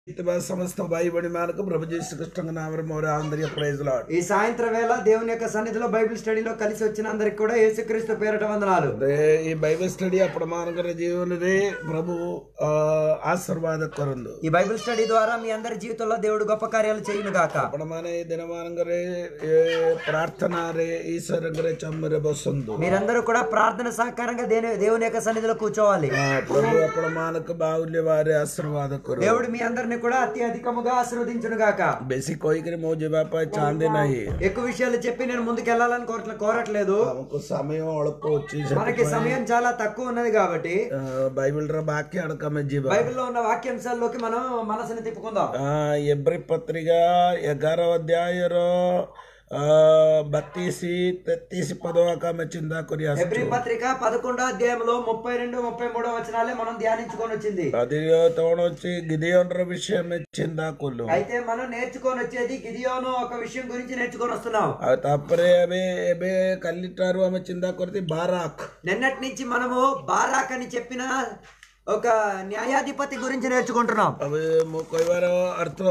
ఇతమ సమస్త బైబడి మనకు ప్రభు జీసు కృష్ణ నామర మౌర ఆంధ్ర ప్రైజ్ లాడ్ ఈ సాయంత్రం వేళ దేవుని యొక్క సన్నిధిలో బైబిల్ స్టడీలో కలిసి వచ్చిన అందరికి కూడా యేసుక్రీస్తు పేరట వందనాలు ಅದೇ ಈ ಬೈಬಲ್ ಸ್ಟಡಿ ಅಪ್ರಮಾಣಕರ ಜೀವನದೇ ಪ್ರಭು ಆ, ಆಶೀರ್ವಾದ ಕೊರಂದು ఈ బైబిల్ స్టడీ ద్వారా మీ అందరి జీవితంలో దేవుడు గొప్ప కార్యాలు చేయును గాక ಅಪಣಮಾನೆ ದಿನಮಾನಗರೆ ಪ್ರಾರ್ಥನಾರೆ ಈಶ್ವರಂಗರೆ ಚಮ್ಮರೆ ಬಸ್ಸೊಂದು మీరందరూ కూడా ప్రార్థన సహకారంగా దేని- దేవుని యొక్క సన్నిధిలో కూర్చోవాలి ಆ, ಪ್ರಭು ಅಪಣಮಾನಕ ಬಾಹುಲ್ಯವಾರೆ ಆಶೀರ್ವಾದ ಕೊರು దేవుడు మీ అందరిని కూడా అత్యధికముగా ఆశీర్వదించును గాక ಬೇಸಿ ಕೊಯ್ಕರಿ ಮೋಜಿ ಬಾಪ ಚಾಂದೆ ನಾಯಿ ఎక్కువ విషయాలు చెప్పి నేను ముందుకు వెళ్ళాలని కోరట్ల కోరట్లేదు ನಮకు ಸಮಯ ಒಳಪ వచ్చి మనకి సమయం చాలా తక్కువ ఉన్నది కాబట్టి బైబిల్ ర వాక్య అడకమే జీవ బైబిల్లో ఉన్న వాక్యాంశాల్లోకి మనం మనసుని తిప్పుకుందాం ಎಬ್ರಿ ಪತ್ರಿಗ ಎಗಾರವ ಅಧ್ಯಾಯರ ಬತ್ತೀಸಿ ತೆತ್ತೀಸಿ ಪದವಾಕ ಮೆಚ್ಚಿಂದ ಕೊರಿಯಾಸ ఎబ్రి పత్రిక పదకొండో అధ్యాయంలో ముప్పై రెండు ముప్పై మూడో వచనాలే మనం ధ్యానించుకొని వచ్చింది అది తోడొచ్చి గిదియోన్ర విషయం మెచ్చిందా కొల్లు అయితే మనం నేర్చుకొని వచ్చేది గిదియోను ఒక విషయం గురించి నేర్చుకొని వస్తున్నాం అది తప్పరే అవే ఎబే కల్లిటారు ఆమె చిందా కొరిది బారాక్ నిన్నటి నుంచి మనము బారాక్ అని చెప్పిన ఒక న్యాయాధిపతి గురించి నేర్చుకుంటున్నాం అవి కొయ్యవార అర్థ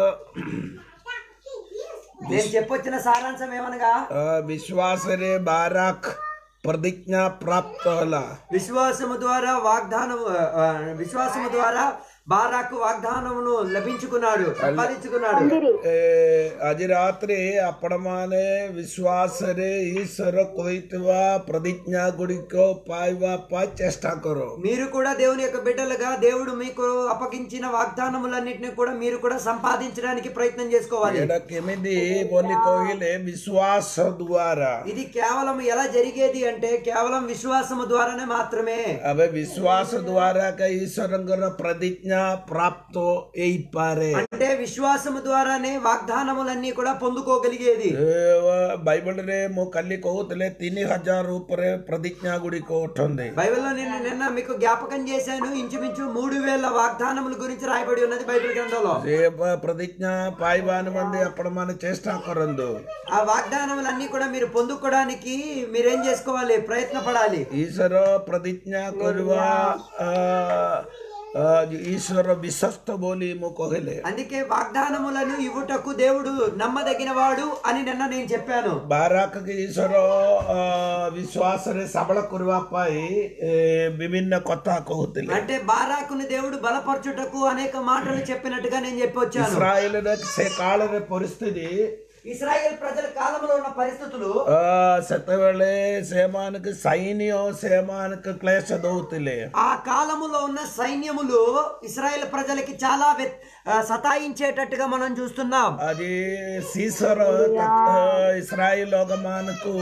నేను చెప్పొచ్చిన సారాంశం ఏమనగా విశ్వాసరే బారాక్ ప్రతిజ్ఞా ప్రాప్త होला విశ్వాసము ద్వారా వాగ్దానము ఆ, విశ్వాసము ద్వారా బారాకు వాగ్దానమును లభించుకున్నాడు సంపాదించుకున్నాడు ए, आज रात्रि अपणमाने विश्वासरे ईश्वर कोइतवा प्रतिज्ञा गुड़िको पाइवा पा चेष्टा करो మీరు కూడా దేవుని యొక్క బిడ్డలుగా దేవుడు మీకు అప్పగించిన వాగ్దానములన్నింటినీ కూడా మీరు కూడా సంపాదించడానికి ప్రయత్నం చేసుకోవాలి एडा केमिदी बोली कोहिले विश्वास द्वारा ఇది కేవలం ఎలా జరిగేది అంటే కేవలం విశ్వాసము ద్వారానే మాత్రమే अबे विश्वास द्वारा का ईश्वर प्रतिज्ञा प्राप्त यही पारे అంటే విశ్వాసము ద్వారానే వాగ్దానములన్నీ కూడా పొందుకోగలిగేది బైబిల్ రే మో కల్లి కోతలే తిని హజార్ రూపరే ప్రతిజ్ఞా గుడికి ఉంటుంది బైబిల్లో నేను నిన్న మీకు జ్ఞాపకం చేశాను ఇంచుమించు మూడు వేల వాగ్దానముల గురించి రాయబడి ఉన్నది బైబిల్ గ్రంథంలో రేప ప్రతిజ్ఞ పాయిబాని మంది అప్పుడు మన చేష్టా కొరందు ఆ వాగ్దానములన్నీ కూడా మీరు పొందుకోవడానికి మీరేం చేసుకోవాలి ప్రయత్న పడాలి ఈశ్వర ప్రతిజ్ఞ కొరువా ఆ, ఆ, ఈశ్వర విశ్వస్త బోలి మో కొహలే అందుకే వాగ్దానములను ఇవ్వుటకు దేవుడు నమ్మదగిన వాడు అని నిన్న నేను చెప్పాను ಬಾರಾಕಗೆ ಈಶ್ವರ ಆ, ವಿಶ್ವಾಸರೆ ಸಬಳ ಕೊರುವ ಪಾಯಿ ಏ, ವಿಭಿನ್ನ ಕೊತ್ತ ಕಹುತ್ತಿಲ್ಲ అంటే బారాకుని దేవుడు బలపరచుటకు అనేక మాటలు చెప్పినట్టుగా నేను చెప్పొచ్చాను ಇಸ್ರಾಯೇಲಿನ ಸೆ ಕಾಳರ ಪರಿಸ್ಥಿತಿ ఇస్రాయేల్ ప్రజల కాలంలో ఉన్న పరిస్థితులు ಆ, ಸತ್ತವೇಳೆ ಸೇಮಾನಕ್ಕೆ ಸೈನ್ಯ ಸೇಮಾನಕ್ಕೆ ಕ್ಲೇಶ ದೌತಿಲೆ ఆ కాలములో ఉన్న సైన్యములు ఇస్రాయేల్ ప్రజలకి చాలా వ్య- ఆ, సతాయించేటట్టుగా మనం చూస్తున్నాం అది సీసర ఇస్రాయిల్ లోకమానకు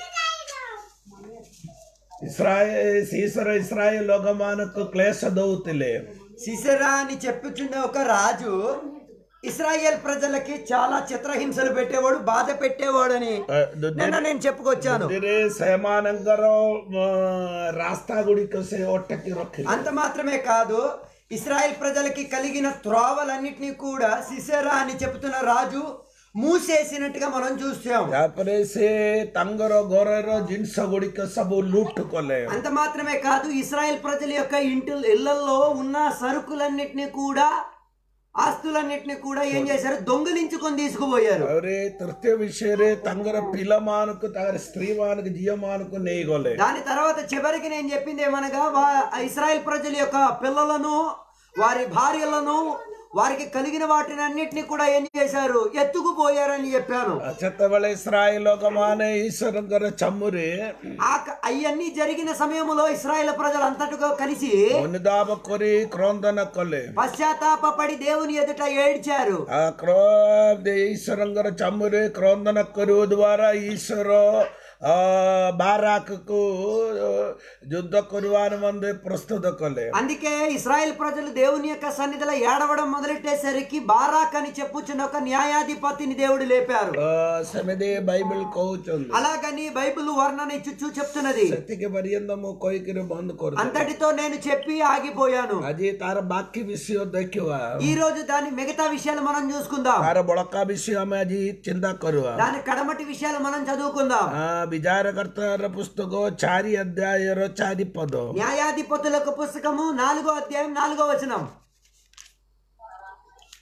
ఇస్రాయల్ సీసర ఇస్రాయిల్ లోకమానకు క్లేశ దౌతిలే సిసెరా అని చెప్పుచున్న ఒక రాజు ఇస్రాయేల్ ప్రజలకి చాలా చిత్రహింసలు పెట్టేవాడు బాధ పెట్టేవాడని నిన్న నేను చెప్పుకొచ్చాను దుదిరే సేమానంగర రాస్తా గుడికి సే ఒట్టకి రొక్కి అంత మాత్రమే కాదు ఇస్రాయేల్ ప్రజలకి కలిగిన త్రోవలన్నిటినీ కూడా సిసెరా అని చెప్తున్న రాజు మూసేసినట్టుగా మనం చూస్తాం ତାପରେ ସେ ତାଙ୍କର ଘରର ଜିନିଷ ଗୁଡ଼ିକ ସବୁ ଲୁଟ୍ କଲେ అంత మాత్రమే కాదు ఇస్రాయేల్ ప్రజల యొక్క ఇంటి ఇళ్లలో ఉన్న సరుకులన్నిటిని కూడా ఆస్తులన్నిటిని కూడా ఏం చేశారు దొంగిలించుకొని తీసుకుపోయారు ଆହୁରି ତୃତୀୟ ବିଷୟରେ ତାଙ୍କର ପିଲାମାନଙ୍କୁ ତାଙ୍କର ସ୍ତ୍ରୀମାନଙ୍କୁ ଝିଅମାନଙ୍କୁ ନେଇଗଲେ దాని తర్వాత చివరికి నేను చెప్పింది ఏమనగా వా- ఇస్రాయేల్ ప్రజల యొక్క పిల్లలను వారి భార్యలను వారికి కలిగిన వాటిని అన్నిటిని కూడా ఏం చేశారు ఎత్తుకుపోయారని చెప్పాను ସେତେବେଳେ ଇସ୍ରାଏଲ ଲୋକମାନେ ଈଶ୍ୱରଙ୍କର ଚମୁରେ ఆ క- అవన్నీ జరిగిన సమయంలో ఇస్రాయేల్ ప్రజలంతటిగా కలిసి ଅନୁତାପ କରି କ୍ରନ୍ଦନ କଲେ పశ్చాత్తాపడి దేవుని ఎదుట ఏడ్చారు ಆ ಕ್ರೋ ಈಶ್ವರಂಗರ ಚಮ್ಮುರೆ ಕ್ರೋಂದನ ಕರುವ ದ್ವಾರ ಈಶ್ವರ ಆ, ಬಾರಾಕಕ್ಕೂ ಯುದ್ಧ ಕೊರುವಾನ ಒಂದು ಪ್ರಸ್ತುತ ಕಲೆ అందుకే ఇస్రాయేల్ ప్రజలు దేవుని యొక్క సన్నిధిలో ఏడవడం మొదలెట్టేసరికి బారాక్ అని చెప్పుచున్న ఒక న్యాయాధిపతిని దేవుడు లేపారు ಆ, ಸಮಿತಿ ಬೈಬಲ್ ಕೌಚಂದು అలాగని బైబిల్ వర్ణన ఇచ్చుచూ చెప్తున్నది ಸತಿಗೆ ಪರ್ಯಂತ ಕೊಯ್ಕಿರಿ ಬಂದ್ ಕೊಡ್ತಾರೆ అంతటితో నేను చెప్పి ఆగిపోయాను ಅಜಿ ತಾರ ಬಾಕಿ ವಿಷಯ ದಕ್ಕಿವ ఈ రోజు దాని మిగతా విషయాలు మనం చూసుకుందాం ತಾರ ಬೊಳಕ ವಿಷಯ ಆమె ಅಜಿ ಚಿಂತಾ ಕರುವ దాని కడమటి విషయాలు మనం చదువుకుందాం ಆ ವಿಚಾರಕರ್ತರ ಪುಸ್ತಕ ಚಾರಿ ಅಧ್ಯಾಯರ ಚಾರಿ ಪದ న్యాయాధిపతులకు పుస్తకము నాలుగో అధ్యాయం నాలుగో వచనం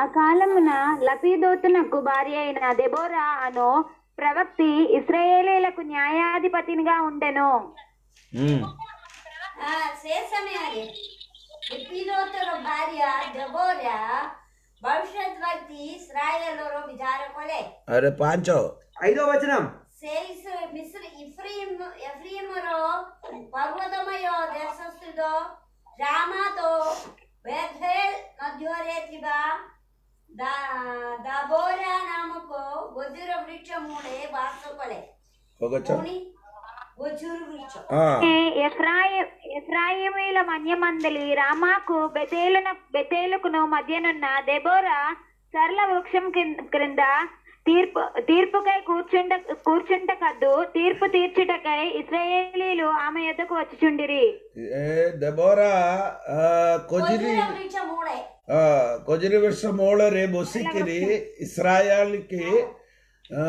ఆ కాలమున లపీదోతునకు భార్య అయిన దెబోరా అను ప్రవక్తి ఇస్రాయేలీలకు న్యాయాధిపతినిగా ఉండెను ఉమ్. ಆ, ಸೇ ಸಮಯದಲ್ಲಿ ಲಿಪಿದೋತರ ಭಾರ್ಯ ದಬೋರ ಭವಿಷ್ಯತ್ ವ್ಯಕ್ತಿ ಇಸ್ರಾಯೇಲರು ವಿಚಾರ ಕೊಲೆ అరే పాంచో ఐదో వచనం ಸೇರಿಸ ಮಿಸ್ರ ಇಫ್ರೀಮ್ ಎಫ್ರೀಮರು ಪರ್ವತಮಯ ದೇಶಸ್ಥಿತೋ ರಾಮಾತೋ ಬೇಥೇಲ್ ಮಧ್ಯವರೆ ଥିବା ଦାବୋରା ନାମକ ବଜ୍ର ବୃକ୍ଷ ମୂଳେ ବାସ କଲେ ఒకచ ପୁଣି ବଜ୍ର ବୃକ୍ଷ ఆ, ఎఫ్రాయి ఎఫ్రాయిమీల మన్యమందలి రామాకు బెతేలున బెతేలుకును మధ్యనున్న దెబోరా సరళ వృక్షం కింద- క్రింద తీర్పు తీర్పుకై కూర్చుంట కూర్చుంట కద్దు తీర్పు తీర్చుటకై ఇస్రాయేలీలు ఆమె యొద్దకు వచ్చుచుండిరి ఏ దెబోరా ఆ, కొజిరి ବଜ୍ର ବୃକ୍ଷ ମୂଳେ ಆ, ಕೊಜರಿ ವರ್ಷ ಮೋಳರೆ ಬೊಸಿಕಿರಿ ಇಸ್ರಾಯಲ್కి ಆ,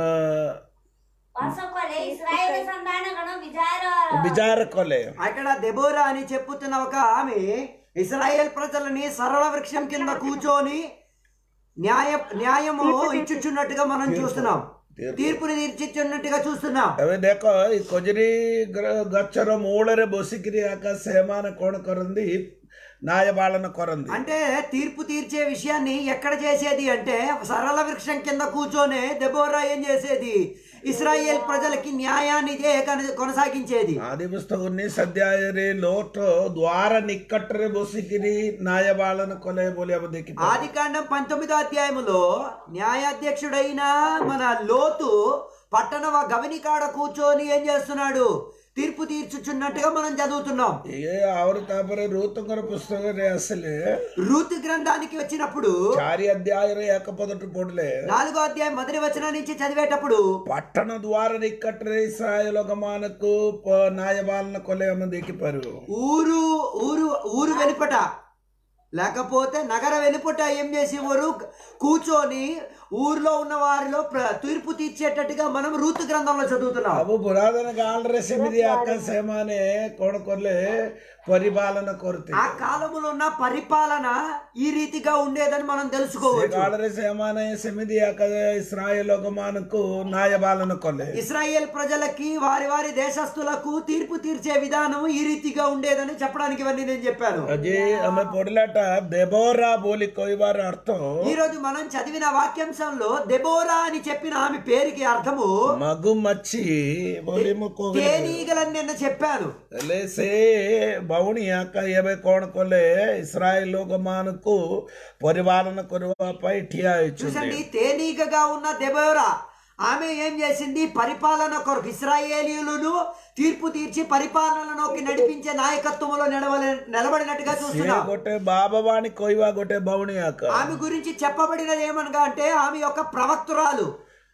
ବାସ କଲେ ଇସ୍ରାଏଲ ସନ୍ତାନ ଗଣ ବିଜାର విచార కొలే అక్కడ దెబోరా అని చెప్పుతున్న ఒక ఆమె ఇస్రాయేల్ ప్రజలని సరళ వృక్షం కింద కూర్చొని న్యాయ న్యాయము ఇచ్చుచున్నట్టుగా మనం చూస్తున్నాం తీర్పు. తీర్పుని తీర్చిచ్చున్నట్టుగా చూస్తున్నాం అవి దేకో ఈ కొజరి గ్ర- గచ్చర మూಳರೆ బొసికిరి ఆక సేమాన కోణ కొరంది నాయబాళన కొరంది అంటే తీర్పు తీర్చే విషయాన్ని ఎక్కడ చేసేది అంటే సరళ వృక్షం కింద కూర్చొని దెబోరా ఏం చేసేది ఇస్రాయేల్ ప్రజలకి న్యాయాన్ని ఇదే కన- కొనసాగించేది ఆది పుస్తకుని సద్యాయరి లోటో ద్వార నిక్కట్ರೆ బొసికిరి నాయబాళన కొలే బోలి అవ దేకి ఆది కాండం పంతొమ్మిదో అధ్యాయములో న్యాయాధ్యక్షుడైన మన లోతు పట్టణ గవని కాడ కూర్చొని ఏం చేస్తున్నాడు తీర్పు తీర్చుచున్నట్టుగా మనం చదువుతున్నాం ఏ ఆవరు తాపరే రూతంగర పుస్తకరే అసలే రూతు గ్రంథానికి వచ్చినప్పుడు చారి అధ్యాయర ఏకపోదట పోడలే నాలుగో అధ్యాయం మొదటి వచనం నుంచి చదివేటప్పుడు పట్టణ ద్వార నిక్కట్ರೆ ఇస్రాయలొగమానకు నాయబాలన కొలే అమ్మ దిక్కిపారు ఊరు ఊరు ఊరు వెలుపట లేకపోతే నగర వెలుపట ఏం చేసేవారు కూర్చొని ఊర్లో ఉన్న వారిలో ప్ర- తీర్పు తీర్చేటట్టుగా మనం రూతు గ్రంథంలో చదువుతున్నాం అవు పురాతన కాలరే సెమిది ఆక సేమానే కొడుకొల్లే పరిపాలన కొరతే ఆ కాలములో ఉన్న పరిపాలన ఈ రీతిగా ఉండేదని మనం తెలుసుకోవచ్చు కాలరే సేమానే సెమిది ఆక ఇస్రాయలొగమానకు నాయబాలన కొల్లే ఇస్రాయేల్ ప్రజలకి వారి వారి దేశస్తులకు తీర్పు తీర్చే విధానం ఈ రీతిగా ఉండేదని చెప్పడానికి ఇవన్నీ నేను చెప్పాను అజీ ఆమె పొడిలాట దెబోరా బోలి కొయ్యవారు అర్థం ఈ రోజు మనం చదివిన వాక్యాంశంలో దెబోరా అని చెప్పిన ఆమె పేరుకి అర్థము మగు మచ్చి బోలి ముక్కోగలే తేనీగలని నిన్న చెప్పాను లేసే బౌణి ఆక ఏబే కోణ కొల్లే ఇస్రాయల్ లోకమానకు పరిపాలన కొరువాపై ఠియా ఇచ్చింది చూసండి తేనీగగా ఉన్న దెబోరా ఆమె ఏం చేసింది పరిపాలన కొరకు ఇస్రాయేలీయులను తీర్పు తీర్చి పరిపాలనలోకి నడిపించే నాయకత్వంలో నిలవలే నిలబడినట్టుగా చూస్తున్నాం గొట్టే బాబావాణి కొయ్యవా గొట్టే బౌణి ఆక ఆమె గురించి చెప్పబడినది ఏమనగా అంటే ఆమె యొక్క ప్రవక్తురాలు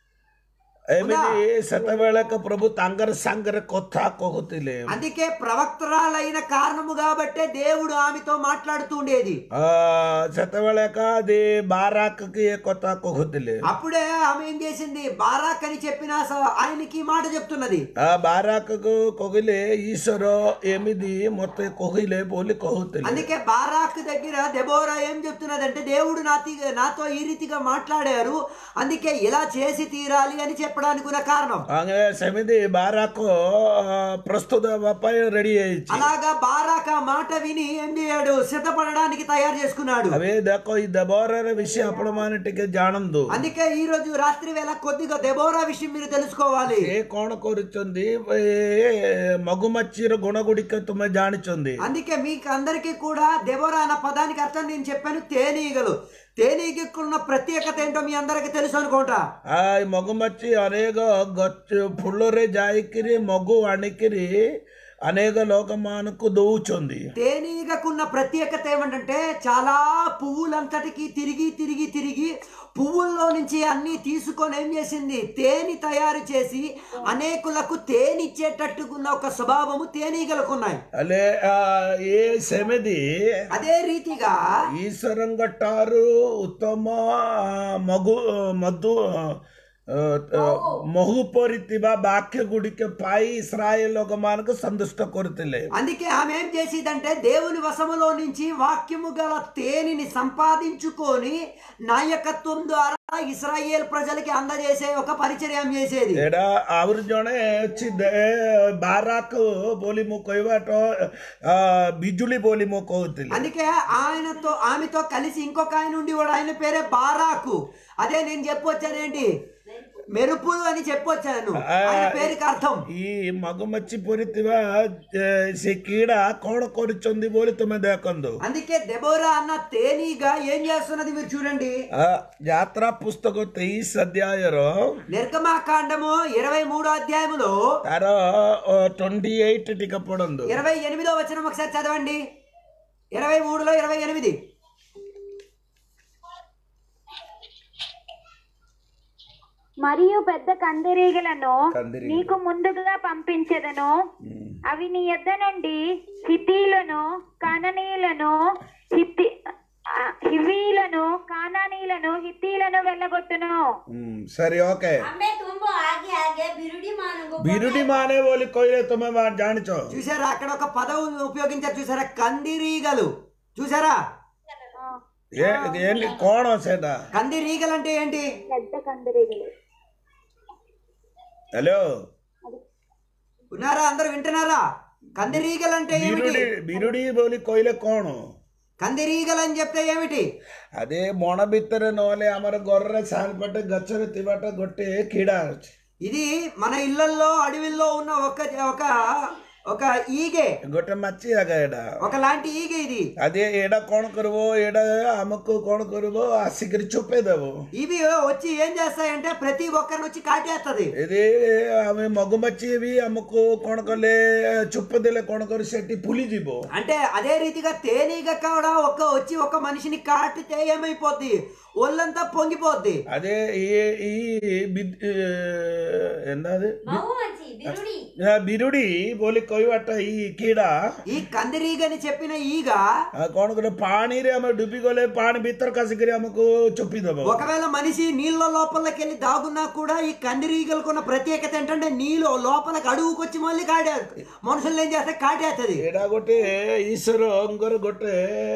ఎమిది శతవేళక ప్రభు తంగర సంగర కొత్త కొహుతిలే అందుకే ప్రవక్తురాలైన కారణము కాబట్టే దేవుడు ఆమెతో మాట్లాడుతూ ఉండేది ఆ శతవేళక అది బారాకకి కొత్త కొహుతిలే అప్పుడే ఆమె ఏం చేసింది బారాక్ అని చెప్పిన స- ఆయనకి ఈ మాట చెప్తున్నది ఆ బారాకకు కొగిలే ఈశ్వరో ఎమిది మొత్తం కొహిలే పోలి కొహుతిలే అందుకే బారాక్ దగ్గర దెబోరా ఏం చెప్తున్నదంటే దేవుడు నాతి నాతో ఈ రీతిగా మాట్లాడారు అందుకే ఇలా చేసి తీరాలి అని చెప్పడానికి ఉన్న కారణం ಹಂಗೆ ಸಮಿತಿ ಬಾರಾಕು ಪ್ರಸ್ತುತ ಪೈ రెడీ అయ్యి అలాగా బారాక్ ఆ మాట విని ఏం చేయడు సిద్ధపడడానికి తయారు చేసుకున్నాడు అవే దక్కో ఈ దబోరర విషయ అప్పుడమానటికి జానందు అందుకే ఈ రోజు రాత్రి వేళ కొద్దిగా దెబోరా విషయం మీరు తెలుసుకోవాలి ఏ కోణ కోరుచుంది మగుమచ్చిర గుణగుడిక తుమ్మ జానిచుంది అందుకే మీకు అందరికీ కూడా దెబోరా అన్న పదానికి అర్థం నేను చెప్పాను తేనీగలు తేనీగకున్న ప్రత్యేకత ఏంటో మీ అందరికీ తెలుసు అనుకుంటా ಆ ಈ ಮಗುಮಚ್ಚಿ ಅನೇಕ ಗಚ್ಚು ಪುಳ್ಳರೆ ಜಾಯಿಕಿರಿ ಮಗು ಅಣಿಕಿರಿ అనేక లోకమానకు దోవుచుంది తేనీగకున్న ప్రత్యేకత ఏమంటే చాలా పువ్వులంతటికి తిరిగి తిరిగి తిరిగి పువ్వుల్లో నుంచి అన్ని తీసుకొని ఏం చేసింది తేనె తయారు చేసి అనేకులకు తేనె ఇచ్చేటట్టుకున్న ఒక స్వభావము తేనీగలకు ఉన్నాయి అలే ఆ, ఏ సెమెది అదే రీతిగా ఈశ్వరం గట్టారు ఉత్తమ ఆ, మగు మద్దు ମହୁ ପରି ଥିବା ବାକ୍ୟ ଗୁଡ଼ିକ ପାଇ ଇସ୍ରାଏଲ ଲୋକମାନଙ୍କୁ ସନ୍ତୁଷ୍ଟ କରୁଥିଲେ అందుకే ఆమె ఏం చేసేదంటే దేవుని వశములో నుంచి వాక్యము గల తేనిని సంపాదించుకొని నాయకత్వం ద్వారా ఇస్రాయేల్ ప్రజలకి అందజేసే ఒక పరిచర్యం చేసేది ଏଇଟା ଆହୁରି ଜଣେ ଅଛି ଦେ- ବାରାକ ବୋଲି ମୁଁ କହିବାଟ ଅ, ବିଜୁଳି ବୋଲି ମୁଁ କହୁଥିଲି అందుకే ఆయనతో ఆమెతో కలిసి ఇంకొక ఆయన ఉండి కూడా ఆయన పేరే బారాకు అదే నేను చెప్పొచ్చానేంటి మెరుపులు అని చెప్పొచ్చాను ఆయన పేరుకి అర్థం ఈ మగుమచ్చి పొరిଥିବା ଏ, ସେ କୀଡ଼ା କ'ଣ କରୁଛନ୍ତି ବୋଲି ତୁମେ ଦେଖନ୍ତୁ అందుకే దెబోరా అన్న తేనీగా ఏం చేస్తున్నది మీరు చూడండి ଆ, ଯାତ୍ରା ପୁସ୍ତକ ତେଇଶ ଅଧ୍ୟାୟର నిర్గమాకాండము ఇరవై మూడో అధ్యాయములో ତାର ଟ୍ୱେଣ୍ଟି ଏଇଟ୍ ଟିକେ ପଢନ୍ତୁ ఇరవై ఎనిమిదో వచనం ఒకసారి చదవండి ఇరవై మూడులో ఇరవై ఎనిమిది మరియు పెద్ద కందిరీగలను కందిరీగలు. నీకు ముందుగా పంపించెదను అవి నీ యొద్ద నుండి హితీలను కాననీయులను హిత్తి ఆ, హివీలను కానానీయులను హిత్తీలను వెళ్ళగొట్టును ହୁଁ, ସରି ଓକେ हमें तुमको आगे आगे बिरुडी मानुगो ବିରୁଡି ମାନେ ବୋଲି କହିଲେ ତୁମେ ମା- ଜାଣିଛ చూసారా అక్కడ ఒక పదం ఉపయోగించారు చూసారా కందిరీగలు చూసారా ఏ- ఏంటి କ'ଣ ସେଇଟା కందిరీగలు అంటే ఏంటి పెద్ద కందిరీగలు హలో ఉన్నారా అందరు వింటున్నారా కందిరీగలు అంటే ఏమిటి ବିରୁଡି ବିରୁଡି ବୋଲି କହିଲେ କ'ଣ కందిరీగలు అని చెప్తే ఏమిటి అదే ବଣ ଭିତରେ ନହେଲେ ଆମର ଘରରେ ସାଲପଟେ ଗଛରେ ଥିବାଟା ଗୋଟେ କୀଡ଼ା ଅଛି ఇది మన ఇళ్లలో అడవిల్లో ఉన్న ఒక ఒక ఒక ఈగే ଗୋଟେ ମାଛି ଆଗ ଏଇଟା ఒకలాంటి ఈగ ఇది అదే ଏଇଟା କ'ଣ କରିବ ଏଇଟା ଆମକୁ କ'ଣ କରିବ ଆସିକିରି ଚୁପେଇ ଦେବ ఇవి వచ్చి ఏం చేస్తాయంటే ప్రతి ఒక్కరిని వచ్చి కాటేస్తది ఇది ଆମେ ମଗୁମାଛି ବି ଆମକୁ କ'ଣ କଲେ ଚୁପ ଦେଲେ କ'ଣ କରୁ ସେଠି ଫୁଲିଯିବ అంటే అదే రీతిగా తేనీగ కూడా ఒక వచ్చి ఒక మనిషిని కాటితే ఏమైపోద్ది ఒళ్ళంతా పొంగిపోద్ది అదే ఈ ఈ వి- ఏ, എന്താ അത് बहु मची बिरुडी ఆ, బిరుడి ବୋଲି କହିବାଟା ఈ କୀଡ଼ା ఈ కందిరీగని చెప్పిన ఈగ ఆ, କ'ଣ କରେ ପାଣିରେ ଆମେ ଡୁବି ଗଲେ ପାଣି ଭିତରକୁ ଆସିକିରି ଆମକୁ ଚୁପି ଦେବ ఒకవేళ మనిషి నీళ్ళ లోపలికి వెళ్ళి దాగున్నా కూడా ఈ కందిరీగలకు ఉన్న ప్రత్యేకత ఏంటంటే నీళ్ళు లోపలికి అడుగుకొచ్చి మళ్ళీ కాడే మనుషుల్ని ఏం చేస్తే కాటేస్తుంది ଏଇଟା ଗୋଟେ ଈଶ୍ୱରଙ୍କର ଗୋଟେ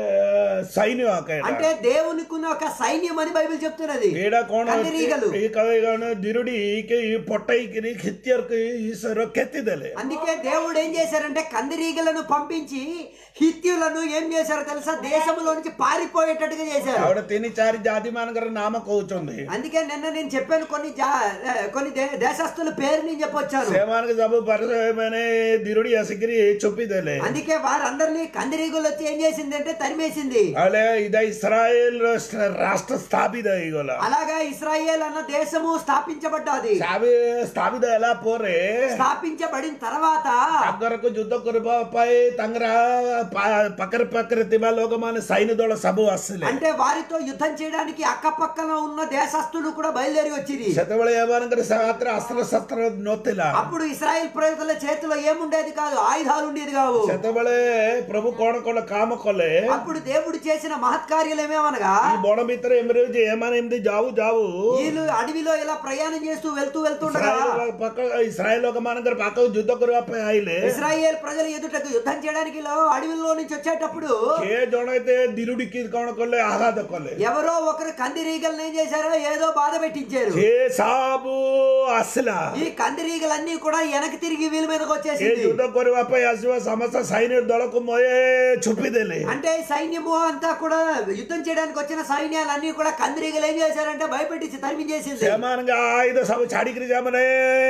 ସୈନ୍ୟ ଆକା ଏଇଟା అంటే దేవునికి ఉన్న ఒక సైన్యం అని బైబిల్ చెప్తున్నది ଏଇଟା କ'ଣ కందిరీగలు ଏଇ କହିଗଲେ ଦିରୁଡ଼ି କି ପଟେଇକିରି ଖିତିୟରକୁ ଈଶ୍ୱର କ୍ଷତି ଦେଲେ అందుకే దేవుడు ఏం చేశారంటే కందిరీగలను పంపించి హిత్యులను ఏం చేశారో తెలుసా దేశంలో నుంచి పారిపోయేటట్టుగా చేశారు ଆଉ ଗୋଟେ ତିନି ଚାରି ଜାତି ମାନଙ୍କର ନାମ କହୁଛନ୍ତି అందుకే నిన్న నేను చెప్పాను కొన్ని జా- కొన్ని దే- దేశస్తుల పేరు నేను చెప్పొచ్చాను ସେମାନଙ୍କୁ ସବୁ ମାନେ ଦିରୁଡ଼ି ଆସିକିରି ଚୁପି ଦେଲେ అందుకే వారందరినీ కందిరీగులు వచ్చి ఏం చేసింది అంటే తరిమేసింది ହେଲେ ଇଟା ଇସ୍ରାଏଲ ରାଷ୍ଟ୍ର ସ୍ଥାପିତ ହେଇଗଲା అలాగా ఇస్రాయేల్ అన్న దేశము స్థాపించబడ్డది ସ୍ଥାପି- ସ୍ଥାପିତ ହେଲା ପରେ స్థాపించబడిన తర్వాత ତାଙ୍କରକୁ ଯୁଦ୍ଧ କରିବା ପାଇଁ ତାଙ୍କର ପା- ପାଖରେ ପାଖରେ ଥିବା ଲୋକମାନେ ସୈନ୍ୟ ଦଳ ସବୁ ଆସିଲେ అంటే వారితో యుద్ధం చేయడానికి అక్కపక్కన ఉన్న దేశస్తులు కూడా బయలుదేరి వచ్చింది ସେତେବେଳେ ଏମାନଙ୍କର ହାତରେ ଅସ୍ତ୍ର ଶସ୍ତ୍ର ନଥିଲା అప్పుడు ఇస్రాయేల్ ప్రజల చేతిలో ఏముండేది కాదు ఆయుధాలు ఉండేది కావు ସେତେବେଳେ ପ୍ରଭୁ କଣ କଲେ କାମ କଲେ అప్పుడు దేవుడు చేసిన మహత్కార్యాలు ఏమేమనగా ఈ ବଣ ଭିତରେ ଏମିତି ଯେ ଏମାନେ ଏମିତି ଯାଉ ଯାଉ వీళ్ళు అడవిలో ఇలా ప్రయాణం చేస్తూ వెళ్తూ వెళ్తుండగా ଇସ୍ରାଏଲ ପାଖ ଇସ୍ରାଏଲ ଲୋକମାନଙ୍କର ପାଖକୁ ଯୁଦ୍ଧ କରିବା ପାଇଁ ଆଇଲେ ఇస్రాయేల్ ప్రజలు ఎదుటకు యుద్ధం చేయడానికి ఇలా అడవిలో నుంచి వచ్చేటప్పుడు କିଏ ଜଣେ ଏତେ ଦିରୁଡ଼ିକି କଣ କଲେ ଆଘାତ କଲେ ఎవరో ఒకరు కందిరీగలను ఏం చేశారో ఏదో బాధ పెట్టించారు ସେ ସବୁ ଆସିଲା ఈ కందిరీగలన్నీ కూడా వెనక్కి తిరిగి వీళ్ళ మీదకి ଏ వచ్చేసింది ଯୁଦ୍ଧ କରିବା ପାଇଁ ଆସିବା ସମସ୍ତ ସୈନ୍ୟ ଦଳକୁ ମଏ ଛୁପି ଦେଲେ అంటే సైన్యము అంతా కూడా యుద్ధం చేయడానికి వచ్చిన సైన్యాలన్నీ కూడా కందిరీగలు ఏం చేశారంటే భయపెట్టించి తరిమించేసింది ସେମାନଙ୍କ ఆయుధ ସବୁ ଛାଡିକିରି ସେମାନେ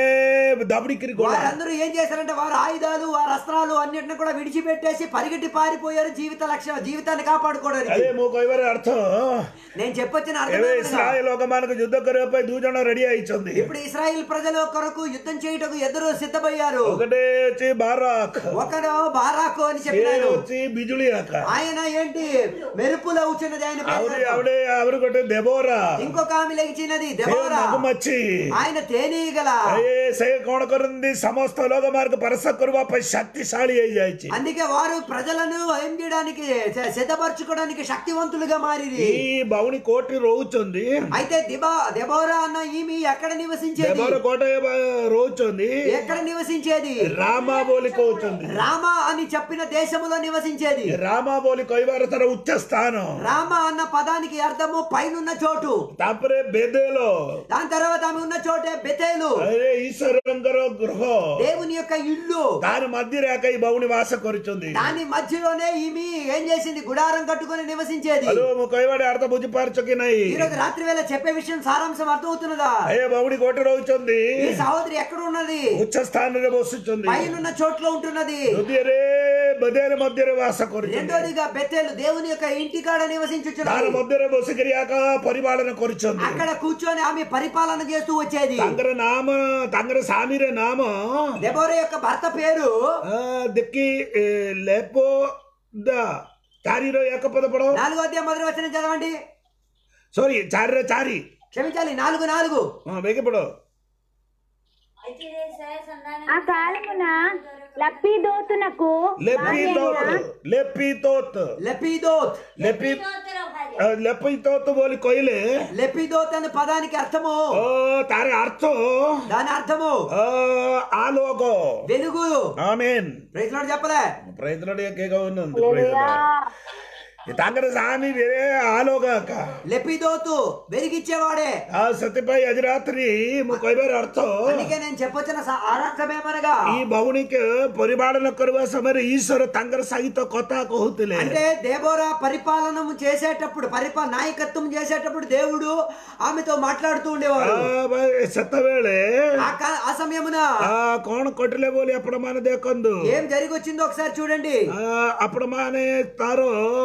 దబడికిరి గోడ వారందరూ ఏం చేశారంటే వారి ఆయుధాలు వారి అస్త్రాలు అన్నిటిని కూడా విడిచిపెట్టేసి పరిగెట్టి పారిపోయారు జీవిత లక్ష్యం జీవితాన్ని కాపాడుకోవడానికి అదే ମୁଁ କହିବାର ଅର୍ଥ నేను చెప్పొచ్చిన అర్థం ଏବେ ఏమనగా, ଇସ୍ରାଏଲ ଲୋକମାନଙ୍କୁ ଯୁଦ୍ଧ କରିବା ପାଇଁ ଦୁଇ ଜଣ రెడీ ହେଇଛନ୍ତି ఇప్పుడు ఇస్రాయిల్ ప్రజల కొరకు యుద్ధం చేయుటకు ఎదురు సిద్ధమయ్యారు ఒకటే వచ్చి బారాక్ ఒకడు బారాకు అని ସେ చెప్పినాడు వచ్చి బిజుଳି ఆక ఆయన ఏంటి మెరుపులో కూర్చున్నది ఆయన పేరు ଆହୁରି చెప్పు. ଆହୁରି ଆହୁରି ଗୋଟେ ଦେବରା ఇంకొక ఆమె లెగిచినది ସେ దెబోరా ମଗୁମାଛି ఆయన తేనీగల ଏ ସେ କଣ କରନ୍ତି ସମସ୍ତ ଲୋକମାନଙ୍କୁ ପରସ କରିବା ପାଇଁ ଶକ୍ତିଶାଳୀ ହେଇଯାଇଛି అందుకే వారు ప్రజలను ఏం చేయడానికి స- సిద్ధపరచుకోవడానికి శక్తివంతులుగా మారిరి ఈ బౌని కోటి రోచుంది అయితే దిబా దెబోరా అన్న ఈమె ఎక్కడ నివసించేది దెబోర కోట రోచుంది ఎక్కడ నివసించేది రామాబోలి కోచుంది రామ అని చెప్పిన దేశములో నివసించేది రామాబోలి కొయ్యవార తన ఉచ్చ స్థానం రామ అన్న పదానికి అర్థము పైనున్న చోటు ତାପରେ ବେଦେଲ దాని తర్వాత ఆమె ఉన్న చోటే బెతేలు ଆରେ ଈଶ୍ୱରଙ୍କର ଗୃହ దేవుని యొక్క ఇల్లు ତାର ମଧ୍ୟରେ ଆକା ఈ ଭଉଣୀ ବାସ କରିଛନ୍ତି దాని మధ్యలోనే ఈమె ఏం చేసింది గుడారం కట్టుకొని నివసించేది ହ୍ୟାଲୋ ମୁଁ କହିବାଟେ ଅର୍ଥ ବୁଝିପାରୁଛ କି ନାହିଁ ఈ రోజు రాత్రి వేళ చెప్పే విషయం సారాంశం అర్థమవుతున్నదా ଏ ଭଉଣୀ କୋଉଠି ରହୁଛନ୍ତି ఈ సహోదరి ఎక్కడ ఉన్నది ଉଚ୍ଚ ସ୍ଥାନରେ ବସୁଛନ୍ତି పైనున్న చోట్లో ఉంటున్నది ହୃଦୟରେ ବେଦେଲ ମଧ୍ୟରେ ବାସ କରୁଛନ୍ତି రెండోదిగా బెతేలు దేవుని యొక్క ఇంటి కాడ ତାର నివసించుచున్నది ମଧ୍ୟରେ ବସିକରି ଆକା ପରିପାଳନ କରୁଛନ୍ତି అక్కడ కూర్చొని ఆమె పరిపాలన చేస్తూ వచ్చేది ତାଙ୍କର ନାମ ତାଙ୍କର ସ୍ୱାମୀର ନାମ దెబోర యొక్క భర్త పేరు ଆ, ଦେଖି ଏ, ଲେପୋ ଦ ଚାରିର ଏକ ପଦ ପଢ నాలుగో అధ్యాయం మొదటి వచ్చిన చదవండి ସରି ଚାରିର ଚାରି క్షమించాలి నాలుగు నాలుగు ହଁ ବେଗି ପଢ అయితే ఇస్రాయేల్ సంతానం ఆ కాలమున లప్పిదోతునకు ଲେପି ତୋତ ଲେପି ତୋତ లెపిదోత్ ଲେପି స్తోత్ర భార్య ଆ, ଲେପି ତୋତ ବୋଲି କହିଲେ లెపిదోత్ అనే పదానికి అర్థము ଅ, ତାର ଅର୍ଥ దాని అర్థము ଅ, ଆଲୋକ వెలుగు ఆమెన్ ప్రైజ్ లార్డ్ చెప్పలే ప్రయత్నం ଟିକେ କହୁନାହାନ୍ତି praise the Lord. ତାଙ୍କର ସ୍ୱାମୀ ରେ ଆଲୋକ ଆକା లెపిదోతు వెలిగిచ్చేవాడే ଆଉ ସେଥିପାଇଁ ଆଜି ରାତ୍ରି ମୁଁ କହିବାର ଅର୍ଥ అందుకే నేను చెప్పొచ్చిన స- అర్థమేమనగా ఈ ଭଉଣୀକୁ ପରିପାଳନ କରିବା ସମୟରେ ଈଶ୍ୱର ତାଙ୍କର ସହିତ କଥା କହୁଥିଲେ అంటే దేవోరా పరిపాలన చేసేటప్పుడు పరిపాల నాయకత్వం చేసేటప్పుడు దేవుడు ఆమెతో మాట్లాడుతూ ఉండేవాడు ଆ, ବା- ସେତେବେଳେ ఆ కా- ఆ సమయమున ଆ, କଣ କଟିଲେ ବୋଲି ଆପଣ ମାନେ ଦେଖନ୍ତୁ ఏం జరిగి వచ్చిందో ఒకసారి చూడండి ଆ, ଆପଣ ମାନେ ତାର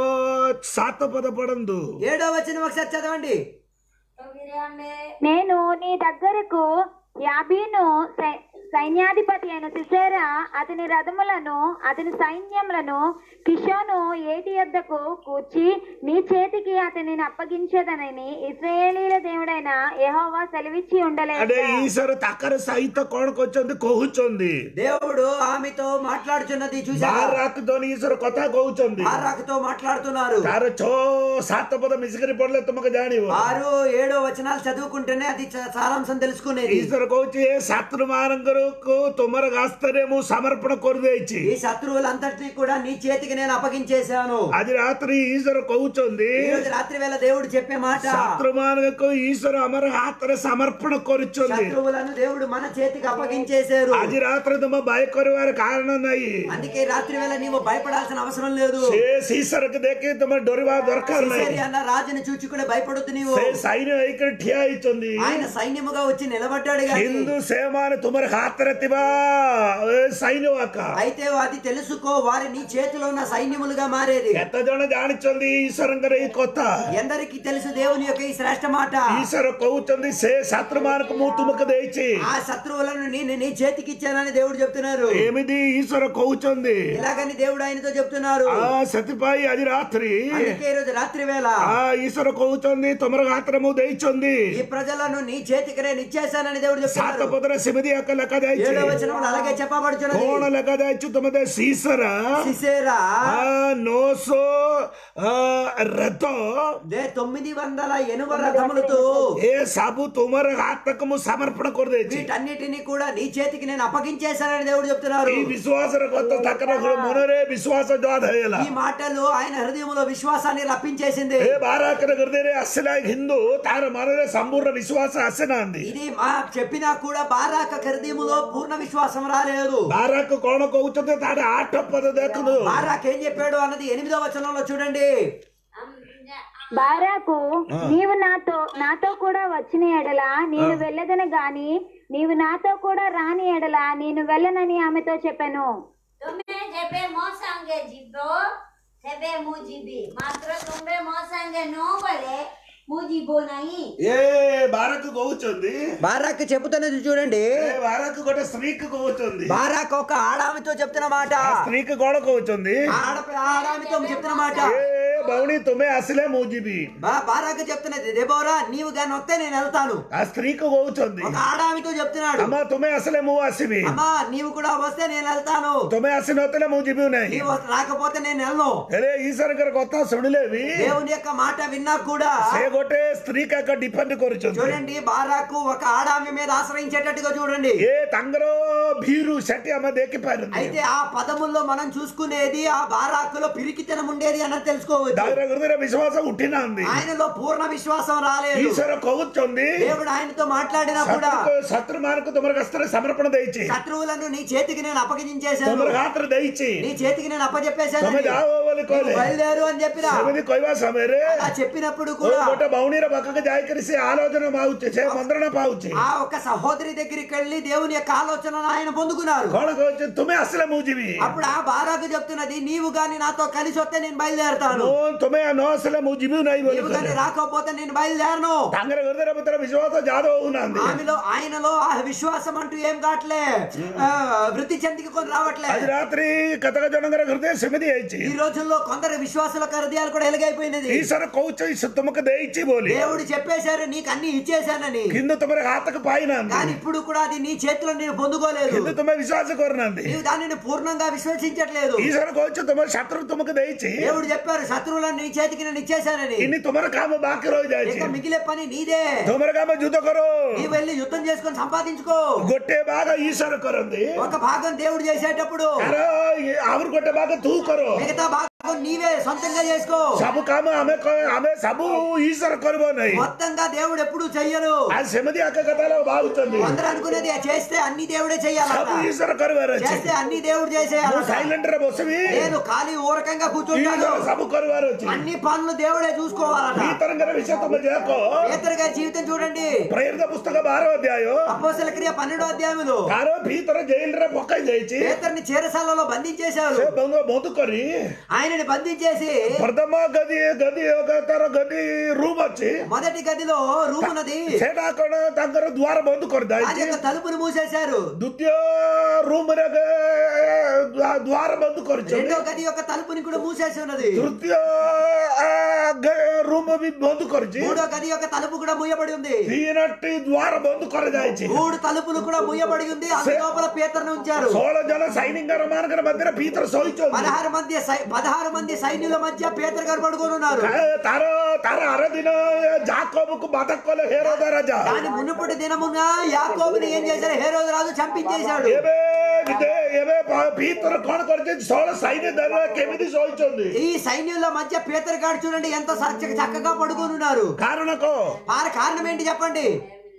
ସାତ ପଦ ପଢନ୍ତୁ ఏడో వచ్చిన ఒకసారి చదవండి తొమ్మిది అంటే నేను నీ దగ్గరకు యాబీను సై- సైన్యాధిపతి అయిన సిసేరా అతని రథములను అతని సైన్యములను కిషోను ఏటి యొద్దకు కూర్చి నీ చేతికి అతనిని అప్పగించదనని ఇస్రాయేలీల దేవుడైన యెహోవా సెలవిచ్చి అంటే ఉండలేదు ఈశ్వర ତାଙ୍କର ସହିତ କଣ କରୁଛନ୍ତି କହୁଛନ୍ତି దేవుడు ఆమెతో మాట్లాడుచున్నది చూసారా ବାରାକତోని ఈశ్వର କଥା କହୁଛନ୍ତି బారాకుతో మాట్లాడుతున్నారు ତାର ଛଅ ସାତ ପଦ ମିଶିକରି ପଢିଲେ ତୁମକୁ ଜାଣିବ ఆరు ఏడో వచనాలు చదువుకుంటేనే అది చ- సారాంశం తెలుసుకునేది ఈశ్వର କହୁଛି ଏ ଶତ୍ରୁ ମାନଙ୍କରକୁ ତୁମର ରାସ୍ତାରେ ମୁଁ ସମର୍ପଣ କରିଦେଇଛି ఈ శత్రువులంతటినీ కూడా నీ చేతికి నేను అప్పగించేశాను ଆଜି ରାତ୍ରି ఈశ్వର କହୁଛନ୍ତି ఈ రోజు రాత్రి వేళ దేవుడు చెప్పే మాట ଶତ୍ରୁ ମାନଙ୍କୁ ఈశ్వର ଆମର ହାତରେ ସମର୍ପଣ କରୁଛନ୍ତି శత్రువులను దేవుడు మన చేతికి అప్పగించేశారు ଆଜି ରାତିରେ ତୁମ ଭୟ କରିବାର କାରଣ ନାହିଁ అందుకే రాత్రి వేళ నీవు భయపడాల్సిన అవసరం లేదు ସେ ଈଶ୍ୱରକୁ ଦେଖି ତୁମେ ଡରିବା ଦରକାର సిసేరి ନାହିଁ అన్న రాజుని చూచి కూడా భయపడొద్దు నీవు ସେ ସୈନ୍ୟ ହେଇକରି ଠିଆ ହେଇଛନ୍ତି ఆయన సైన్యముగా వచ్చి నిలబడ్డాడు గాని କିନ୍ତୁ ସେମାନେ ତୁମର ହାତରେ ଥିବା ଏ ସୈନ୍ୟ ଆକା అయితే అది తెలుసుకో వారి నీ చేతిలో ఉన్న సైన్యములుగా మారేది କେତେ ଜଣ ଜାଣିଛନ୍ତି ଈଶ୍ୱରଙ୍କର ଏଇ କଥା ఎందరికి తెలుసు దేవుని యొక్క ఈ శ్రేష్ఠ మాట ଈଶ୍ୱର କହୁଛନ୍ତି ସେ ଶତ୍ରୁ ମାନଙ୍କୁ ମୁଁ ତୁମକୁ ଦେଇଛି ఆ శత్రువులను నేను నీ చేతికి ఇచ్చానని దేవుడు చెప్తున్నారు ଏମିତି ଈଶ୍ୱର କହୁଛନ୍ତି ఇలాగని దేవుడు ఆయనతో చెప్తున్నారు ଆ ସେଥିପାଇଁ ଆଜି ରାତ୍ରି అందుకే ఈరోజు రాత్రి వేళ ଆ ଈଶ୍ୱର କହୁଛନ୍ତି ତମର ହାତରେ ମୁଁ ଦେଇଛନ୍ତି ఈ ప్రజలను నీ చేతికి నేను ఇచ్చేసానని దేవుడు ସାତ చెప్తున్నారు ପଦରେ ସେମିତି ଏକ ଲେଖାଯାଇଛି ఏడో వచనంలో అలాగే చెప్పబడుచున్నది କଣ ଲେଖାଯାଇଛି ତୁମ ଶୀଷରା సిసేరా ନଅଶହ ଆ, ରଥ దే తొమ్మిది వందల ఎనుమ రథములతో ଏ ସବୁ ତୁମର ହାତକୁ ମୁଁ ସମର୍ପଣ କରିଦେଇଛି వీటన్నిటిని కూడా నీ చేతికి నేను అప్పగించేశానని దేవుడు చెప్తున్నారు ఈ విశ్వాసର କଥା ତାଙ୍କର ମନରେ ବିଶ୍ୱାସ ଜବାଦ ହେଇଗଲା ఈ మాటలు ఆయన హృదయంలో విశ్వాసాన్ని రప్పించేసింది ଏ ବାରାକର ହୃଦୟରେ ଆସିଲା ହିନ୍ଦୁ ତାର ମନରେ ସମ୍ପୂର୍ଣ୍ଣ ବିଶ୍ୱାସ ଆସିନାହାନ୍ତି ఇది మా చెప్పినా కూడా బారాక హృదయములో పూర్ణ విశ్వాసం రాలేదు ବାରାକ କଣ କହୁଛନ୍ତି ତାର ଆଠ ପଦ ଦେଖନ୍ତୁ బారాక్ ఏం చెప్పాడు అన్నది ఎనిమిదో వచనంలో చూడండి బారాకు నీవు నాతో నాతో కూడా వచ్చిన ఎడల నేను వెళ్ళదను గాని నీవు నాతో కూడా రాని ఎడల నేను వెళ్ళనని ఆమెతో చెప్పాను ତୁମେ ଯେବେ ମୋ ସାଙ୍ଗେ ଯିବ ସେବେ ମୁଁ ଯିବି ମାତ୍ର ତୁମେ ମୋ ସାଙ୍ଗେ ନ ଗଲେ ମୁଁ ଯିବ ନାହିଁ ଏ ବାରାକ କହୁଛନ୍ତି బారాక్ చెబుతున్నది చూడండి ଏ ବାରାକ ଗୋଟେ ସ୍ତ୍ରୀକୁ କହୁଛନ୍ତି బారాక్ ఒక ఆడామితో చెప్తున్న మాట ସ୍ତ୍ରୀକୁ କଣ କହୁଛନ୍ତି ఆడ ఆడామితో చెప్తున్న మాట ଏ బౌని తుమే అసలే మూజిబి బా బారాకు చెప్తున్నది దెబోరా నీవు గాని వస్తే నేను వెళ్తాను ఆ స్త్రీకి కోవుచుంది ఒక ఆడామితో చెప్తున్నాడు అమ్మా తుమే అసలే మూవ్ అసిబి అమ్మా నీవు కూడా వస్తే నేను వెళ్తాను తుమే అసినోతలే మూజిబి ఉన్నాయి నీవు రాకపోతే నేను వెళ్ళను అరే ఈశ్వర గారి కొత్త సుడిలేవి దేవుని యొక్క మాట విన్నా కూడా సే గొట్టే స్త్రీకి అక్క డిపెండ్ కొరుచుంది చూడండి బారాకు ఒక ఆడామి మీద ఆశ్రయించేటట్టుగా చూడండి ఏ తంగరో భీరు శటి అమ్మ దేకిపారింది అయితే ఆ పదముల్లో మనం చూసుకునేది ఆ బారాకులో పిరికితనం ఉండేది అన్నది తెలుసుకోవచ్చు దాని గురించి విశ్వాసం ఉట్టిన ఉంది ఆయనలో పూర్ణ విశ్వాసం రాలేదు ఈశ్వర కొవ్వుచుంది దేవుడు ఆయనతో మాట్లాడినా కూడా శత్రు మానకు తుమరకు అస్త్ర సమర్పణ దయచి శత్రువులను నీ చేతికి నేను అప్పగించేశాను తుమరకు ఆత్ర దయచి నీ చేతికి నేను అప్పచెప్పేశాను తమ జావోవలి కోలే బయలుదేరు అని చెప్పిన సెమిది కొయ్వా సమేరే అలా చెప్పినప్పుడు ఓ కూడా గొట్ట బౌనీర పక్కకు జాయకరిసి ఆలోచన పావుచ్చి చే మంత్రణ పావుచ్చి ఆ ఒక్క సహోదరి దగ్గరికి వెళ్ళి దేవుని యొక్క ఆలోచనను ఆయన పొందుకున్నారు కోణకు వచ్చి తుమే అసలే మూజివి అప్పుడు ఆ బారాకు చెప్తున్నది నీవు గాని నాతో కలిసి వస్తే నేను బయలుదేరతాను నో తుమే నో అసలే మూజివి నై నీవు గాని రాకపోతే నేను బయలుదేరను తంగర గురుదర పుత్ర విశ్వాస జాదవ్ ఉన్నది ఆమెలో ఆయనలో ఆ విశ్వాసం అంటూ ఏం కావట్లే ఆ, వృత్తి చెందికి కొని రావట్లే అది రాత్రి కథక జనంగర హృదయ సెమిది అయించి ఈ రోజుల్లో కొందరు విశ్వాసుల హృదయాలు కూడా ఎలుగైపోయినది ఈశ్వర కౌచ తుమకు దయచి బోలి దేవుడు చెప్పేశారు నీకు అన్ని ఇచ్చేశానని కింద తుమర హాతకు పాయిన కానీ ఇప్పుడు కూడా అది నీ చేతిలో నేను పొందుకోలేదు కింద తుమ విశ్వాస కోరినంది నీవు దానిని పూర్ణంగా విశ్వసించట్లేదు ఈశ్వర కౌచ తుమ శత్రు తుమకు దయచి దేవుడు చెప్పారు శత్రువులను నీ చేతికి నేను ఇచ్చేశానని ఇన్ని తుమర కామ బాకి రోజు జాయిచి ఇక మిగిలే పని నీదే తుమర కామ జుత కరో నీవు వెళ్ళి యుద్ధం చేసుకొని సంపాదించుకో గొట్టే బాగా ఈశ్వర కరంది ఒక భాగం దేవుడు చేసేటప్పుడు అరే ఆవిడ కొట్టే బాగా తూ కరో మిగతా భాగం నీవే సొంతంగా చేసుకో సబు కామ ఆమె కో- ఆమె సబు ఈశ్వర కరుబోనాయి మొత్తంగా దేవుడు ఎప్పుడు చెయ్యరు ఆ సెమది అక్క కథలో బాగుతుంది అందరూ అనుకునేది చేస్తే అన్ని దేవుడే చెయ్యాలి సబు ఈశ్వర కరువారు వచ్చి చేస్తే అన్ని దేవుడు చేసేయాలి సైలెంట్ రా బొసవి నేను ఖాళీ ఊరకంగా కూర్చుంటాను ఈశ్వర సబు కరువారు వచ్చి అన్ని పనులు దేవుడే చూసుకోవాలట ఈ తరంగర విషయ తమ జాకో పేతరు గారి జీవితం చూడండి ప్రేరిత పుస్తక బారో అధ్యాయో అపోసల క్రియ పన్నెండో అధ్యాయములు కారో భీతర జైలు రా పొక్క చేయించి పేతరుని చేరసాలలో బంధించేశారు సే బంగ మొందుకొని ఆయనని బంధించేసి ప్రథమ గది గది ఒక తర గది రూమ్ వచ్చి మొదటి గదిలో రూమ్ ఉన్నది సేట అక్కడ దగ్గర ద్వార బంద్ కొరి అది దాచి యొక్క తలుపును మూసేశారు ద్వితీయ రూమ్ రేగ ద్వార బంద్ కొరిచి రెండో గది యొక్క తలుపుని కూడా మూసేసి ఉన్నది తృతీయ రూమ్ బి బంద్ కొరిచి మూడో గది యొక్క తలుపు కూడా మూయబడి ఉంది తీనట్టి ద్వార బంద్ కొరి దాచి మూడు తలుపులు కూడా మూయబడి ఉంది అందు లోపల పేతరుని ఉంచారు సోళ జన సైనిక రమానకర మధ్య పీతర సోయిచోంది పదహారు మంది సై- పదహారు మంది సైన్యుల మధ్య పేతరు గారు పడుకొని ఉన్నారు ತಾರ ತಾರ ಅರದಿನ ಜಾಕೋಬಕ್ಕೆ ಬದಕೊಲ್ಲ ಹೇರೋದ ರಾಜ దాని మునుపటి దినమున యాకోబుని ఏం చేశారు హేరోదు రాజు చంపించేశాడు ఏవే విదే ఏవే పీతర కోణ కొరిచి సోళ సైన్య ధర కెమిది సోయిచోంది ఈ సైన్యుల మధ్య పేతరు గారు చూడండి ఎంత సచ్చ- చక్కగా పడుకొని ఉన్నారు కారణకో ఆ కారణం ఏంటి చెప్పండి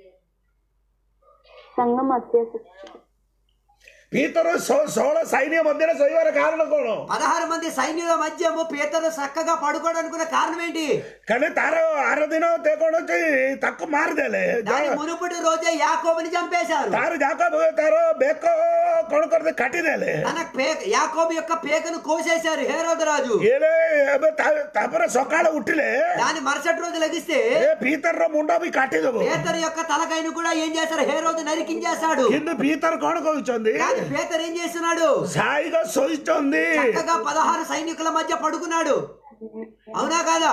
సంఘం అత్యాసక్తి పీతరు సో- సోళ సైన్య మధ్యన సొయ్యవాರ కారణ కోణ పదహారు మంది సైన్యుల మధ్యము పేతరు చక్కగా పడుకోవడానికి కారణం ఏంటి కానీ తార అరదిన తేకొనొచ్చి తక్కువ మారదేలే దాని మునుపటి రోజే యాకోబుని చంపేశారు ತಾರ ಜಾಕೋಬ ತಾರ ಬೇಕೋ ಕೋಣ ಕೊರದೆ ಕಟ್ಟಿದೇಲೆ తన పేక యాకోబు యొక్క పేకను కోసేశారు హేరోదు రాజు ಏನೇ ತಾಪರ ಸೊಕಾಳ ಹುಟ್ಟಿಲೆ దాని మరుసటి రోజు లగిస్తే ఏ పీతర్ ముండా బి కట్టిదవు పేతరు యొక్క తలకాయను కూడా ఏం చేశారు హేరోదు నరికించేశాడు కింద పీతర్ కొనకొచ్చింది కానీ పేతరు ఏం చేస్తున్నాడు సాయిగా సోయిస్తుంది చక్కగా పదహారు సైనికుల మధ్య పడుకున్నాడు అవునా కాదా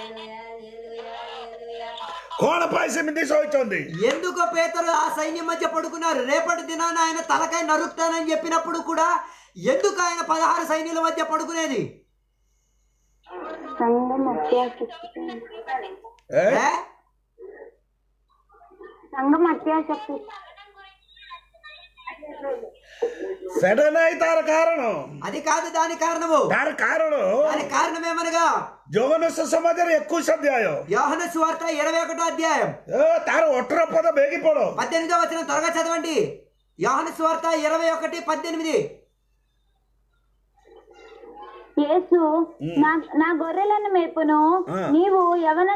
కోణ పాయసం మీద సోయిస్తుంది ఎందుకు పేతరు ఆ సైన్యం మధ్య పడుకున్నారు రేపటి దినాన ఆయన తలకాయ నరుకుతానని చెప్పినప్పుడు కూడా ఎందుకు ఆయన పదహారు సైన్యుల మధ్య పడుకునేది సంఘం అత్యాసక్తి ఏ? సంఘం అత్యాసక్తి సడన్ అయి తార కారణం అది కాదు దాని కారణము తార కారణం దాని కారణం ఏమనగా జోగన సమాచారం ఎక్కువ సద్యాయం యోహన సువార్త ఇరవై ఒకటో అధ్యాయం తార ఒట్టర పద బేగిపోవడం పద్దెనిమిదో వచ్చిన త్వరగా చదవండి యోహన సువార్త ఇరవై ఒకటి పద్దెనిమిది యేసు నా నా గొర్రెలను మేపును ఆ. నీవు యవన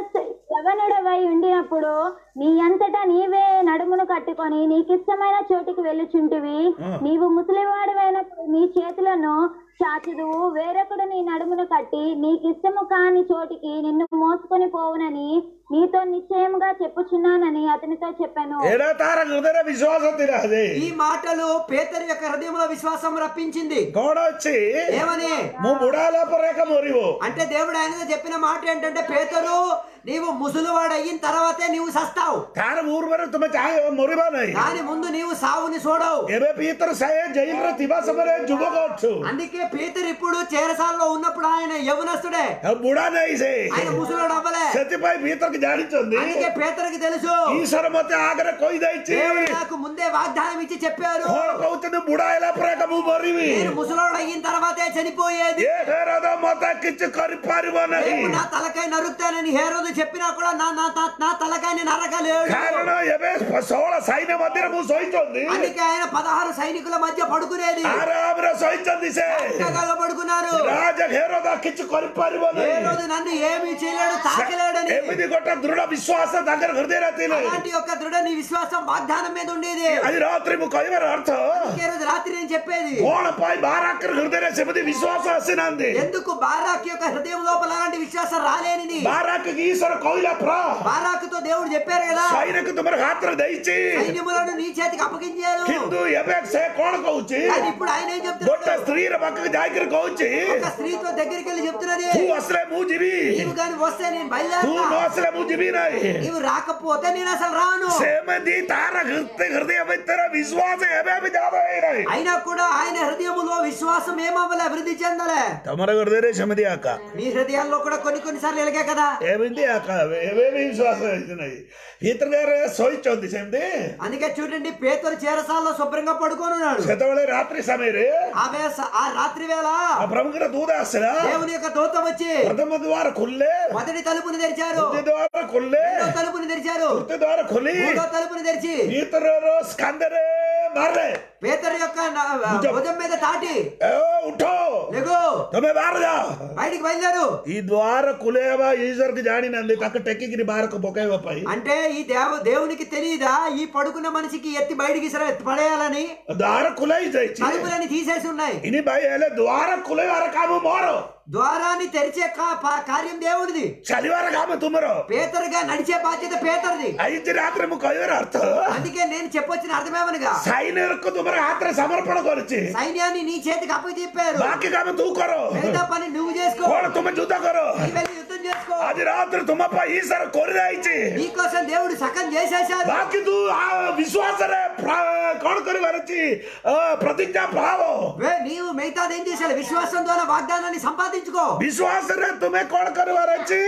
యవనుడవై ఉండినప్పుడు నీ అంతటా నీవే నడుమును కట్టుకొని నీకిష్టమైన చోటికి వెళ్ళుచుంటివి నీవు ముసలివాడివైనప్పుడు నీ చేతులను చాచుదువు వేరొకడు నీ నడుమును కట్టి నీకిష్టము కాని చోటికి నిన్ను మోసుకొని పోవునని నీతో నిశ్చయముగా చెప్పుచున్నానని అతనితో చెప్పాను ఏడా తార హృదయ విశ్వాసం తినది ఈ మాటలు పేతరు యొక్క హృదయంలో విశ్వాసం రప్పించింది గోడ వచ్చి ఏమని ము బుడాల పరేక మొరివు అంటే దేవుడు ఆయనతో చెప్పిన మాట ఏంటంటే పేతరు నీవు ముసలివాడు అయిన తర్వాతే నీవు సస్తావు తార ఊరు వరకు తుమ్మ చాయ మొరిబా నై దాని ముందు నీవు సావుని చూడవు ଏବେ ପୀତର ସାଏ ଜೈଲର ଥିବା ସମୟରେ ଯୁବକ ଅଛୁ అందుకే పేతరు ఇప్పుడు చేరసాలలో ఉన్నప్పుడు ఆయన యవనస్తుడే ଆଉ ବୁଢା ନାହିଁ ସେ ఆయన ముసలోడు అవ్వలే ସେଥିପାଇଁ ପୀତରକୁ ଜାଣିଛନ୍ତି అందుకే పేతరుకి తెలుసు ଈଶ୍ୱର ମତେ ଆଗରେ କହିଦେଇଛି దేవుడు నాకు ముందే వాగ్దానం ఇచ్చి చెప్పారు କଣ କହୁଛନ୍ତି ବୁଢା ହେଲା ପରେ ଏକା ମୁଁ ମରିବି నేను ముసలోడు అయిన తర్వాతే చనిపోయేది ଏ ହେରଦ ମତେ କିଛି କରିପାରିବ ନାହିଁ రేపు నా తలకాయ నరుకుతానని హేరోదు చెప్పినా కూడా నా నా తా- నా తలకాయని నరకలేడు କାରଣ ଏବେ ଷୋହଳ ସୈନ୍ୟ ମଧ୍ୟରେ ମୁଁ ଶୋଇଛନ୍ତି అందుకే ఆయన పదహారు సైనికుల మధ్య పడుకునేది ଆରାମରେ ଶୋଇଛନ୍ତି ସେ చక్కగా పడుకున్నారు ରାଜ ହେରଦ କିଛି କରିପାରିବ ఏ ନାହିଁ రోజు నన్ను ఏమి చేయలేడు తాకలేడని ଏମିତି ଗୋଟେ ଦୃଢ ବିଶ୍ୱାସ ତାଙ୍କର ହୃଦୟରେ ଥିଲେ అలాంటి యొక్క దృఢ నీ విశ్వాసం వాగ్దానం మీద ఉండేది ଆଜି ରାତ୍ରି ମୁଁ କହିବାର ଅର୍ଥ ఈ రోజు రాత్రి నేను చెప్పేది କଣ ପାଇଁ ବାରାକର ହୃଦୟରେ ସେମିତି ବିଶ୍ୱାସ ଆସିନାହାନ୍ତି ఎందుకు బారాక్ యొక్క హృదయం లోపల అలాంటి విశ్వాసం రాలేనిది ବାରାକ ఈశ్వର କହିଲା ପ୍ର బారాకుతో దేవుడు చెప్పారు కదా ସୈନ୍ୟକୁ ତୁମର ହାତରେ ଦେଇଛି సైన్యములను నీ చేతికి అప్పగించారు କିନ୍ତୁ ଏବେ ସେ କଣ କହୁଛି కానీ ఇప్పుడు ఆయన ఏం ଗୋଟେ చెప్తున్నాడు ସ୍ତ୍ରୀର ପାଖକୁ ଯାଇକରି କହୁଛି ఒక స్త్రీతో దగ్గరికి వెళ్ళి చెప్తున్నది ତୁ ଆସିଲେ ମୁଁ ଯିବି నీవు కానీ వస్తే నేను ତୁ ନ బయలుదేరుతా ଆସିଲେ ମୁଁ ଯିବି ନାହିଁ నీవు రాకపోతే నేను అసలు రాను ସେମିତି ତାର ହୃଦୟ ହୃଦୟ ଭିତରେ ବିଶ୍ୱାସ ଏବେ ବି ଜାତ ହେଇନାହିଁ అయినా కూడా ఆయన హృదయములో విశ్వాసం ఏమవ్వలే అభివృద్ధి చెందలే ତମର ହୃଦୟରେ ସେମିତି ଆକା మీ హృదయాల్లో కూడా కొన్ని కొన్నిసార్లు ఎలాగే కదా ଏମିତି ଆକା ଏବେ ବି ବିଶ୍ୱାସ ହେଇଛି ନାହିଁ ଭିତରେ ଶୋଇଛନ୍ତି ସେମିତି అందుకే చూడండి పేతురు చేరసాల్లో శుభ్రంగా పడుకొని ఉన్నాడు ସେତେବେଳେ ରାତ୍ରି ସମୟରେ ఆ వేస ఆ రాత్రి వేళ ఆ ప్రముఖుల దూత ଆସିଲା దేవుని యొక్క దూత వచ్చి ପ୍ରଥମ ଦ୍ୱାର ଖୋଲିଲେ మొదటి తలుపుని తెరిచారు ଦ୍ୱିତୀୟ ଦ୍ୱାର ଖୋଲିଲେ రెండో తలుపుని తెరిచారు ତୃତୀୟ ଦ୍ୱାର ଖୋଲି మూడో తలుపుని తెరిచి ଭିତରର ସ୍କାନ୍ଦରେ ମାରିଲେ పేతురు యొక్క న- భుజం మీద తాటి ଏ ଓ, ଉଠ లేగు ତମେ ବାହାର ଯାଅ బయటికి బయలుదేరు ఈ ద్వార ଖୋଲେଇବା ଈଶ୍ୱରକୁ ଜାଣିନାହାନ୍ତି ତାକୁ ଟେକିକିରି ବାହାରକୁ ପକେଇବା ପାଇଁ అంటే ఈ దేవ దేవునికి తెలియదా ఈ పడుకున్న మనిషికి ఎత్తి బయటికి ఇసర- పడేయాలని ଦ୍ୱାର ଖୋଲା ହେଇଯାଇଛି తలుపులని తీసేసి ఉన్నాయి ଇନି ଭାଇ ହେଲେ ଦ୍ୱାର ଖୋଲେଇବାର କାମ ମୋର ద్వారాన్ని తెరిచే కా- పా- కార్యం దేవుడిది ଚାଲିବାର କାମ ତୁମର పేతరుగా నడిచే బాధ్యత పేతరుది ଆଜି ରାତିରେ ମୁଁ କହିବାର ଅର୍ଥ అందుకే నేను చెప్పొచ్చిన అర్థమేమనగా ସାଇନରକୁ ତୁମର ହାତରେ ସମର୍ପଣ କରୁଛି సైన్యాన్ని నీ చేతికి అప్పచెప్పారు ବାକି କାମ ତୁ କର మిగతా పని నువ్వు చేసుకో କଣ ତୁମେ ଯୁଦ୍ଧ କର నువ్వు వెళ్ళి యుద్ధం చేసుకో ଆଜି ରାତିରେ ତୁମ ପାଇଁ ଈଶ୍ୱର କରିଦେଇଛି నీకోసం దేవుడు సకం చేసేశారు ବାକି ତୁ ଆ, ବିଶ୍ୱାସରେ ପ୍ରା- କଣ କରିବାର ଅଛି ଅ, ପ୍ରତିଜ୍ଞା ଭାବ వే, నీవు మిగతాది ఏం చేశాడు విశ్వాసం ద్వారా వాగ్దానాన్ని సంపాదించుకో ବିଶ୍ୱାସରେ ତୁମେ କଣ କରିବାର ଅଛି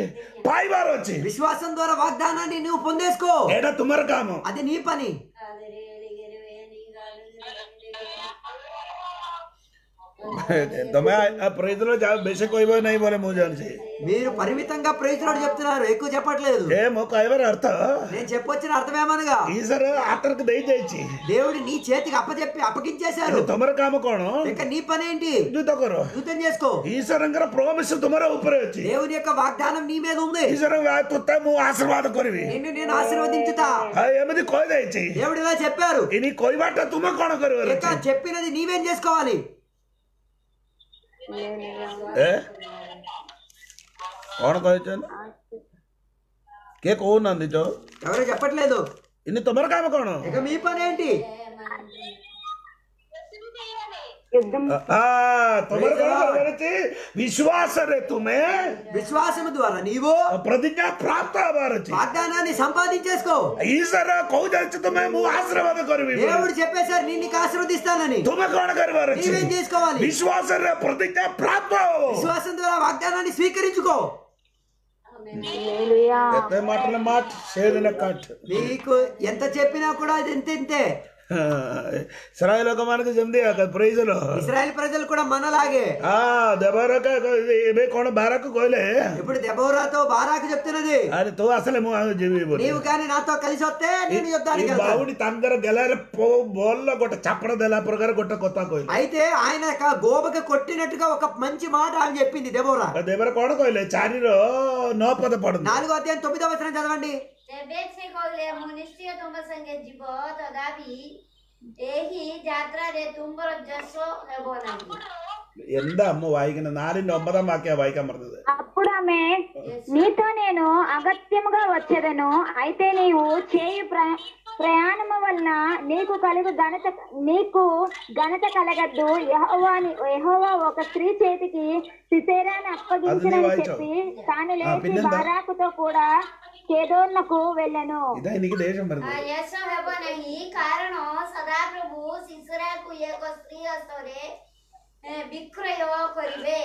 ପାଇବାର ଅଛି విశ్వాసం ద్వారా వాగ్దానాన్ని నువ్వు పొందేసుకో ଏଇଟା ତୁମର କାମ అది నీ పని ତମେ ପ୍ରେଜର ବେଶୀ କହିବ ନାହିଁ ବୋଲେ ମୁଁ ଜାଣିଛି మీరు పరిమితంగా ప్రయోజనాలు చెప్తున్నారు ఎక్కువ చెప్పట్లేదు ଏ ମୋ କହିବାର ଅର୍ଥ నేను చెప్పొచ్చిన అర్థమేమనగా ଈଶ୍ୱର ହାତକୁ ଦେଇଯାଇଛି దేవుడు నీ చేతికి అప్పచెప్పి అప్పగించేశారు ଏବେ ତମର କାମ କଣ ఇంకా నీ పని ఏంటి ଯୁଦ୍ଧ କର యుద్ధం చేసుకో ଈଶ୍ୱରଙ୍କର ପ୍ରୋମିସ ତୁମର ଉପରେ ଅଛି దేవుని యొక్క వాగ్దానం నీ మీద ఉంది ଈଶ୍ୱର ତୋତେ ମୁଁ ଆଶୀର୍ବାଦ କରିବି నిన్ను నేను ఆశీర్వదించుతా ଆଉ ଏମିତି କହିଦେଇଛି దేవుడు ఇలా చెప్పారు ଇନି କହିବାଟା ତୁମେ କଣ କରିବାର ఇంకా ଅଛି చెప్పినది నీవేం చేసుకోవాలి ଏ କଣ କହିଛନ୍ତି କିଏ କହୁନାହାନ୍ତି ଚ ఎవరు చెప్పట్లేదు ଇନି ତମର କାମ କଣ ఇక మీ పని ఏంటి యుద్ధం ଆ, ତମର କଣ କରିବାର ଅଛି ବିଶ୍ୱାସରେ ତୁମେ విశ్వాసము ద్వారా నీవు ପ୍ରତିଜ୍ଞା ପ୍ରାପ୍ତ ହେବାର ଅଛି వాగ్దానాన్ని సంపాదించేసుకో ଈଶ୍ୱର କହୁଛନ୍ତି ତୁମେ ମୁଁ ଆଶୀର୍ବାଦ କରିବି ବୋଲି। దేవుడు చెప్పేశారు నేను నీకు ఆశీర్వదిస్తానని ତୁମେ କଣ କରିବାର ଅଛି నీవేం చేసుకోవాలి ବିଶ୍ୱାସରେ ପ୍ରତିଜ୍ଞା ପ୍ରାପ୍ତ ହବ విశ్వాసం ద్వారా వాగ్దానాన్ని స్వీకరించుకో హల్లెలూయా କେତେ ମାଟିଲେ ମାଠ ସେ ଦିନ କାଠ నీకు ఎంత చెప్పినా కూడా అది ఎంత ఇంతే ఇస్రాయల్ ఒక మనకు చెంది ప్రైజులు ఇస్రాయల్ ప్రజలు కూడా మనలాగే ఆ దెబ్బరక ఇవే కొన బారకు కోయలే ఇప్పుడు దెబోరాతో బారాకు చెప్తున్నది అది తో అసలు జీవి నీవు కానీ నాతో కలిసి వస్తే నేను ఈ యుద్ధానికి వెళ్తాను బావుడి తంగర గెలార పో బోల్ల గొట్ట చప్పడ దెల ప్రకార గొట్ట కొత్త కోయలు అయితే ఆయన యొక్క గోబకి కొట్టినట్టుగా ఒక మంచి మాట ఆమె చెప్పింది దెబోరా దెబ్బర కొడ కోయలే చారిలో నోపద పడుతుంది నాలుగో అధ్యాయం తొమ్మిదో వచనం చదవండి ତେବେ ସେ କହିଲେ ମୁଁ ନିଶ୍ଚୟ ତୁମ ସଙ୍ଗେ ଯିବ ତଥାପି ଏହି ଯାତ୍ରାରେ ତୁମର ଯଶ ହେବ ନାହିଁ ఎంత అమ్మ వాయికిన నాలుగు ఒంబదం వాక్య వాయిక మరదది అప్పుడు ఆమె నీతో నేను అగత్యముగా వచ్చేదను అయితే నీవు చేయు ప్ర ప్రయాణము వలన నీకు కలుగు ఘనత నీకు ఘనత కలగద్దు యెహోవాని యెహోవా ఒక స్త్రీ చేతికి సిసేరాన్ని అప్పగించినని వాయిచో. చెప్పి తాను ఆ, లేచి పిన్నెంత? బారాకుతో కూడా కేదోర్నకు వెళ్ళెను ఇదా నీకు దేశం આ మరదది યશ ହେବ નહીં କାରଣ ସଦାପ୍ରଭୁ ଶିଶୁରାକୁ ଏକ ସ୍ତ୍ରୀ ହସ୍ତରେ ଏ, ବିକ୍ରୟ କରିବେ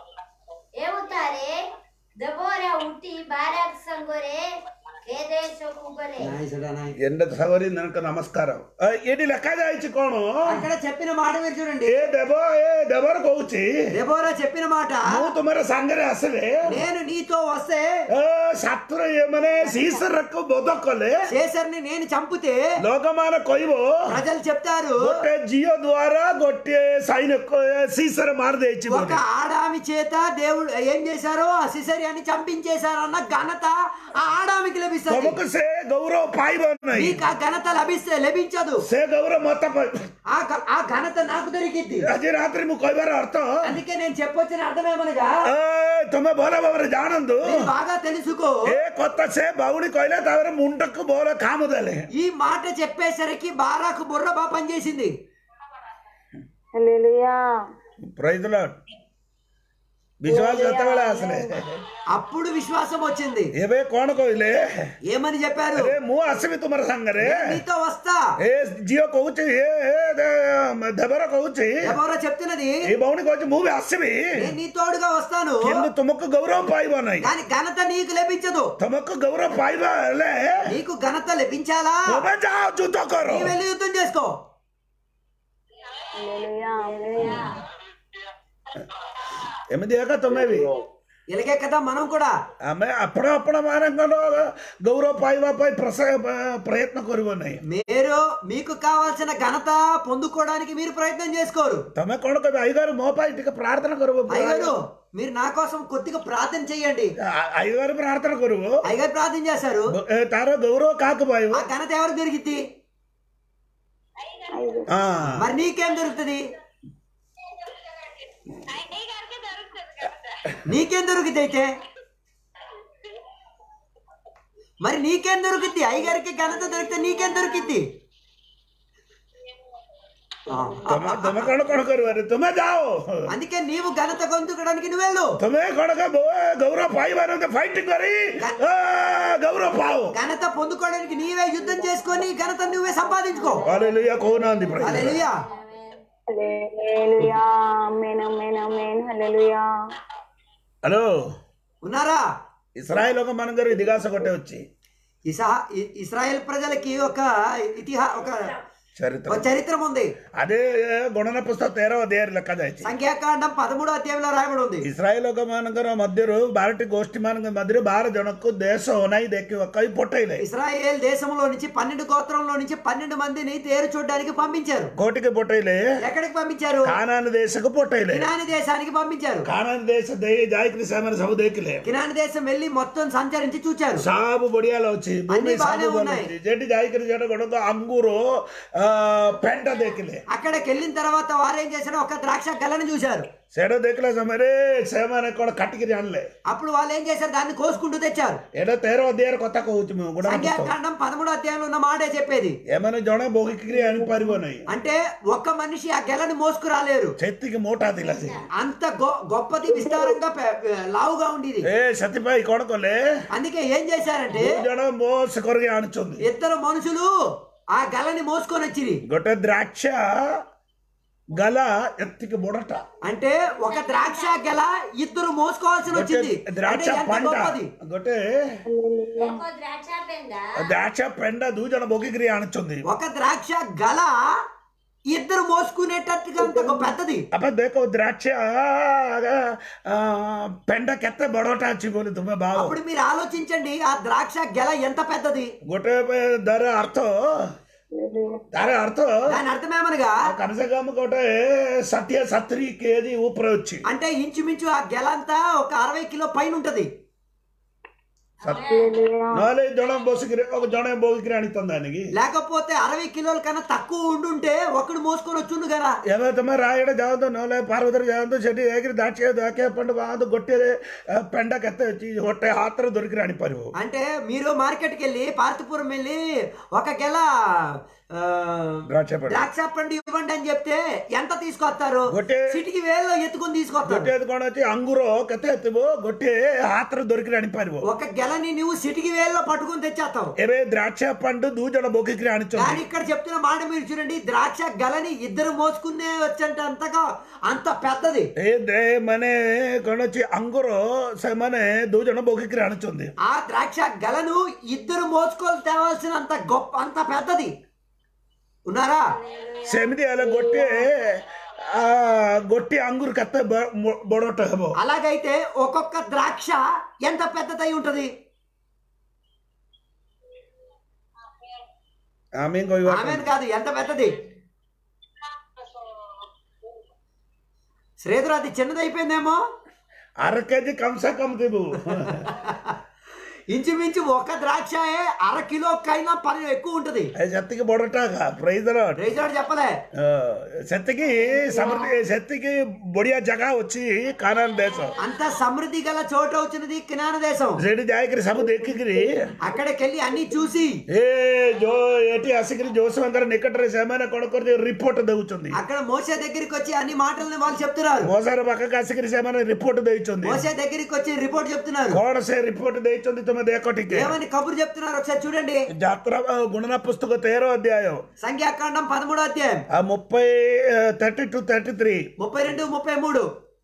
ଏଉତାରେ ଦେବରା ଉଠି ବାରାକ ସାଙ୍ଗରେ ଏ ଦେଶକୁ ଗଲେ ఎండ సవరి ననకు నమస్కారం ఆ, ఏంటి లెక్క జాయిచి కోణం అక్కడ చెప్పిన మాట మీరు చూడండి ఏ దెబ్బ ఏ దెబ్బర కోచి దెబోరా చెప్పిన మాట నువ్వు తుమర సంగరే అసలే నేను నీతో వస్తే శత్రు ఏమనే సీసరకు బొదొక్కలే శేషర్ని నేను చంపితే లోకమాన కొయ్యో ప్రజలు చెప్తారు గొట్టె జియో ద్వారా గొట్టె సైన్ సీసర మారదేచి ఒక ఆడామి చేత దేవుడు ఏం చేశారో ఆ సిసరియాన్ని చంపించేశారు అన్న ఘనత ఆ ఆడామికి లభిస్తుంది తమకు సే గౌరవ పాయిబన్నాయి నీకు ఆ ఘనత లభిస్తే లభించదు సే గౌరవ మొత్తం ఆ ఘ- ఆ ఘనత నాకు దొరికింది అజీ రాత్రి ము కొయ్యబార అర్థం అందుకే నేను చెప్పొచ్చిన అర్థమేమనగా ఏ, తొమ్మె బోల బాబర జానందు నీకు బాగా తెలుసుకో ఏ కొత్త సే బౌడి కొయ్యలే తవర ముంటకు బోల కాముదలే ఈ మాట చెప్పేసరికి బారాకు బుర్ర బాగా పనిచేసింది హల్లెలూయా ప్రైజ్ లాడ్ విశ్వాస ఎత్తవేళ అసలే అప్పుడు విశ్వాసం వచ్చింది ఏవే కోణ కొయ్యలే ఏమని చెప్పారు అరే ము అసమి తుమర సంగరే నీతో వస్తా ఏ జియో కହୁచి ఏ ఏ ద- దెబ్బర కହୁచి ఎవరో చెప్తున్నది ఈ బౌని కହୁచి మూవి అసమి నేను నీ తోడుగా వస్తాను కింద తుమకు గౌరవ పాయిబన్నాయి కానీ ఘనత నీకు లభించదు తమకు గౌరవ పాయిబలే నీకు ఘనత లభించాలా నువ్వే జాओ జూతో కరో నీ వెళ్ళి యుద్ధం చేసుకో హల్లెలూయా హల్లెలూయా ఎమిది ఏక తొమ్మిది ఇలాగే కదా మనం కూడా ఆమె అప్పుడు అప్పుడు మానంగా గౌరవ పాయిబాపై ప్రస ప్రయత్న కొరువన్నాయి మీరు మీకు కావాల్సిన ఘనత పొందుకోవడానికి మీరు ప్రయత్నం చేసుకోరు తమ కొడుకు అయ్యగారు మోపాయి ఇటుక ప్రార్థన కొరువు అయ్యగారు మీరు నా కోసం కొద్దిగా ప్రార్థన చేయండి అయ్యగారు ప్రార్థన కొరువు అయ్యగారు ప్రార్థన చేశారు ఏ, తారో గౌరవ కాకపోయి ఆ ఘనత ఎవరికి దొరికింది ఆ, మరి నీకేం దొరుకుతుంది నీకేం దొరుకుతుంది అయితే మరి నీకేం దొరుకుద్ది అయ్యగారికి ఘనత దొరికితే నీకేం దొరికిద్ది ఆ, తమ తమ కొడుకు కొడుకు తుమ్మే జాओ అందుకే నీవు ఘనత పొందుకోవడానికి నువ్వు వెళ్ళు तुम्हें कोण का बो- गौरव पाई बार फाइटिंग करी आ, गौरव पाओ ఘనత పొందుకోవడానికి నీవే యుద్ధం చేసుకొని ఘనత నువ్వే సంపాదించుకో हालेलुया कौन आंदी praise hallelujah hallelujah amen amen amen hallelujah hello ఉన్నారా ఇస్రాయల్ ఒక మన గారు దిగాస కొట్టే వచ్చి ఇసా ఇ- ఇస్రాయేల్ ప్రజలకి ఒక ఇతిహా ఒక చరిత్ర ఒక చరిత్రం ఉంది అదే గుణన పుస్తక తేరవ దేర్ లెక్క దాచి సంఖ్యాకాండం పదమూడో అధ్యాయంలో రాయబడి ఉంది ఇస్రాయల్ ఒక మనగర మధ్యరు భారటి గోష్ఠి మన మధ్య భార జనకు దేశ ఓనాయి దెక్కి ఒక్క పొట్టయిలే ఇస్రాయేల్ దేశంలో నుంచి పన్నెండు గోత్రంలో నుంచి పన్నెండు మందిని తేరు చూడడానికి పంపించారు కోటికి పొట్టయిలే ఎక్కడికి పంపించారు కానాని దేశకు పొట్టయిలే కినాని దేశానికి పంపించారు కానాని దేశ దయ జాయక్రి సామన సభ దేకిలే కినాని దేశం వెళ్ళి మొత్తం సంచరించి చూచారు సాబు బొడియాలో వచ్చి భూమి అన్ని బాగానే సాబు ఉన్నాయి. వచ్చి జెట్టి జాయకరి జడ కొడుకు అంగూరు ఆ, పెంట దేకిలే అక్కడికి వెళ్ళిన తర్వాత వారేం చేశారు ఒక ద్రాక్ష గల్లని చూశారు సెడ దేకిలే సమరే సేమనే కూడా కట్టికిరి అనలే అప్పుడు వాళ్ళు ఏం చేశారు దాన్ని కోసుకుంటూ తెచ్చారు ఎడో తేరో దేర కొత్త కోవచ్చు మేము కూడా సంఖ్యాకాండం పదమూడో అధ్యాయంలో ఉన్న మాటే చెప్పేది ఏమైనా జొణ బొగికిరి అని పరిపోనాయి అంటే ఒక్క మనిషి ఆ గెలని మోసుకురాలేరు చెత్తికి మూటా తిలసి అంత గొ- గొప్పది విస్తారంగా పె- పె- లావుగా ఉండేది ఏ సతిపాయి కొడుకోలే అందుకే ఏం చేశారంటే జొణ మోస కొరగి ఆనుచుంది ఇద్దరు మనుషులు ఆ గలని మోసుకొని వచ్చింది గొట్ట ద్రాక్ష గల ఎత్తికి బుడట అంటే ఒక ద్రాక్ష గెల ఇద్దరు మోసుకోవాల్సి గొట్టె వచ్చింది ద్రాక్ష అంటే ఎంత పంట గొప్పది. గొట్టే ఏకో ద్రాక్ష పెండ ద్రాక్ష పెండ దూజన బొగిగిరి అణుచుంది ఒక ద్రాక్ష గల ఇద్దరు మోసుకునేటట్టుగా అంత గొప్ప పెద్దది అప్ప దేకో ద్రాక్ష ఆ, పెండ కెత్తే బడోట వచ్చి బోలి తుమ్మె బావు అప్పుడు మీరు ఆలోచించండి ఆ ద్రాక్ష గెల ఎంత పెద్దది గొట్టే దర అర్థ దాని అర్థ దాని అర్థమేమనగా కనసగమ్మ కోట సత్య సత్రి కేది ఊపిరి వచ్చి అంటే ఇంచుమించు ఆ గెల అంతా ఒక అరవై కిలో పైన ఉంటది నాలుగు జనం బొసిగిరి ఒక జనం బొగిగిరి అణితుంది దానికి లేకపోతే అరవై కిలోల కన్నా తక్కువ ఉండుంటే ఒకడు మోసుకొని వచ్చుండు కదా ఎవరైతే రాయడ జావదు నోలే పార్వతరు జావదు చెట్టు ఎగిరి దాచే దాకే పండు బాదు గొట్టె పెండ కెత్త వచ్చి ಹೊಟ್ಟೆ ಹಾತ್ರ దొరికి అణిపరు అంటే మీరు మార్కెట్కి వెళ్ళి పార్తిపురం వెళ్ళి ఒక గెల ఆ, ద్రాక్ష పండు ద్రాక్ష పండు ఇవ్వండి అని చెప్తే ఎంత తీసుకొస్తారు గొట్టె సిటికి వేల్లో ఎత్తుకొని తీసుకొస్తారు గొట్టె ఎత్తుకొని వచ్చి అంగురు కెత్త ఎత్తువు గొట్టె ಹಾತ್ರ దొరికి అణిపరు ఒక గెలని నువ్వు సిటికి వేల్లో పట్టుకొని తెచ్చేస్తావు ఎరే ద్రాక్ష పండు దూజన బొగిగిరి కానీ అణిచుంది ఇక్కడ చెప్తున్న మాట మీరు చూడండి ద్రాక్ష గలని ఇద్దరు మోసుకునే వచ్చంటే అంతగా అంత పెద్దది ఏ దే మనే కొనొచ్చి అంగురు మనే దూజన బొగిగిరి అణుచుంది ఆ ద్రాక్ష గలను ఇద్దరు మోసుకొని తేవాల్సిన అంత గొప్ప అంత పెద్దది ఉన్నారా సెమిది అలా గొట్టె ఆ గొట్టి అంగురు కత్త బొడొట్ట హబో అలాగైతే ఒక్కొక్క ద్రాక్ష ఎంత పెద్దదై ఉంటది ఆమె ఇంకో ఇవాళ ఆమెను కాదు ఎంత పెద్దది శ్రీధర్ అది చిన్నదైపోయిందేమో అర కేజీ కంసే కమ్ దిబు ఇంచుమించు ఒక ద్రాక్ష అర కిలో కైనా పని ఎక్కువ ఉంటది అది శక్తికి బొడటాగా ప్రైజ్ రైజాడు చెప్పలే శక్తికి సమృద్ధి శక్తికి బొడియా జగా వచ్చి కానాన్ దేశం అంత సమృద్ధి గల చోట వచ్చినది కినాన దేశం ସେଠି ଯାଇକିରି ସବୁ ଦେଖିକିରି అక్కడికి వెళ్ళి అన్ని చూసి ଏ ଯୋ ଏଠି ଆସିକିରି ଯୋଶୁଆଙ୍କର ନିକଟରେ ସେମାନେ କଣ କରି ରିପୋର୍ଟ ଦଉଛନ୍ତି అక్కడ మోసే దగ్గరికి వచ్చి అన్ని మాటల్ని వాళ్ళు చెప్తున్నారు ମଶାର ପାଖକୁ ଆସିକିରି ସେମାନେ ରିପୋର୍ଟ ଦେଇଛନ୍ତି మోసే దగ్గరికి వచ్చి రిపోర్ట్ చెప్తున్నారు କଣ ସେ ରିପୋର୍ଟ ଦେଇଛନ୍ତି ତମେ ଦେଖ ଟିକେ ఏమని కబురు చెప్తున్నారు ఒకసారి చూడండి ଯାତ୍ରା ଗୁଣନା ପୁସ୍ତକ ତେର ଅଧ୍ୟାୟ సంఖ్యాకాండం పదమూడో అధ్యాయం ఆ ముప్పై థర్టీ టు థర్టీ త్రీ ముప్పై రెండు ముప్పై మూడు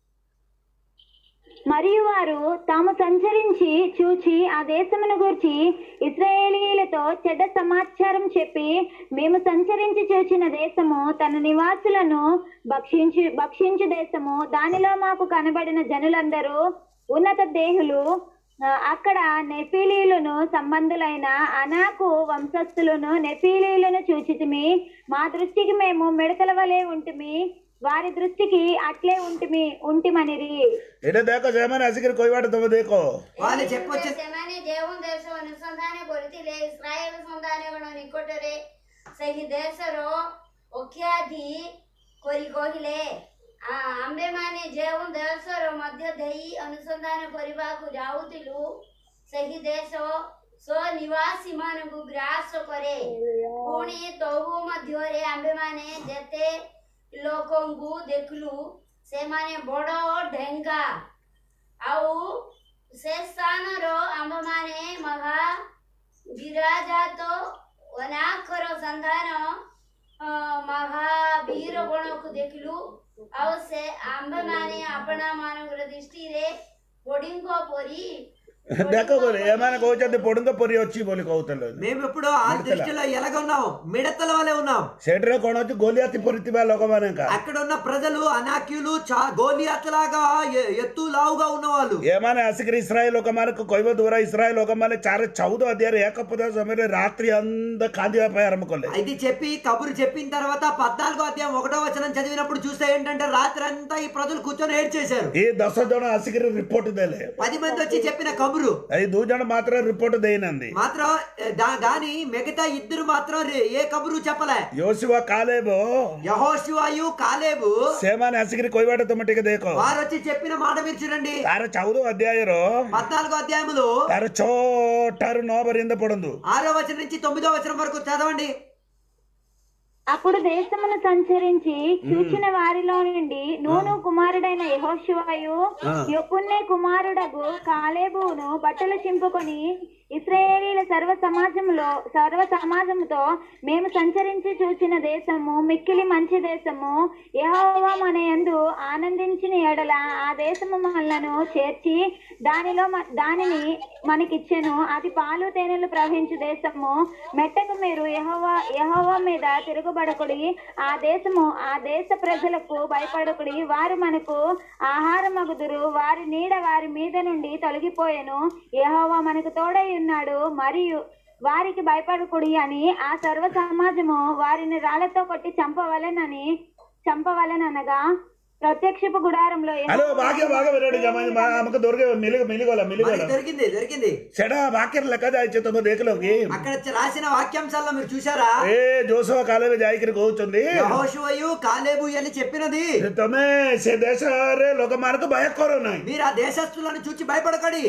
మరియు వారు తాము సంచరించి చూచి ఆ దేశమును గూర్చి ఇస్రాయేలీలతో చెడ్డ సమాచారం చెప్పి మేము సంచరించి చూచిన దేశము తన నివాసులను భక్షించు భక్షించు దేశము దానిలో మాకు కనబడిన జనులందరూ ఉన్నత దేహులు ఆ, అక్కడ నెఫీలీలను సంబంధులైన అనాకు వంశస్థులను నెఫీలీలను చూచితిమి మా దృష్టికి మేము మిడతల వలె ఉంటిమి వారి దృష్టికి అట్లే ఉంటిమి ఉంటిమనిరి ଏଇଟା ଦେଖ ସେମାନେ ଆସିକିରି କହିବାଟା ତମେ ଦେଖ వాళ్ళు చెప్పొచ్చు ସେମାନେ ଯେଉଁ ଦେଶ ଅନୁସନ୍ଧାନ କରିଥିଲେ ଇସ୍ରାଏଲ ସନ୍ତାନଗଣ ନିକଟରେ ସେହି ଦେଶର ଅଖ୍ୟାତି କରି କହିଲେ "ଆ- ଆମ୍ଭେମାନେ ଯେଉଁ ଦେଶର ମଧ୍ୟ ଦେଇ ଅନୁସନ୍ଧାନ କରିବାକୁ ଯାଉଥିଲୁ ସେହି ଦେଶ ସ୍ୱନିବାସୀମାନଙ୍କୁ ଗ୍ରାସ କରେ ପୁଣି ତହୁ ମଧ୍ୟରେ ଆମ୍ଭେମାନେ ଯେତେ ଲୋକଙ୍କୁ ଦେଖିଲୁ ସେମାନେ ବଡ଼ ଢେଙ୍ଗା ଆଉ ସେ ସ୍ଥାନର ଆମ୍ଭମାନେ ମହା ବିରାଜାତ ଅନାଖର ସନ୍ଧାନ ଅ, ମହାବୀର ଗଣକୁ ଦେଖିଲୁ ଆଉ ସେ ଆମ୍ଭମାନେ ଆପଣା ମାନଙ୍କର ଦୃଷ୍ଟିରେ ପୋଡ଼ିଙ୍କ ପରି ଦେଖ ବୋଲି ଏମାନେ କହୁଛନ୍ତି ପୋଡୁଙ୍କ ପରି ଅଛି ବୋଲି କହୁଥିଲେ మేము ఇప్పుడు ఆ దృష్టిలో ఎలాగున్నాం మిడతల వలె ఉన్నాం ସେଠିରେ କଣ ଅଛି ଗୋଲିଆତି ପରିଥିବା ଲୋକମାନଙ୍କ అక్కడ ఉన్న ప్రజలు అనాక్యులు చా గోలియాతలాగా ఎ- ఎత్తు లావుగా ఉన్నవాళ్ళు ଏମାନେ ଆସିକିରି ଇସ୍ରାଏଲ ଲୋକମାନଙ୍କୁ କହିବା ଦ୍ୱାରା ଇସ୍ରାଏଲ ଲୋକମାନେ ଚାର ଚଉଦ ଅଧ୍ୟାୟରେ ଏକ ପଦ ସମୟରେ ରାତ୍ରି ଅନ୍ଧ କାନ୍ଦିବା ପାଇଁ ଆରମ୍ଭ କଲେ ఇది చెప్పి కబురు చెప్పిన తర్వాత పద్నాలుగో అధ్యాయం ఒకటో వచనం చదివినప్పుడు చూస్తే ఏంటంటే రాత్రి అంతా ఈ ప్రజలు కూర్చొని ఏడ్చేశారు ఈ దଶ ଜଣ ଆସିକିରି ରିପୋର୍ଟ ଦେଲେ పది మంది వచ్చి చెప్పిన కబురు ଏଇ ଦୁଇ ଜଣ ମାତ୍ର ରିପୋର୍ଟ ଦେଇନାହାନ୍ତି మాత్రం ఏ, దా- గాని మిగతా ఇద్దరు మాత్రం రే- ఏ కబురు చెప్పలే యోశివ కాలేబ యహోశివాయు కాలేబు ସେମାନେ ଆସିକିରି କହିବାଟା ତମେ ଟିକେ ଦେଖ వారు వచ్చి చెప్పిన మాట మీరు చూడండి ତାର ଚଉଦ ଅଧ୍ୟାୟର పద్నాలుగో అధ్యాయములు ତାର ଛଅ ଠାରୁ ନଅ ପର୍ଯ୍ୟନ୍ତ ପଢନ୍ତୁ ఆరో వచనం నుంచి తొమ్మిదో వచనం వరకు చదవండి అప్పుడు దేశమును సంచరించి చూచిన వారిలో నుండి నూను కుమారుడైన యెహోషువయు యొప్పున్నే కుమారుడగు కాలేబును బట్టలు చింపుకొని ఇస్రాయేలీల సర్వ సమాజంలో సర్వ సమాజముతో మేము సంచరించి చూచిన దేశము మిక్కిలి మంచి దేశము యెహోవా మన యందు ఆనందించిన ఎడల ఆ దేశము మనలను చేర్చి దానిలో మ- దానిని మనకిచ్చెను అది పాలు తేనెలు ప్రవహించు దేశము మెట్టకు మీరు యెహోవా యెహోవా మీద తిరుగుబడకుడి ఆ దేశము ఆ దేశ ప్రజలకు భయపడకుడి వారు మనకు ఆహారమగుదురు వారి నీడ వారి మీద నుండి తొలగిపోయెను యెహోవా మనకు తోడై ఉన్నాడు మరియు వారికి భయపడకుడి అని ఆ సర్వ సమాజము వారిని రాళ్లతో కొట్టి చంపవలెనని చంపవలెననగా ప్రత్యక్షపు గుడారంలో యెహోవా హలో భాగ్య భాగ వినడు ఆమెకు దొరికే మెలుగు మెలుగోల మెలుగోల మనకి దొరికింది దొరికింది చెడ వాక్యం లెక్క దాయిచ్చు తమ దేకలోకి అక్కడ రాసిన వాక్యాంశాల్లో మీరు చూసారా ఏ జోసవ కాలమే జాయికిరి కూర్చుంది యెహోషువయు కాలేబు అని చెప్పినది తమే సే దేశరే లోకమానకు భయ కరోనాయి మీరు ఆ దేశస్తులను చూచి భయపడకండి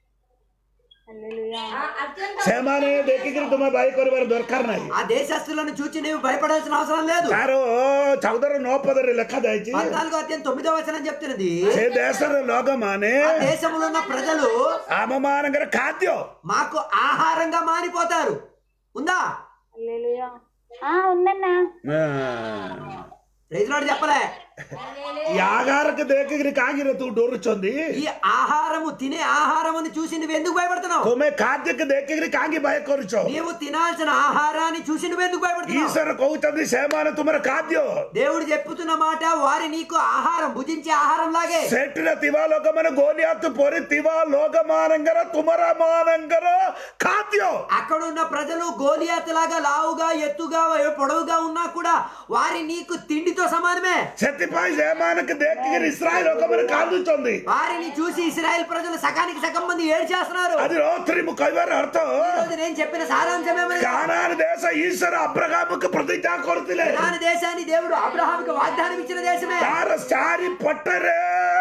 హల్లెలూయా. అత్యంత ସେମାନେ ଦେଖିକିରି ତୁମେ ବାଇ କରିବାର ଦରକାର ନାହିଁ ఆ దేశస్తులను చూచి నీవు భయపడాల్సిన అవసరం లేదు ତାର ଚଉଦର ନଅ ପଦରେ ଲେଖା ଯାଇଛି పద్నాలుగో అధ్యాయం తొమ్మిదో వచనం చెప్తున్నది ସେ దేశର ଲୋକମାନେ ఆ దేశంలో ఉన్న ప్రజలు ଆମ ମାନଙ୍କର ଖାଦ୍ୟ మాకు ఆహారంగా మారిపోతారు ఉందా హల్లెలూయా. ఆ ఉందన్నా రైతులాడు చెప్పలే ఈ ఆహారకు ଦେଖିକିରି କାହିଁକିରେ ତୁ ଡରୁଛନ୍ତି ఈ ఆహారము తినే ఆహారముని చూసి నువ్వు ఎందుకు భయపడుతున్నావు ତୁମେ ଖାଦ୍ୟକୁ ଦେଖିକିରି କାହିଁକି ଭୟ କରୁଛ నీవు తినాల్సిన ఆహారాన్ని చూసి నువ్వు ఎందుకు భయపడుతున్నావు ଈଶ୍ୱର କହୁଛନ୍ତି ସେମାନେ ତୁମର ଖାଦ୍ୟ దేవుడు చెప్పుతున్న మాట వారి నీకు ఆహారం భుజించే ఆహారం లాగే ସେଠିରେ ଥିବା ଲୋକମାନେ ଗୋଲିଆତ ପରି ଥିବା ଲୋକମାନଙ୍କର ତୁମର ମାନଙ୍କର ଖାଦ୍ୟ అక్కడ ఉన్న ప్రజలు గోలియాత్ లాగా లావుగా ఎత్తుగా పొడవుగా ఉన్నా కూడా వారి నీకు తిండితో సమానమే ସେଥିପାଇଁ ସେମାନଙ୍କୁ ଦେଖିକିରି ଇସ୍ରାଏଲ ଲୋକମାନେ କାନ୍ଦୁଛନ୍ତି వారిని చూసి ఇస్రాయెల్ ప్రజలు సగానికి సగం మంది ఏడు చేస్తున్నారు ଆଜି ରାତ୍ରି ମୁଁ କହିବାର ଅର୍ଥ ఈ రోజు నేను చెప్పిన సారాంశం ఏమనగా କାନାନ ଦେଶ ଈଶ୍ୱର ଅବ୍ରାହ୍ମକୁ ପ୍ରତିଜ୍ଞା କରୁଥିଲେ ఇరాన్ దేశాన్ని దేవుడు అబ్రహాంకి వాగ్దానం ఇచ్చిన దేశమే ତାର ଚାରି ପଟରେ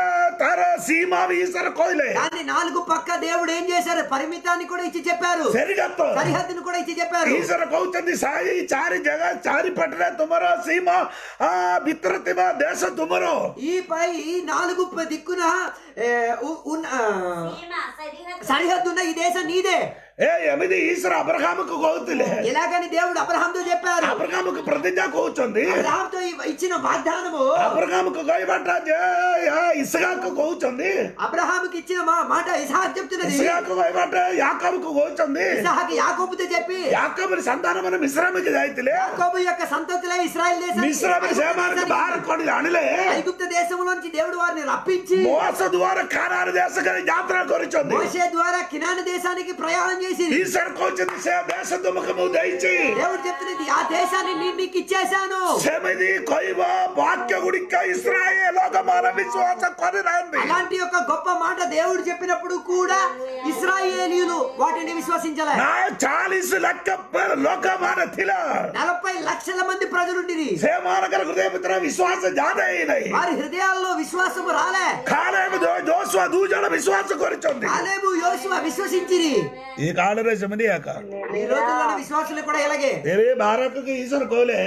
ତାର ସୀମା ବି ଈଶ୍ୱର କହିଲେ దాన్ని నాలుగు పక్క దేవుడు ఏం చేశారు పరిమితాన్ని కూడా ఇచ్చి చెప్పారు ସେରିଗତ సరిహద్దును కూడా ఇచ్చి చెప్పారు ଈଶ୍ୱର କହୁଛନ୍ତି ସାଇ ଚାରି ଜାଗା ଚାରି ପଟରେ ତୁମର ସୀମା ଆ, ଭିତରେ ଥିବା ଦେଶ ତୁମର ఈ పై ఈ నాలుగు ప- దిక్కున ఏ, ఉ- ఉన్న ఆ, సీమ సరిహద్దు సరిహద్దు ఉన్న ఈ దేశం నీదే ଏ ଏମିତି ଈଶ୍ୱର ଅବ୍ରାହ୍ମକୁ କହୁଥିଲେ ఇలాగని దేవుడు అబ్రహాంతో చెప్పారు ଅବ୍ରାହ୍ମକୁ ପ୍ରତିଜ୍ଞା କହୁଛନ୍ତି అబ్రహాంతో ఈ- ఇచ్చిన వాగ్దానము ଅବ୍ରାହ୍ମକୁ କହିବାଟା ଯେ ଆ, ଇସ୍ହାକୁ କହୁଛନ୍ତି అబ్రహాముకి ఇచ్చిన మా మాట ఇసాహక్ చెప్తున్నది ଇସ୍ହାକୁ କହିବାଟା యాకబుకు କହୁଛନ୍ତି ఇసాహక్ యాకోబుతో చెప్పి యాకబుని సంతాన ମାନେ ମିଶ୍ରାମିକି ଯାଇଥିଲେ యాకోబు యొక్క సంతతిలో ఇస్రాయల్ ମିଶ୍ରାମିకి ସେମାନଙ୍କୁ ବାହାର କରି ଆଣିଲେ ఐగుప్త దేశంలోంచి దేవుడు వారిని రప్పించి ମୋସ ଦ୍ୱାରା କାନାନ ଦେଶରେ ଯାତ୍ରା କରିଛନ୍ତି మోషే ద్వారా కినాన దేశానికి ప్రయాణం చేసి ଈଶ୍ୱର କହୁଛନ୍ତି ସେ ଦେଶ ତୁମକୁ ମୁଁ ଦେଇଛି దేవుడు చెప్తున్నది ఆ దేశాన్ని నేను నీకు ఇచ్చేశాను ସେମିତି କହିବ ବାକ୍ୟ ଗୁଡ଼ିକ ଇସ୍ରାଏଲ ଲୋକମାନେ ବିଶ୍ୱାସ କରିନାହାନ୍ତି అలాంటి ఒక గొప్ప మాట దేవుడు చెప్పినప్పుడు కూడా ఇస్రాయేలీయులు వాటిని విశ్వసించలే ନା ଚାଳିଶ ଲକ୍ଷ ଲୋକମାନେ ଥିଲା నలభై లక్షల మంది ప్రజలుండిరి ସେମାନଙ୍କର ହୃଦୟ ଭିତରେ ବିଶ୍ୱାସ ଜାଦା ହେଇନାହିଁ వారి హృదయాల్లో విశ్వాసము రాలే ଖାଲେ ଜୋସୁଆ ଦୁଇ ଜଣ ବିଶ୍ୱାସ କରିଛନ୍ତି కాలేబు యోసువ విశ్వసించిరి ఈ కాଳରେ ସେମିତି ଏକା ఈ రోజుల్లో విశ్వాసులు కూడా ఇలాగే ଏବେ ଭାରତକୁ ଈଶ୍ୱର କହିଲେ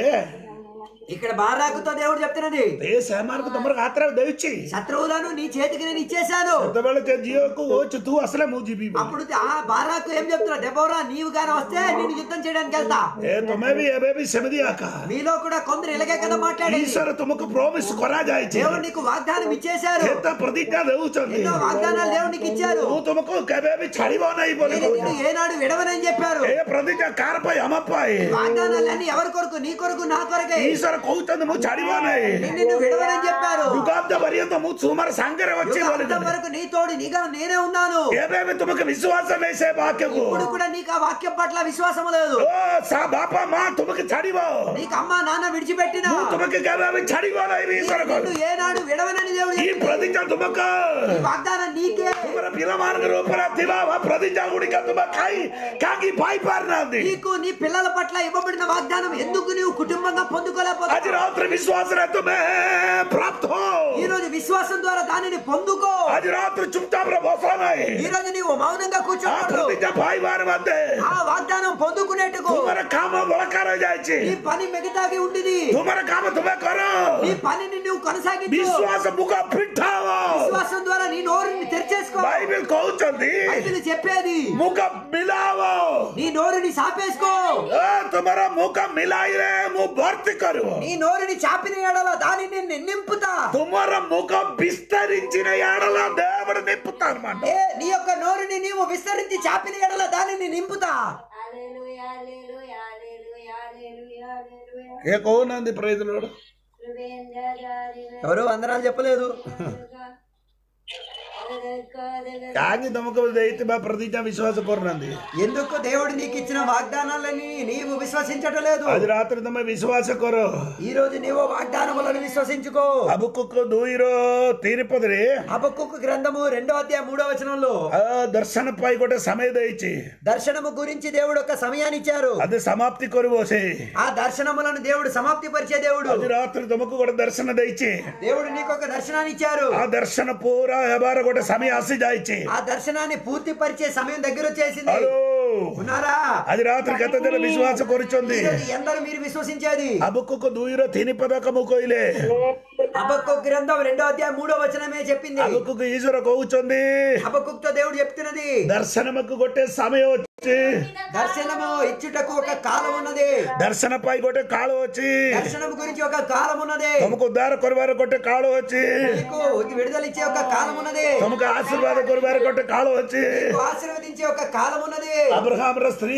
ఇక్కడ బారాకుతో దేవుడు చెప్తున్నది ଏ ସେମାନଙ୍କୁ ତମର ହାତରେ ଦେଉଛି శత్రువులను నీ చేతికి నేను ఇచ్చేశాను ସେତେବେଳେ ସେ ଝିଅକୁ କହୁଛୁ ତୁ ଆସିଲେ ମୁଁ ଯିବି ବୋଲି। అప్పుడు ఆ బారాకు ఏం చెప్తున్నా డెబోరా నీవు గాని వస్తే నేను యుద్ధం చేయడానికి వెళ్తా ଏ ତମେ ବି ଏବେ ବି ସେମିତି ଏକା మీలో కూడా కొందరు ఇలాగే కదా మాట్లాడేది ଈଶ୍ୱର ତୁମକୁ ପ୍ରମିସ କରାଯାଇଛି దేవుడు నీకు వాగ్దానం ఇచ్చేశారు କେତେ ପ୍ରତିଜ୍ଞା ଦେଉଛନ୍ତି ఎన్నో వాగ్దానాలు దేవుడు నీకు ఇచ్చారు ମୁଁ ତୁମକୁ କେବେ ବି ଛାଡ଼ିବ ନାହିଁ ବୋଲି నేను କହୁଛି నిన్ను ఏనాడు విడవనని చెప్పారు ଏ ପ୍ରତିଜ୍ଞା କାହାର ପାଇଁ ଆମ ପାଇଁ వాగ్దానాలన్నీ ఎవరి కొరకు నీ కొరకు నా కొరకే ଈଶ୍ୱର କହୁଛନ୍ତି ମୁଁ ଛାଡ଼ିବ ନାହିଁ నేను నిన్ను విడవనని చెప్పారు ଯୁଗାବ୍ଦ ପର୍ଯ୍ୟନ୍ତ ମୁଁ ତୁମର ସାଙ୍ଗରେ ଅଛି ବୋଲି యుగాంతం వరకు నీ తోడు నీగా నేనే ఉన్నాను ଏବେ ବି ତୁମକୁ ବିଶ୍ୱାସ ନାହିଁ ସେ ବାକ୍ୟକୁ ఇప్పుడు కూడా నీకు ఆ వాక్యం పట్ల విశ్వాసం లేదు ଓ ସା ବାପା ମା ତୁମକୁ ଛାଡ଼ିବ నీకు అమ్మ నాన్న విడిచిపెట్టిన ମୁଁ ତୁମକୁ କେବେ ବି ଛାଡ଼ିବ ନାହିଁ ଈଶ୍ୱର నిన్ను କହୁଛି ఏనాడు విడవనని దేవుడు ఈ చెప్పింది. ପ୍ରତିଜ୍ଞା ତୁମକୁ ఈ వాగ్దానం నీకే ତୁମର ପିଲାମାନଙ୍କର ଉପରେ ଥିବା ପ୍ରତିଜ୍ଞା ଗୁଡ଼ିକ ତୁମେ ଖାଇ କାହିଁକି ପାଇପାରୁନାହାନ୍ତି నీకు నీ పిల్లల పట్ల ఇవ్వబడిన వాగ్దానం ఎందుకు నీవు కుటుంబంగా ଆଜି పొందుకోలేకపోతావు ରାତ୍ରି ବିଶ୍ୱାସରେ ତୁମେ ପ୍ରାପ୍ତ ఈ రోజు విశ్వాసం ద్వారా దానిని పొందుకో ଆଜି ରାତ୍ରି ଚୁପଚାପରେ ବସ ନାହିଁ ఈ రోజు నీ నువ్వు మౌనంగా ఆ కూర్చోకూడదు ପ୍ରତିଜ୍ଞା ପାଇବାର ବାଦେ ఆ వాగ్దానం పొందుకునేట్టుకు ତୁମର କାମ ବଳକାର ଯାଇଛି నీ పని మిగతాగి ఉండిది ତୁମର କାମ ତୁମେ କର నీ పనిని నువ్వు కొనసాగించు ବିଶ୍ୱାସ ମୁଖ ଫିଟାଅ విశ్వాసం ద్వారా నీ నోరుని తెరిచేసుకో ବାଇବେଲ କହୁଛନ୍ତି బైబిల్ చెప్పేది ମୁଖ ମିଲାଅ నీ నోరుని సాపేసుకో ଏ, ତୁମର ମୁଖ ମିଲାଇଲେ ମୁଁ ଭର୍ତ୍ତି କରିବ నీ నోరుని చాపిన ఎడల దానిని ని- నింపుతా ତୁମର ମୁଖ ବିସ୍ତరించిన ఎడల దేవుడు నింపుతారన్నమాట ఏ నీ యొక్క నోరుని నీవు విస్తరించి చాపిన ఎడల దానిని నింపుతా హల్లెలూయా హల్లెలూయా హల్లెలూయా హల్లెలూయా హల్లెలూయా ఏ కౌనంది ప్రైజులు కృపేంద్రజారి ఎవరు వందనాలు చెప్పలేదు କାହିଁକି ତମକୁ ଦେଇଥିବା ପ୍ରତିଜ୍ଞା ବିଶ୍ୱାସ କରୁନାହାନ୍ତି ఎందుకు దేవుడు నీకు ఇచ్చిన వాగ్దానాలని నీవు విశ్వసించటం లేదు ଆଜି ରାତିରେ ତମେ ବିଶ୍ୱାସ କର ఈ రోజు నీవు వాగ్దానములను విశ్వసించుకో ଆବୁକୁ ଦୁଇର ତିନି ପଦରେ హబక్కుకు గ్రంథము రెండో అధ్యాయం మూడో వచనంలో ఆ, ଦର୍ଶନ ପାଇଁ ଗୋଟେ ସମୟ ଦେଇଛି దర్శనము గురించి దేవుడు ఒక సమయాన్ని ఇచ్చారు అది సమాప్తి କରିବ ସେ ఆ దర్శనములను దేవుడు సమాప్తి పరిచే దేవుడు ଆଜି ରାତିରେ ତମକୁ ଗୋଟେ ଦର୍ଶନ ଦେଇଛି దేవుడు నీకు ఒక దర్శనాన్ని ఇచ్చారు ఆ దర్శନ ପୁରା ହେବାର ଗୋଟେ ସମୟ ଆସି ଯାଇଛି ఆ దర్శనాన్ని పూర్తి పరిచే సమయం దగ్గర వచ్చేసింది ହ୍ୟାଲୋ ఉన్నారా ଆଜି ରାତିରେ କେତେ ଜଣ ବିଶ୍ୱାସ କରୁଛନ୍ତି ఈ రోజు ఎందరు మీరు విశ్వసించేది ଆବୁକୁ ଦୁଇର ତିନି ପଦକ ମୁଁ କହିଲେ హబక్కు గ్రంథం రెండో అధ్యాయం మూడో వచనమే చెప్పింది ଆବୁକୁ ఈశ్వର କହୁଛନ୍ତି హబక్కుతో దేవుడు చెప్తున్నది ଦର୍ଶନକୁ ଗୋଟେ ସମୟ ଅଛି దర్శనము ఇచ్చుటకు ఒక కాలం ఉన్నది ଦର୍ଶନ ପାଇଁ ଗୋଟେ କାଳ ଅଛି దర్శనం గురించి ఒక కాలం ఉన్నది ତମକୁ ଉଦ୍ଧାର କରିବାର ଗୋଟେ କାଳ ଅଛି నీకు విడుదల ఇచ్చే ఒక కాలం ఉన్నది ତମକୁ ఆశీର୍ବାଦ କରିବାର ଗୋଟେ କାଳ ଅଛି నీకు ఆశీర్వదించే ఒక కాలం ఉన్నది అబ్రహాంର ସ୍ତ୍ରୀ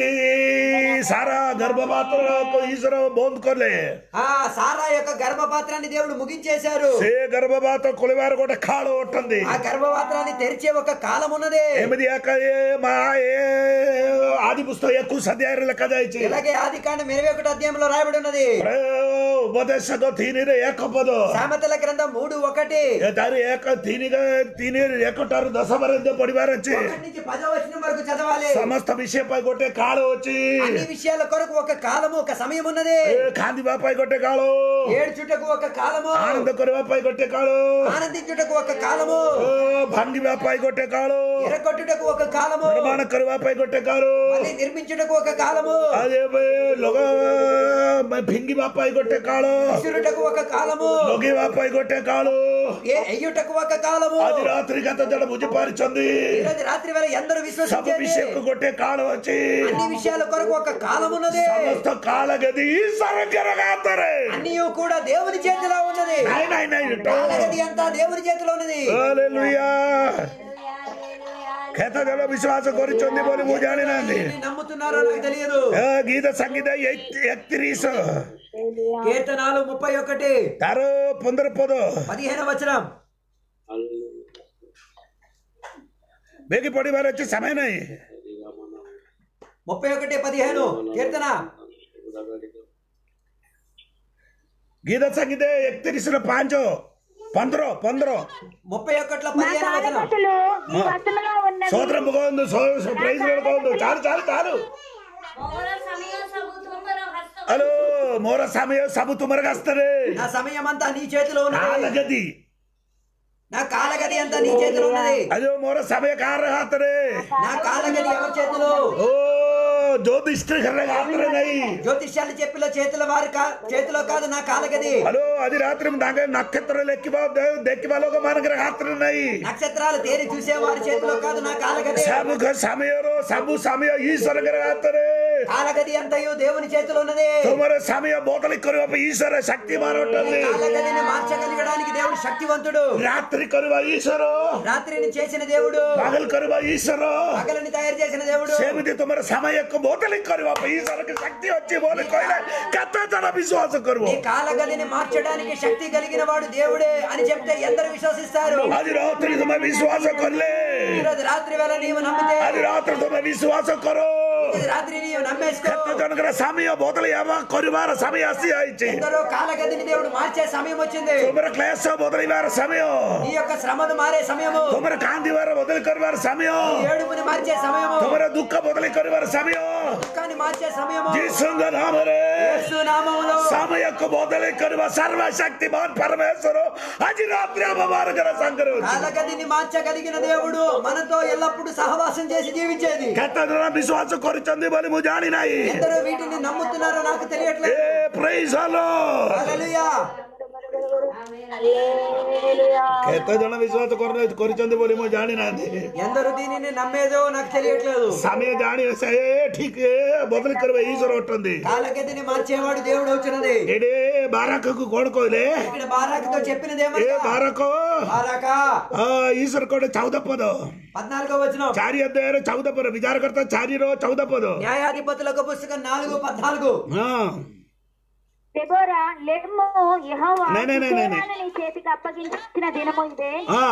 ସାରା ଗର୍ଭପାତ୍ର ఈశ్వର ବନ୍ଦ କଲେ ఆ సారా యొక్క గర్భపాత్రాన్ని దేవుడు ముగించేశారు ସେ ଗର୍ଭପାତ ଖୋଲିବାର ଗୋଟେ କାଳ ଅଟନ୍ତି ఆ గర్భపాత్రాన్ని తెరిచే ఒక కాలం ఉన్నది ଏମିତି ଏକ ଏ ମା ଏ ଆଦି ପୁସ୍ତକ ଏକୋଇଶ ଅଧ୍ୟାୟରେ ଲେଖାଯାଇଛି ఇలాగే ఆది కాండం ఇరవై ఒకటి అధ్యాయంలో రాయబడి ఉన్నది ଉପଦେଶକ ତିନିରେ ଏକ ପଦ సామెతల గ్రంథం మూడు ఒకటి ଏ ତାରି ଏକ ତିନି ତିନି ଏକଟାରୁ ଦଶ ପର୍ଯ୍ୟନ୍ତ ପଢିବାର ଅଛି ఒకటి నుంచి పదో వచనం వరకు చదవాలి ସମସ୍ତ ବିଷୟ ପାଇଁ ଗୋଟେ କାଳ ଅଛି అన్ని విషయాల కొరకు ఒక కాలము ఒక సమయం ఉన్నది ଏ ଖାନ୍ଦିବା ପାଇଁ ଗୋଟେ କାଳ ఏడ్చుటకు ఒక కాలము ଆନନ୍ଦ କରିବା ପାଇଁ ଗୋଟେ କାଳ ఆనందించుటకు ఒక కాలము ଓ, ଭାଙ୍ଗିବା ପାଇଁ ଗୋଟେ କାଳ ఎరగొట్టుటకు ఒక కాలము ନିର୍ମାଣ କରିବା ପାଇଁ ଗୋଟେ କାଳ మళ్ళీ నిర్మించుటకు ఒక కాలము ଆଉ ଏବେ ଲୋକ ଫିଙ୍ଗିବା ପାଇଁ ଗୋଟେ କାଳ విసురుటకు ఒక కాలము ଲଗେଇବା ପାଇଁ ଗୋଟେ କାଳ ఏ ఎయ్యుటకు ఒక కాలము ଆଜି ରାତ୍ରି କେତେ ଜଣ ବୁଝିପାରୁଛନ୍ତି ఈరోజు రాత్రి వేళ ఎందరు ସବୁ విశ్వసించేది ବିଷୟକୁ ଗୋଟେ କାଳ ଅଛି అన్ని విషయాల కొరకు ఒక కాలం ఉన్నది ସମସ୍ତ କାଳ ଗଦି ଈଶ୍ୱରଙ୍କର ହାତରେ అన్ని కూడా దేవుని చేతిలో ఉన్నది ନାଇଁ ନାଇଁ ନାଇଁ కాలగది అంతా దేవుని చేతిలో ఉన్నది ହାଲେଲୁୟା କେତେ ଜଣ ବିଶ୍ୱାସ କରିଛନ୍ତି ବୋଲି ମୁଁ ଜାଣିନାହାନ୍ତି ఎన్ని నమ్ముతున్నారో నాకు తెలియదు ଏ ଗୀତ ସଂଗୀତ ଏକତିରିଶ కీర్తనాలు ముప్పై ఒకటి ତାର ପନ୍ଦର ପଦ పదిహేను వచనం ବେଗି ପଢିବାର ଅଛି ସମୟ ନାହିଁ ముప్పై ఒకటి పదిహేను కీర్తన ଗୀତ ସଂଗୀତ ଏକତିରିଶର ପାଞ୍ଚ ପନ୍ଦର ପନ୍ଦର ముప్పై ఒకటిలో నా పదిహేను వచనం కాలకట్టులు నీ వశములో ఉన్నవి సోదరం కହନ୍ତୁ ପ୍రైజ్ କହନ୍ତୁ ଚାଲୁ ଚାଲୁ ଚାଲୁ ମୋର ସମୟ ସବୁ ତୁମର ହସ୍ତ ହ୍ୟାଲୋ ମୋର ସମୟ ସବୁ ତୁମର ହସ୍ତରେ నా సమయం అంతా నీ చేతిలో ఉన్నది କାଲଗତି నా కాలగది అంతా నీ చేతిలో ఉన్నది అదో ମୋର ସମୟ କାହାର ହାତରେ నా కాలగది ఎవరి చేతిలో ଓ ଜ୍ୟୋତିଷ ହାତରେ ନାହିଁ జ్యోతిష్యాలు చెప్పిన చేతుల వారి కా- చేతిలో కాదు నా కాలగది ହ୍ୟାଲୋ ଆଜି ରାତିରେ ତାଙ୍କେ ନକ୍ଷତ୍ର ଲେଖିବା ଦେ- ଦେଖିବା ଲୋକମାନଙ୍କର ହାତରେ ନାହିଁ నక్షత్రాలు తేరి చూసే వారి చేతిలో కాదు నా కాలగది ସବୁ ସମୟର ସବୁ ସମୟ ଈଶ୍ୱରଙ୍କର ହାତରେ కాలగది అంతయు దేవుని చేతిలో ఉన్నది ତୁମର ସମୟ ବଦଳି କରିବା ପାଇଁ ଈଶ୍ୱର ଶକ୍ତିମାନ ଅଟନ୍ତି కాలగదిని మార్చగలగడానికి దేవుడు శక్తివంతుడు ରାତ୍ରି କରିବା ଈଶ୍ୱର రాత్రిని చేసిన దేవుడు ପାଗଲ କରିବା ଈଶ୍ୱର పగలని తయారు చేసిన దేవుడు ସେମିତି ତୁମର ସମୟକୁ ବଦଳି କରିବା ପାଇଁ ଈଶ୍ୱରଙ୍କ ଶକ୍ତି ଅଛି ବୋଲି କହିଲେ କେତେ ଜଣ ବିଶ୍ୱାସ କରିବ ఈ కాలగదిని మార్చడానికి శక్తి కలిగిన వాడు దేవుడే అని చెప్తే ఎందరు విశ్వసిస్తారు ଆଜି ରାତ୍ରି ତୁମେ ବିଶ୍ୱାସ କଲେ ఈరోజు రాత్రి వేళ నీవు నమ్మితే ଆଜି ରାତ୍ରି ତୁମେ ବିଶ୍ୱାସ କର ఈరోజు రాత్రి నీవు నమ్మేసుకో କେତେ ଜଣଙ୍କର ସମୟ ବଦଳି ହେବା କରିବାର ସମୟ ଆସି ଯାଇଛି ఎందరో కాలగదిని దేవుడు మార్చే సమయం వచ్చింది ତୁମର କ୍ଲେଶ ବଦଳିବାର ସମୟ నీ యొక్క శ్రమను మారే సమయము ତୁମର କାନ୍ଦିବାର ବଦଳି କରିବାର ସମୟ ఏడుపుని మార్చే సమయము ତୁମର ଦୁଃଖ ବଦଳି କରିବାର ସମୟ దుఃఖాన్ని కాలాన్ని మార్చే సమయము ଯୀଶୁଙ୍କ ନାମରେ యేసు నామములో ସମୟକୁ ବଦଳି କରିବା ସର୍ବଶକ୍ତିମାନ ପରମେଶ୍ୱର ଆଜି ରାତ୍ରି ଆମ ମାନଙ୍କର ସାଙ୍ଗରେ ଅଛି కాలగతిని మార్చగలిగిన దేవుడు మనతో ఎల్లప్పుడూ సహవాసం చేసి జీవించేది କେତେ ଜଣ ବିଶ୍ୱାସ କରୁଛନ୍ତି ବୋଲି ମୁଁ ଜାଣିନାହିଁ ఎందరో వీటిని నమ్ముతున్నారో నాకు ଏ తెలియట్లేదు praise the Lord. హల్లెలూయా କେତେ ଜଣ ବିଶ୍ୱାସ କରୁ- କରିଛନ୍ତି ବୋଲି ମୁଁ ଜାଣିନାହାନ୍ତି ఎందరూ దీనిని నమ్మేదో నాకు తెలియట్లేదు ସ୍ୱାମୀ ଜାଣି ସେ ଠିକ ଏ ବଦଳି କରିବେ ଈଶ୍ୱର ଅଟନ୍ତି కాలగతిని మార్చేవాడు దేవుడు వచ్చినది ଏଠି ବାରାକକୁ କଣ କହିଲେ ఇక్కడ బారాకుతో చెప్పినది ଏ ఏమన్నా ବାରକ బారాక ଅ, ଈଶ୍ୱର କୋଟେ ଚଉଦ ପଦ పద్నాలుగో వచ్చిన ଚାରି ଅଧ୍ୟାୟରେ ଚଉଦ ପଦ ବିଚାରକର୍ତ୍ତା ଚାରିର ଚଉଦ ପଦ న్యాయాధిపతులకు పుస్తకం నాలుగు పద్నాలుగు ହଁ దెబోరా లెమ్ము యెహోవా నే, నే, నే, నే, నే. సిసెరాను నీ చేతికి అప్పగించిన దినము ఇదే ହଁ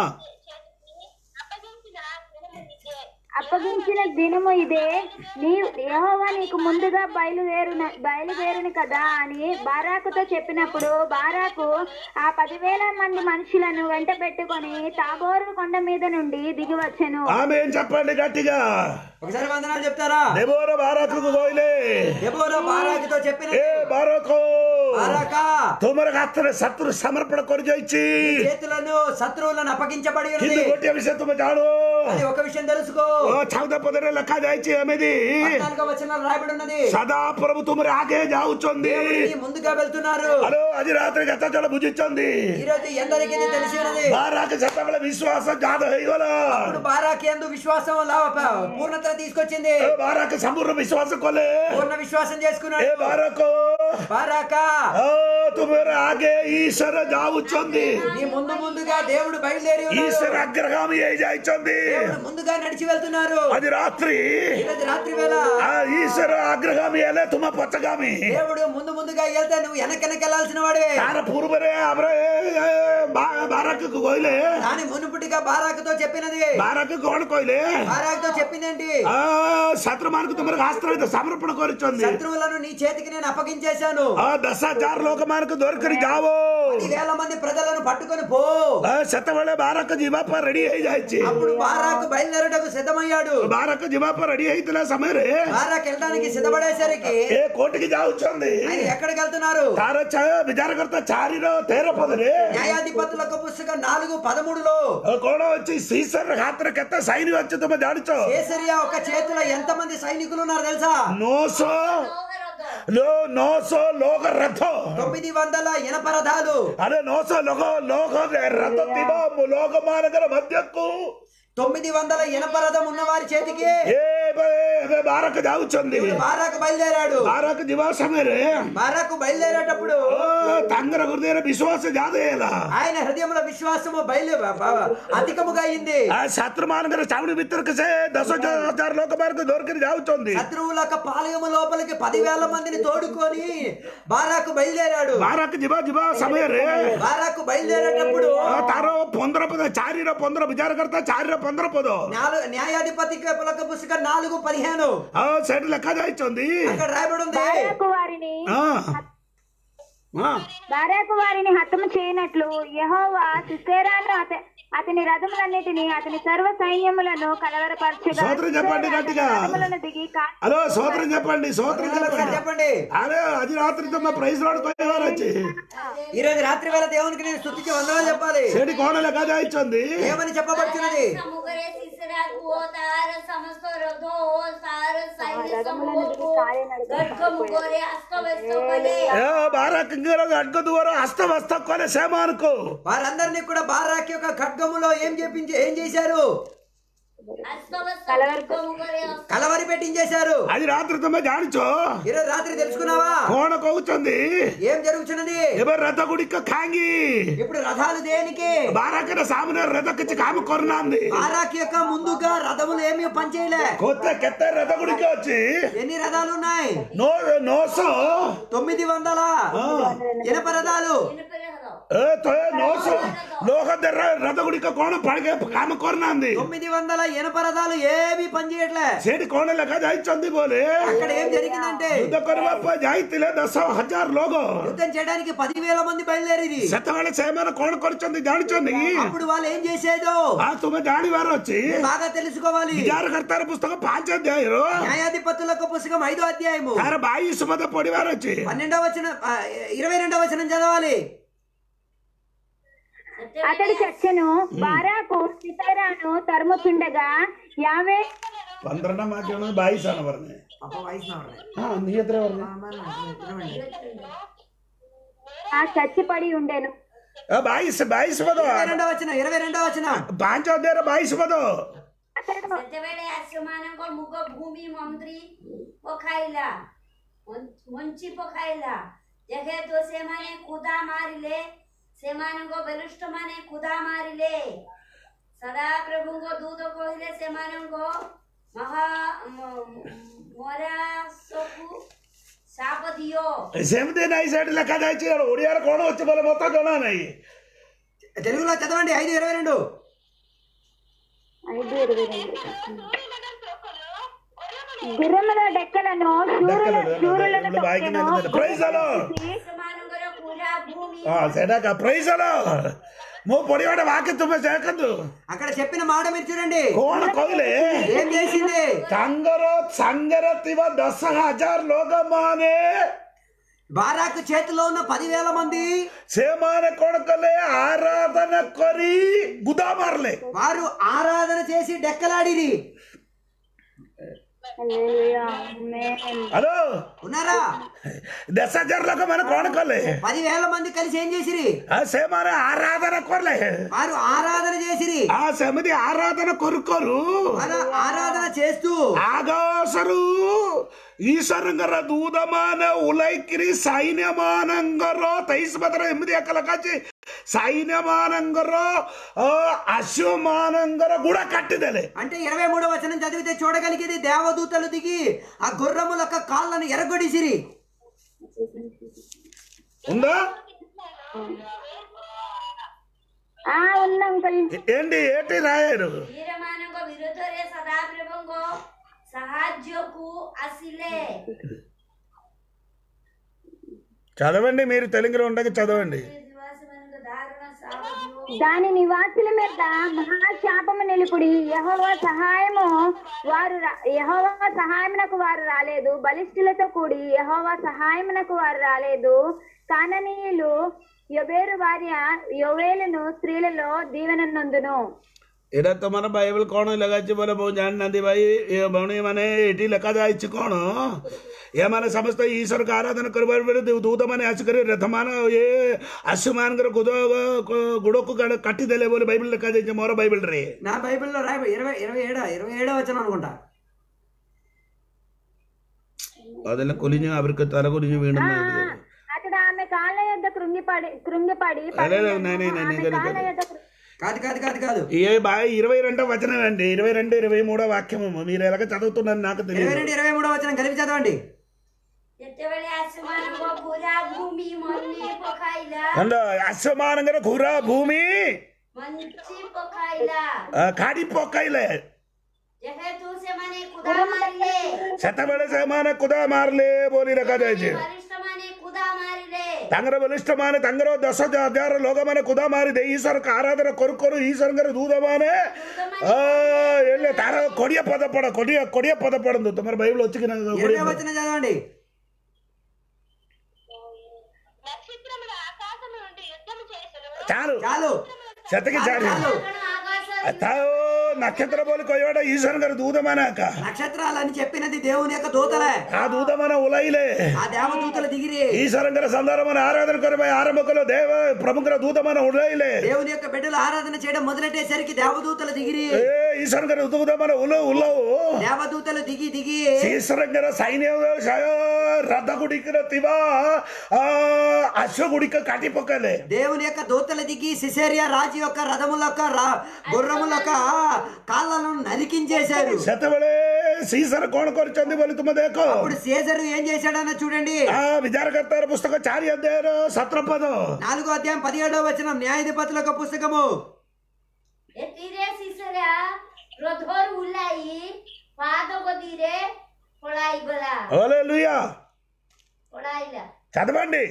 అప్పగించిన దినము ఇదే నీ యెహోవా నీకు ముందుగా బయలుదేరున బయలుదేరును కదా అని బారాకుతో చెప్పినప్పుడు బారాకు ఆ పదివేల మంది మనుషులను వెంట పెట్టుకొని తాబోరు కొండ మీద నుండి దిగి వచ్చెను ఆమె ఏం చెప్పండి గట్టిగా ఒకసారి వందనాలు చెప్తారా దేవోర బారాకుకు కోయిలే ఎవరో బారాకుతో చెప్పినది ఏ బారాకు బారాక ତୁମର ହାତରେ ଶତ୍ରୁ ସମର୍ପଣ କରିଯାଇଛି చేతులను శత్రువులను అప్పగించబడి ఉన్నది କିନ୍ତୁ ଗୋଟିଏ ବିଷୟ ତୁମେ ଜାଣୁ అది ఒక విషయం తెలుసుకో ଓ ଚଉଦ ପଦରେ ଲେଖାଯାଇଛି ଏମିତି పద్నాలుగో వచనాలు రాయబడి ఉన్నది ସଦା ପ୍ରଭୁ ତୁମର ଆଗେ ଯାଉଛନ୍ତି దేవుడికి ముందుగా వెళ్తున్నారు ହ୍ୟାଲୋ ଆଜି ରାତିରେ କେତେ ଜଣ ବୁଝିଛନ୍ତି ఈ రోజు ఎందరికీ ఇది తెలిసి ఉన్నది ବାରାକ ସେତେବେଳେ ବିଶ୍ୱାସ ଜାତ ହେଇଗଲା అప్పుడు బారాకి ఎందు విశ్వాసం లా- పూర్ణత తీసుకొచ్చింది ଏ ବାରାକ ସମ୍ପୂର୍ଣ୍ଣ ବିଶ୍ୱାସ କଲେ పూర్ణ విశ్వాసం ଏ చేసుకున్నాడు ବାରକ బారాక ଓ ତୁମର ଆଗେ ଈଶ୍ୱର ଯାଉଛନ୍ତି నీ ముందు ముందుగా దేవుడు బయలుదేరి ఉన్నాడు ଈଶ୍ୱର అగ్రగాମୀ ହେଇଯାଇଛନ୍ତି దేవుడు ముందుగా నడిచి వెళ్తున్నారు ଆଜି ରାତ୍ରି ఈరోజు రాత్రి వేళ ఆ ఈశ్వర అగ్రగామి ହେଲେ ତୁମ ପଛଗାମୀ దేవుడు ముందు ముందుగా వెళ్తే నువ్వు వెనకెనక వెళ్ళాల్సిన వాడివే ତାର ପୂର୍ବରେ ଆମର ବାରକକୁ କହିଲେ దాని మునుపుటిగా బారాకుతో చెప్పినది ବାରକ କଣ କହିଲେ బారాకుతో చెప్పిందేంటి ఆ, శత్రుମାନଙ୍କୁ ତୁମର ହସ୍ତ ସମର୍ପଣ କରିଛନ୍ତି శత్రువులను నీ చేతికి నేను అప్పగించేశాను ఆ ଦଶ ହଜାର ଲୋକମାନଙ୍କୁ ଧରିକରି ଯାଅ ఈ వేల మంది ప్రజలను పట్టుకొని పో ఆ, ସେତେବେଳେ ବାରକ ଯିବା ପାଇଁ ରେଡି ହେଇଯାଇଛି అప్పుడు బారాకు బయలుదేరటకు సిద్ధమయ్యాడు ବାରକ ଯିବା ପାଇଁ ରେଡି ହେଇଥିଲା ସମୟରେ బారాకు వెళ్ళడానికి సిద్ధపడేసరికి ଏ କୋର୍ଟకి ଯାଉଛନ୍ତି ఆయన ఎక్కడికి వెళ్తున్నారు ତାର ଚ- ବିଚାରକର୍ତ୍ତା ଚାରିର ତେର ପଦରେ న్యాయాధిపతులకు పుస్తకం నాలుగు పదమూడులో ଆଉ କଣ ଅଛି ଶ୍ରୀଶ୍ୱର ହାତରେ କେତେ సైన్ ଅଛି ତମେ ଜାଣିଛ కేసరియా ఒక చేతిలో ఎంత మంది సైనికులు ఉన్నారు తెలుసా ନଅଶହ లో ନଅଶହ ଲୋକ ରଥ తొమ్మిది వందల ఇనప రథాలు ଆରେ ନଅଶହ ଲୋକ ଲୋକ ରଥ ଥିବ ଲୋକ ମାନଙ୍କର ମଧ୍ୟକୁ తొమ్మిది వందల ఇనప రథం ఉన్న వారి చేతికి ଏ ଏବେ ଏବେ ବାରକ ଯାଉଛନ୍ତି బారాకు బయలుదేరాడు ବାରକ ଯିବା ସମୟରେ బారాకు బయలుదేరేటప్పుడు ଓ, ତାଙ୍କର ହୃଦୟରେ ବିଶ୍ୱାସ ଜାତ ହେଲା ఆయన హృదయంలో విశ్వాసము బయలు బ- బ- అధికముగా అయింది ଆ ଛାତ୍ର ମାନଙ୍କର ଚାଉଣି ଭିତରକୁ ସେ ଦଶ ହଜାର ଲୋକ ମାନଙ୍କୁ ଧରିକରି ଯାଉଛନ୍ତି శత్రువుల యొక్క పాలయము లోపలికి పదివేల మందిని తోడుకొని బారాకు బయలుదేరాడు ବାରକ ଯିବା ଯିବା ସମୟରେ బారాకు బయలుదేరేటప్పుడు ఆ, ତାର ପନ୍ଦର ପଦ ଚାରିର ପନ୍ଦର ବିଚାରକର୍ତ୍ତା ଚାରିର ପନ୍ଦର ପଦ నాలుగు న్యాయాధిపతి పులక పుస్తకం నాలుగు పదిహేను ଆଉ ସେଠି ଲେଖା ଯାଇଛନ୍ତି అక్కడ రాయబడి ఉంది బారాకు వారిని ହଁ ହଁ బారాకు వారిని హతము చేయనట్లు యెహోవా సిసేరాను అత అతని రథములన్నిటిని అతని సర్వ సైన్యములను కలవరపరచగా సోదరం చెప్పండి గట్టిగా. రథములను దిగి కా- హలో సోదరం చెప్పండి సోదరం ఒకసారి చెప్పండి చెప్పండి అరే అది రాత్రి తమ ప్రైజ్ రాడు କହିବାର ଅଛି ఈ రోజు రాత్రి వేళ దేవునికి నేను స్థుతించి వందనాలు చెప్పాలి ସେଠି କଣ ଲେଖା ଯାଇଛନ୍ତି ఏమని చెప్పబడుతున్నది ସମୁଖରେ ଶିଶିରାକୁ ଓ ତାର ସମସ୍ତ ରଥ ଓ ତାର ସୈନ୍ୟ ସମୂହକୁ ଗର୍ଗ ମୁଖରେ ଆସ୍ତବ୍ୟସ୍ତ କଲେ ఏ బారకంగర అడ్క ద్వారా అస్తవస్త కొలే సేమానుకో వారందరినీ కూడా బారాక్ యొక్క ఖడ్గములో ఏం చేపించి ఏం చేశారు ଆସ୍ତବ୍ୟସ୍ତ ଗର୍ଗ ମୁଖରେ కలవరి పెట్టించేశారు ଆଜି ରାତିରେ ତମେ ଜାଣିଛ ఈరోజు రాత్రి తెలుసుకున్నావా କଣ କହୁଛନ୍ତି ఏం జరుగుతున్నది ଏବେ ରଥ ଗୁଡ଼ିକ ଖାଙ୍ଗି ఇప్పుడు రథాలు దేనికి ବାରାକର ସାମ୍ନାରେ ରଥ କିଛି କାମ କରୁନାହାନ୍ତି బారాక్ యొక్క ముందుగా రథములు ఏమీ పనిచేయలే କେତେ କେତେ ରଥ ଗୁଡ଼ିକ ଅଛି ఎన్ని రథాలు ఉన్నాయి ନଅ ନଅଶହ తొమ్మిది వందల ఇనప రథాలు ନିରୁପେର ହବ ଏ ତ ଏ ନଅଶହ ଲୋକ ରଥ ଗୁଡ଼ିକ କଣ ପାଣିକେ କାମ କରୁନାହାନ୍ତି తొమ్మిది వందల ఇనప రథాలు ఏమీ పనిచేయట్లే ସେଠି କଣ ଲେଖା ଯାଇଛନ୍ତି ବୋଲେ అక్కడ ఏం జరిగిందంటే ଯୁଦ୍ଧ କରିବା ପାଇଁ ଯାଇଥିଲେ ଦଶ ହଜାର ଲୋକ యుద్ధం చేయడానికి పదివేల మంది బయలుదేరి ସେତେବେଳେ ସେମାନେ କଣ କରିଛନ୍ତି ଜାଣିଛନ୍ତି అప్పుడు వాళ్ళు ఏం చేసేదో ଆଉ ତୁମେ ଜାଣିବାର ଅଛି బాగా తెలుసుకోవాలి విచారకర్తార పుస్తకం పాంచాధ్యాయులు న్యాయాధిపతులకు పుస్తకం ఐదో అధ్యాయము తార బాయి సుమత పొడివారు వచ్చి పన్నెండవ వచనం ఆ, ఇరవై రెండవ వచనం చదవాలి అతడు చచ్చను బారాకు సితేరాను తరుముచుండగా యావే പന്ത്രണ്ടാം വാക്യം ബായിസാണ് പറഞ്ഞത് అప్ప వయసు నావడే. ആ നീ എത്ര പറഞ്ഞു ఆ, మన, ఇరవై రెండు. ఆ చచ్చిపడి ఉండెను ആ ബായിസ് ബായിസ് പദോ ఇరవై రెండవ వచనం ఇరవై రెండవ వచనం പാഞ്ചോ അധ്യായം ബായിസ് പദോ అతడు ସେତେବେଳେ ଆସମାନଙ୍କ ମୁଗ ଭୂମି ମନ୍ତ୍ରୀ ପକାଇଲା ମଞ୍ଚି ପକାଇଲା ଯେହେତୁ ସେମାନେ କୁଦା ମାରିଲେ ସେମାନଙ୍କ ବରିଷ୍ଠମାନେ କୁଦା ମାରିଲେ ସଦାପ୍ରଭୁଙ୍କ ଦୂତ କହିଲେ ସେମାନଙ୍କ ମହା ମରାସକୁ ସାପ ଦିଅ ସେମିତି ନାଇଁ ସେଠି ଲେଖା ଯାଇଛି ଓଡିଆରେ କଣ ଅଛି ବୋଲେ ମତେ ଜଣା ନାହିଁ తెలుగులో చదవండి ఐదు ఇరవై రెండు ఐదు ఇరవై రెండు గుర్రముల డెక్కలను శూరుల శూరులను తొక్కెను. ప్రైజ్ అలో ସେମାନଙ୍କର ପୁରା ଭୂମି ହଁ ସେଇଟା ପ୍రైజ్ అలో ମୁଁ ପଢିବାଟା ବାକି ତୁମେ ଦେଖନ୍ତୁ అక్కడ చెప్పిన మాట మీరు చూడండి କଣ କହିଲେ ఏం చేసింది ତାଙ୍କର ସାଙ୍ଗରେ ଥିବା ଦଶ ହଜାର ଲୋକମାନେ బారాకు చేతిలో ఉన్న పదివేల మంది ସେମାନେ କଣ କଲେ ଆରାଧନା କରି ଗୁଦା ମାରିଲେ వారు ఆరాధన చేసి డెక్కలాడిరి హల్లెలూయా. ఆమేన్. ହ୍ୟାଲୋ ఉన్నారా ଦଶ ହଜାର ଲୋକମାନେ କଣ କଲେ పదివేల మంది కలిసి ఏం చేసిరి ଆ, ସେମାନେ ଆରାଧନା କଲେ వారు ఆరాధన చేసిరి ఆ ସେମିତି ଆରାଧନା କରୁ କରୁ వారు ఆరాధన చేస్తూ ଆକାଶରୁ ଈଶ୍ୱରଙ୍କର ଦୂତମାନେ ଓହ୍ଲାଇକିରି ସୈନ୍ୟ ମାନଙ୍କର ତେଇଶ ପଦର ଏମିତି ଏକ ଲେଖା ଅଛି ସୈନ୍ୟ ମାନଙ୍କର ଆଶୁ ମାନଙ୍କର ଗୁଡା କାଟିଦେଲେ అంటే ఇరవై మూడో వచనం చదివితే చూడగలిగేది దేవదూతలు దిగి ఆ గుర్రముల యొక్క కాళ్ళను ఎరగొడిసిరి ఉందా ఆ ఉన్న అంకుల్ ఏంటి ఏంటి రాయరు ବୀରମାନଙ୍କ ବିରୋଧରେ ସଦାପ୍ରଭୁଙ୍କ ସାହାଯ୍ୟକୁ ଆସିଲେ చదవండి మీరు తెలుగులో ఉండక చదవండి ନିବାସୀମାନଙ୍କ ଦାରୁଣ ସାହାଯ୍ୟ దాని నివాసుల మీద మహాశాపము నిలుపుడి యహోవా సహాయము వారు రా- యెహోవా సహాయమునకు వారు రాలేదు బలిష్ఠులతో కూడి యహోవా సహాయమునకు వారు రాలేదు కాననీయులు యొబేరు భార్య యొవేలును స్త్రీలలో దీవెన నొందును ଏଇଟା ତମର ବାଇବଲ କଣ ଲେଖା ଅଛି ବୋଲେ ମୁଁ ଜାଣିନାହାନ୍ତି ଭାଇ ଏ ଭଉଣୀ ମାନେ ଏଠି ଲେଖା ଯାଇଛି କଣ ଏମାନେ ସମସ୍ତେ ଈଶ୍ୱରକୁ ଆରାଧନା କରିବାର ବେଳେ ଦୂତ ମାନେ ଆସିକରି ରଥମାନ ଏ ଆଶୁମାନଙ୍କର ଗୁଦ ଗୁଡକୁ କାଟିଦେଲେ ବୋଲି ବାଇବଲ ଲେଖା ଯାଇଛି ମୋର ବାଇବଲରେ నా బైబిల్లో రాయ ఇరవై ఇరవై ఏడో ఇరవై ఏడో వచనం అనుకుంటా അതെല്ലാം കൊലിഞ്ഞ് അവർക്ക് തല കൊലിഞ്ഞ് വീണ്ടും అతడు ఆమె కాళ్ళ యొద్ద కృంగిపడి కృంగిపడి అదే, అదే, నే, నే, నే, నే, ఆమె నే, కాళ్ళ నే. యొద్ద కృ- కాదు కాదు కాదు కాదు ఏ బాయ్ ఇరవై రెండో వచనం అండి ఇరవై రెండు ఇరవై మూడో వాక్యము మీరు ఎలాగ చదువుతున్నారు నాకు ఇరవై తెలియదు రెండు ఇరవై మూడో వచనం కలిపి చదవండి ଯେତେବେଳେ ଆସମାନଙ୍କ ପୁରା ଭୂମି ମନି ପକାଇଲା అండ్ అశ్వమానంగా ଘୁରା ଭୂମି ମଞ୍ଚି ପକାଇଲା ଆ, କାଢି ପକାଇଲେ ଯେହେତୁ ସେମାନେ କୁଦା ମାରିଲେ ସେତେବେଳେ ସେମାନେ କୁଦା ମାରିଲେ ବୋଲି ଲେଖାଯାଇଛି ବରିଷ୍ଠମାନେ କୁଦା ମାରିଲେ ତାଙ୍କର ବଲିଷ୍ଠ ମାନେ ତାଙ୍କର ଦଶ ହଜାର ଲୋକମାନେ କୁଦା ମାରିଦେ ଈଶ୍ୱରଙ୍କ ଆରାଧନା କରୁ କରୁ ଈଶ୍ୱରଙ୍କର ଦୂତ ମାନେ ହେଲେ ତାର କୋଡ଼ିଏ ପଦ ପଢ କୋଡ଼ିଏ କୋଡ଼ିଏ ପଦ ପଢନ୍ତୁ ତମର ବାଇବଲ ଅଛି କି ନା କୋଡ଼ିଏ ఇరవై ପଦ? వచనం చదవండి నక్షత్రముల ఆకాశము నుండి యుద్ధము చేసును చాలు చాలు ସେତିକି ଚାଲି చాలు କାରଣ ଆକାଶ ଥାଉ ନକ୍ଷତ୍ର ବୋଲି କହିବାଟା ଈଶ୍ୱରଙ୍କର ଦୂତ ମାନେ ଏକା నక్షత్రాలని చెప్పినది దేవుని యొక్క దూతలే ఆ దూత ମାନେ ଓଲାଇଲେ ఆ దేవదూతలు దిగిరి ఈశ్వరంగర సందర్భం ఆరాధన କରିବା ఆరంభ కలు దేవ ప్రముఖ దూత మన ఉలైలే దేవుని యొక్క బిడ్డలు ఆరాధన చేయడం మొదలెట్టేసరికి దేవదూతలు దిగిరి ఏ ఈశ్వరంగర దూత మన ఉల ఉలవు దేవదూతలు దిగి దిగి ఈశ్వరంగర సైన్య రథ గుడికిన తివా అశ్వ గుడిక కాటి పక్కలే దేవుని యొక్క దూతలు దిగి సిసేరియా రాజు యొక్క రథముల యొక్క రా- గుర్రముల యొక్క కాళ్ళను నరికించేశారు ସେତେବେଳେ శ్రీసర କଣ କରିଛନ୍ତି ବୋଲି ତୁମେ ଦେଖ అప్పుడు సీజరు ఏం చేశాడన్న చూడండి ఆ విచారకర్తాର పుస్తక చారి అధ్యాୟର ସତର ପଦ నాలుగో అధ్యాయం పదిహేడవ వచనం న్యాయాధిపతుల యొక్క పుస్తకము ଏଥିରେ ଶିଶୁରା କ୍ରୋଧରୁ ଉଲାଇ ପାଦ ଗଦିରେ ପଳାଇଗଲା హల్లెలూయా ପଳାଇଲା చదవండి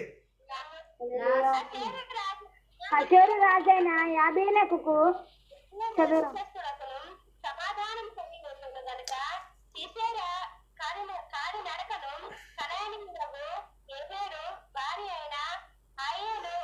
హషోరు రాజైన యాబీనకు చదువు అతను సమాధానం కలిగి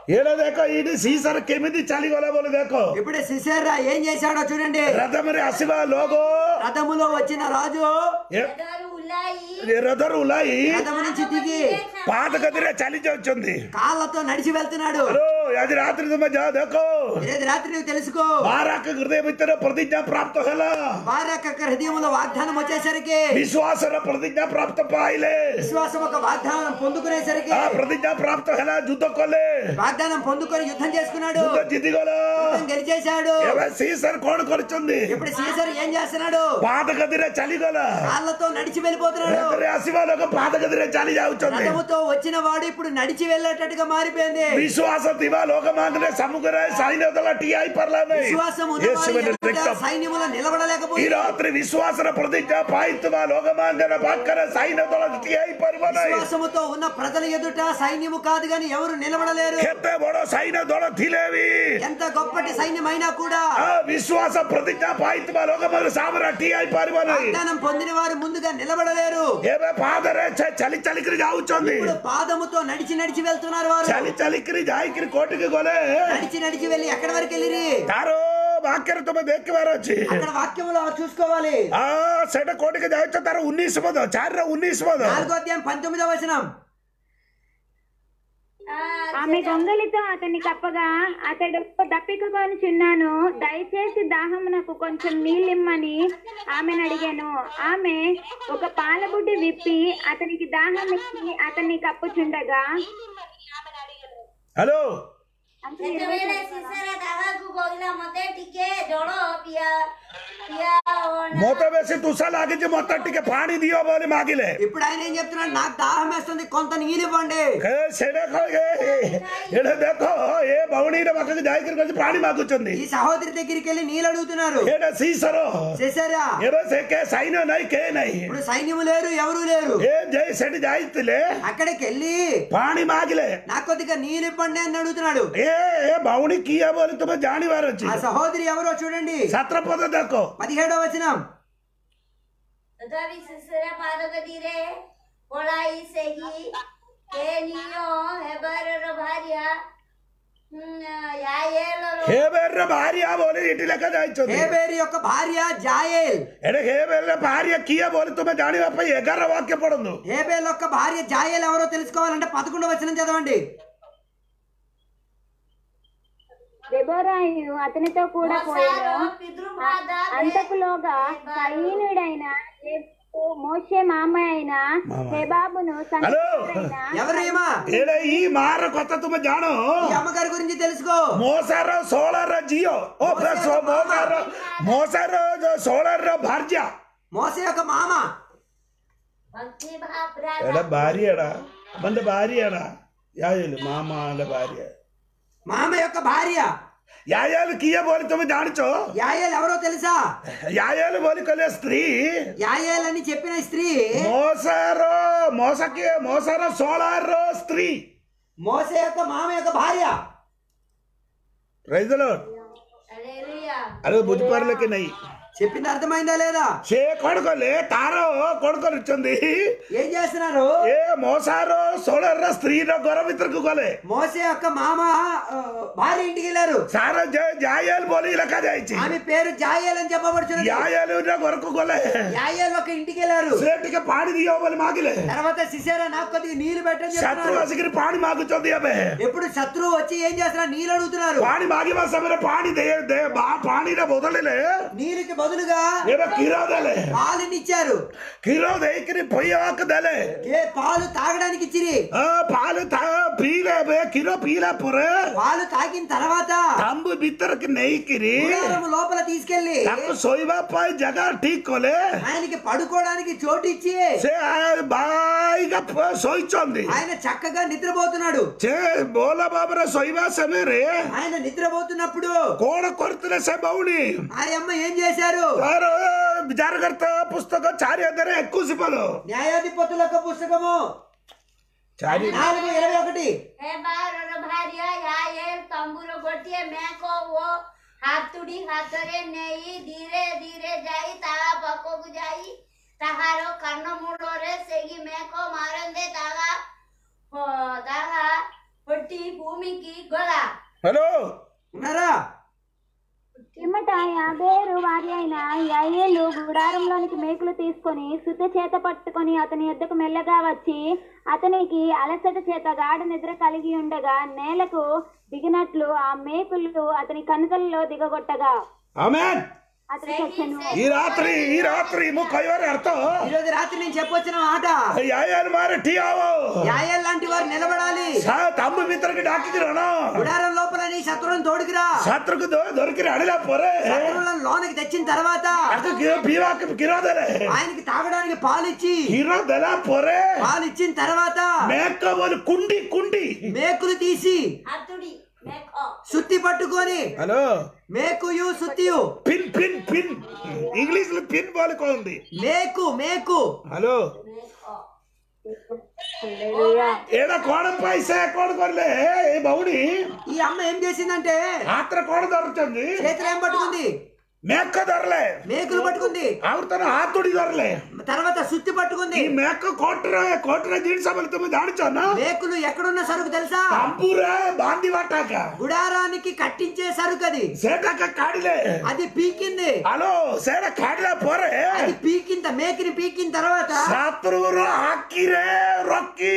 ఏడో దేకో ఇది సీసర్ కెమిది చలిగొల బోలు దేకో ఇప్పుడు సిసేరా ఏం చేశాడో చూడండి రథమరి అసివా లోగో రథములో వచ్చిన రాజు ఏ- ఎదరు ఉల్లాయి రథరు ఉలాయి రథము నుంచి దిగి పాత గదిరే చలి వచ్చింది కాళ్ళతో నడిచి వెళ్తున్నాడు హలో అది రాత్రి తుమ్మ జా దేకో ఈరోజు రాత్రి నువ్వు తెలుసుకో బారాక హృదయ మిత్ర ప్రతిజ్ఞ ప్రాప్త హెలా వారి యొక్క హృదయంలో వాగ్దానం వచ్చేసరికి విశ్వాసర ప్రతిజ్ఞ ప్రాప్త పాయిలే విశ్వాసం ఒక వాగ్దానం పొందుకునేసరికి ఆ ప్రతిజ్ఞ ప్రాప్త హెలా యుద్ధ కొల్లే వాగ్దానం పొందుకొని యుద్ధం చేసుకున్నాడు యుద్ధ జిద్దిగోల యుద్ధం గెలిచేశాడు సీసర్ కోణ కొరుచుంది ఇప్పుడు సీసర్ ఏం చేస్తున్నాడు పాత గదిరే చలిగోల కాళ్ళతో నడిచి వెళ్ళిపోతున్నాడు అసివాలో పాత గదిరే చలి జావుచుంది రథముతో వచ్చిన వాడు ఇప్పుడు నడిచి వెళ్ళేటట్టుగా మారిపోయింది విశ్వాಸ ದಿವಾ ಲೋಕಮಾಂಗನೆ ಸಮುದ್ರ ಸೈನ್ಯದಲ್ಲ ಟಿ ಐ ಪರ್ಲಾಮೆ విశ్వాసం ಯೇಸುವಿನ ఉన్నవాడు ರಕ್ತ సైన్యములో ಈ నిలబడలేకపోయింది ರಾತ್ರಿ ವಿಶ್ವಾಸನ ಪ್ರತಿಜ್ಞ ಪಾಯಿತುವ ಲೋಕಮಾಂಗನ ಬಾಕ್ಕರ ಸೈನ್ಯದೊಳ ಟಿ ಐ ಪರಿಮನ విశ్వాసముతో ఉన్న ప్రజల ఎదుట సైన్యము కాదు గాని ఎవరు నిలబడలేరు ಕೆತ್ತೆ ಬಡೋ ಸೈನ್ಯದೊಳ ತಿಲೇವಿ ఎంత గొప్పటి సైన్యమైనా కూడా ಆ ವಿಶ್ವಾಸ ಪ್ರತಿಜ್ಞ ಪಾಯಿತುವ ಲೋಕಮಾಂಗನ ಸಾಮರ ಟಿ ಐ ಪರಿಮನ వాగ్దానం పొందిన వారు ముందుగా నిలబడలేరు ఏమే పాదరే చ- చలి చలికిరి జావుచోంది ఇప్పుడు పాదముతో నడిచి నడిచి వెళ్తున్నారు వారు చలి చలికిరి జాయికిరి కోటికి గొలే నడిచి నడిచి వెళ్ళి ఎక్కడి వరకు వెళ్ళిరి ತಾರೋ ವಾಕ್ಯರ ತುಂಬ ದೇಕ್ಕೆ ಬಾರೊಚ್ಚಿ అక్కడ వాక్యములో చూసుకోవాలి ಆ ಸೆಡ ಕೋಟಿಗೆ ಜಾಯ್ಚೋ ತಾರ ಉನ್ನೀಸ್ ಬೋದು ಚಾರ್ರ ಉನ್ನೀಸ್ ಬೋದು నాలుగో అధ్యాయం పంతొమ్మిదవ వచనం ఆమె గొంగలితో అతన్ని కప్పగా అతడు దప్పికొనుచున్నాను దయచేసి దాహమునకు కొంచెం నీళ్ళిమ్మని ఆమెను అడిగాను ఆమె ఒక పాలబుడ్డి విప్పి అతనికి దాహం ఇచ్చి అతన్ని కప్పుచుండగా ఆమెను అడిగను ಹಲೋ ଯେତେବେଳେ ଶିଶର ଦାହାକୁ କହିଲା ମତେ ଟିକେ ଜଳ ପିଆ ପିଆ ಮೋತ ಬೇಸಿ ತುಸ ಲಾಗಿದ್ದು ಮೊತ್ತ ಟಿಕೆ ಪಾಣಿ ದಿಯೋ ಬೋಲಿ ಮಾಗಿಲೆ ఇప్పుడు ఆయన ఏం చెప్తున్నాడు నాకు దాహం వేస్తుంది కొంత నీళ్ళు ఇవ్వండి ఏ సెడే కోగే ఎడ దేఖో ఏ బౌణీల పక్కకి జాయికిరి కొంచెం పాణి మాగుచుంది ఈ సహోదరి దగ్గరికి వెళ్ళి నీళ్ళు అడుగుతున్నారు ఏడ సీసరో చేశారా ఏదో సెకే సైన్య నై కే నై ఇప్పుడు సైన్యము లేరు ఎవరు లేరు ఏ జై సెడి జాయితిలే అక్కడికి వెళ్ళి పాణి మాగిలే నాకు కొద్దిగా నీళ్ళు ఇవ్వండి అని అడుగుతున్నాడు ఏ ఏ బౌణి కియా బోలి తుమ జాని వారు వచ్చి ఆ సహోదరి ఎవరో చూడండి సత్రపద దేఖో పదిహేడవ వచనం ତଥାପି ଶିଶୁର ପାଦଗତିରେ ପଳାଇ ସେହି କେନିୟ ହେବରର ଭାର୍ୟା ଉଁ, ୟାଏଲର హేబెర్ర భార్య బోలి ఇటి లెక్క జాయిచుంది హేబేరు యొక్క భార్య జాయేల్ ఎడ హేబెర్ర భార్య కియా బోలి తుమ జాని వాపై ఎగర్ర వాక్య పడుందు హేబేల్ యొక్క భార్య జాయేల్ ఎవరో తెలుసుకోవాలంటే పదకొండవ వచనం చదవండి దెబోరాయు అతనితో కూడా పోయాను ମୋସାର ପିତୃଭ୍ରାତା అంతకులోగా కయీనుడైన రేపు మోషే మామ అయిన హెబాబును హలో. సంతతికుడైన ఎవరు ఏమా ఏడ ఈ మార కొత్త తుమ జాను ఈ అమ్మగారి గురించి తెలుసుకో మోసార సోళార జియో ఓ ప్లస్ మోసార మోసార సోళార భార్య మోసే యొక్క మామ భక్తి భ్రాత ఎడ భార్య ఎడా మంద భార్య ఎడా యాయలు మామ అల భార్య మామ యొక్క భార్య యాయాలు కియ బోలి తుమ జానిచో యాయేల్ ఎవరో తెలుసా యాయాలు బోలి కొలే స్త్రీ యాయేల్ అని చెప్పిన స్త్రీ మోసారో మోసకి మోసార సోళారో స్త్రీ మోసే యొక్క మామ యొక్క భార్య రైతులో హల్లెలూయా అరే బుజ్జిపారులకి నై చెప్పింది అర్థమైందా లేదా చే కొడుకోలే తారో కొడుకొని వచ్చింది ఏం చేస్తున్నారు ఏ మోసారో సోళార స్త్రీలో గొరవిత్రకు కొలే మోసే యొక్క మామ ఆ, భార్య ఇంటికి వెళ్ళారు సారా జాయాలు బోలి ఇలక జాయిచి ఆమె పేరు జాయేల్ అని చెప్పబడుచున్నది యాయాలు కొరకు కొలే యాయేల్ ఒక ఇంటికి వెళ్ళారు సేటికి పాడి దియో బోలి మాగిలే తర్వాత సిసేరా నాకు కొద్దిగా నీళ్లు పెట్టని శత్రు చెప్తున్నారు వసిగిరి పాడి మాగుచోంది అబే ఎప్పుడు శత్రువు వచ్చి ఏం చేస్తున్నారు నీళ్ళు అడుగుతున్నారు పాడి మాగి సమర పాడి దే దే బా పాడిన బొదలలే నీళ్ళకి బదులుగా ఏదో కిరోదలే పాలుని ఇచ్చారు కిరో దేకిరి పొయ్యవాక దలే ఏ పాలు తాగడానికి ఇచ్చిరి ఆ పాలు తా పీలే బే కిలో పీలా పురే పాలు తాగిన తర్వాత ತಂಬು ಬಿತ್ತರಕ್ಕೆ ನೈಕಿರಿ గుడారము లోపల తీసుకెళ్లి ತಪ್ಪು ಸೊಯ್ಬಪ್ಪ ಜಗ ಠೀಕ್ ಕೊಲೆ ఆయనకి పడుకోవడానికి చోటు ఇచ్చి ಸೇ ಬಾಯಿಗ ಸೊಯ್ಚೊಂದಿ ఆయన చక్కగా నిద్రపోతున్నాడు ಚೇ ಬೋಲ ಬಾಬರ ಸೊಯ್ಬಾ ಸಮೇರೆ ఆయన నిద్రపోతున్నప్పుడు ಕೋಣ ಕೊರ್ತಲೆ ಸೆ ಬೌಣಿ ఆ అమ్మ ఏం చేశారు ಯಾರು ಜಾರಗರ್ತ ಪುಸ್ತಕ ಚಾರಿ ಅಂದರೆ ఎక్కువ ಸಿಪಲು న్యాయాధిపతుల యొక్క పుస్తకము ಚಾರಿ నాలుగు ఇరవై ఒకటి ହେବାରର ଭାର୍ୟା ୟାଏଲ ତମ୍ବୁର ଗୋଟିଏ ମେକ ଓ ହାତୁଡ଼ି ହାତରେ ନେଇ ଧୀରେ ଧୀରେ ଯାଇ ତାହା ପାଖକୁ ଯାଇ ତାହାର କାନ ମୂଳରେ ସେହି ମେକ ମାରନ୍ତେ ତାହା ହ- ତାହା పొట్టి భూమికి గొల హలో ఉన్నారా పిమ్మట యాబేరు వారి అయిన యాయేలు గుడారంలోనికి మేకులు తీసుకొని సుత చేత పట్టుకొని అతని యొద్దకు మెల్లగా వచ్చి అతనికి అలసట చేత గాఢ నిద్ర కలిగి ఉండగా నేలకు దిగినట్లు ఆ మేకులు అతని కనుకలలో దిగగొట్టగా ఆమెన్ అతని చచ్చెను ఈ రాత్రి ఈ రాత్రి ముక్కయ్యవారి అర్థం ఈ రోజు రాత్రి నేను చెప్పొచ్చిన మాట యాయాలు మారి టీ ఆవో యాయల్ లాంటి వారు నిలబడాలి తమ్ము మిత్రకి డాకిదిరాను గుడారం లోపల నీ శత్రువులను తోడుకురా శత్రుకు దొరికి అడిలా పోరే శత్రువులను లోనికి తెచ్చిన తర్వాత అక్క పీవాకి కిరోదలే ఆయనకి తాగడానికి పాలిచ్చి కిరోదలా పోరే పాలు ఇచ్చిన తర్వాత మేక వాళ్ళు కుండి కుండి మేకులు తీసి హతుడి మేకో సుత్తి పట్టుకొని హలో మేకుయు సుత్తియు పిన్ పిన్ పిన్ ఇంగ్లీష్ లో పిన్ బాలిక ఉంది మేకు మేకు హలో మేకో హల్లెలూయా. ఏడ కోడ పైసా కోడ కొరలే ఏ బౌడి ఈ అమ్మ ఏం చేసిందంటే ఆత్ర కోడ దొరుకుతుంది చేతులు ఏం పట్టుకుంది మేక దొరలే మేకులు పట్టుకుంది ఆవిడతన ఆతుడి దొరలే తర్వాత సుత్తి పట్టుకుంది ఈ మేక కోటర కోటర జీడి సభలు తొమ్మిది దాడిచాను మేకులు ఎక్కడున్న సరుకు తెలుసా తంపూరా బాంది పట్టాక గుడారానికి కట్టించే సరుకు అది సేటక కాడిలే అది పీకింది హలో సేడ కాడిలా పోరే అది పీకింత మేకిని పీకిన తర్వాత శత్రువులు ಹಾಕಿರೆ ರೊಕ್ಕಿ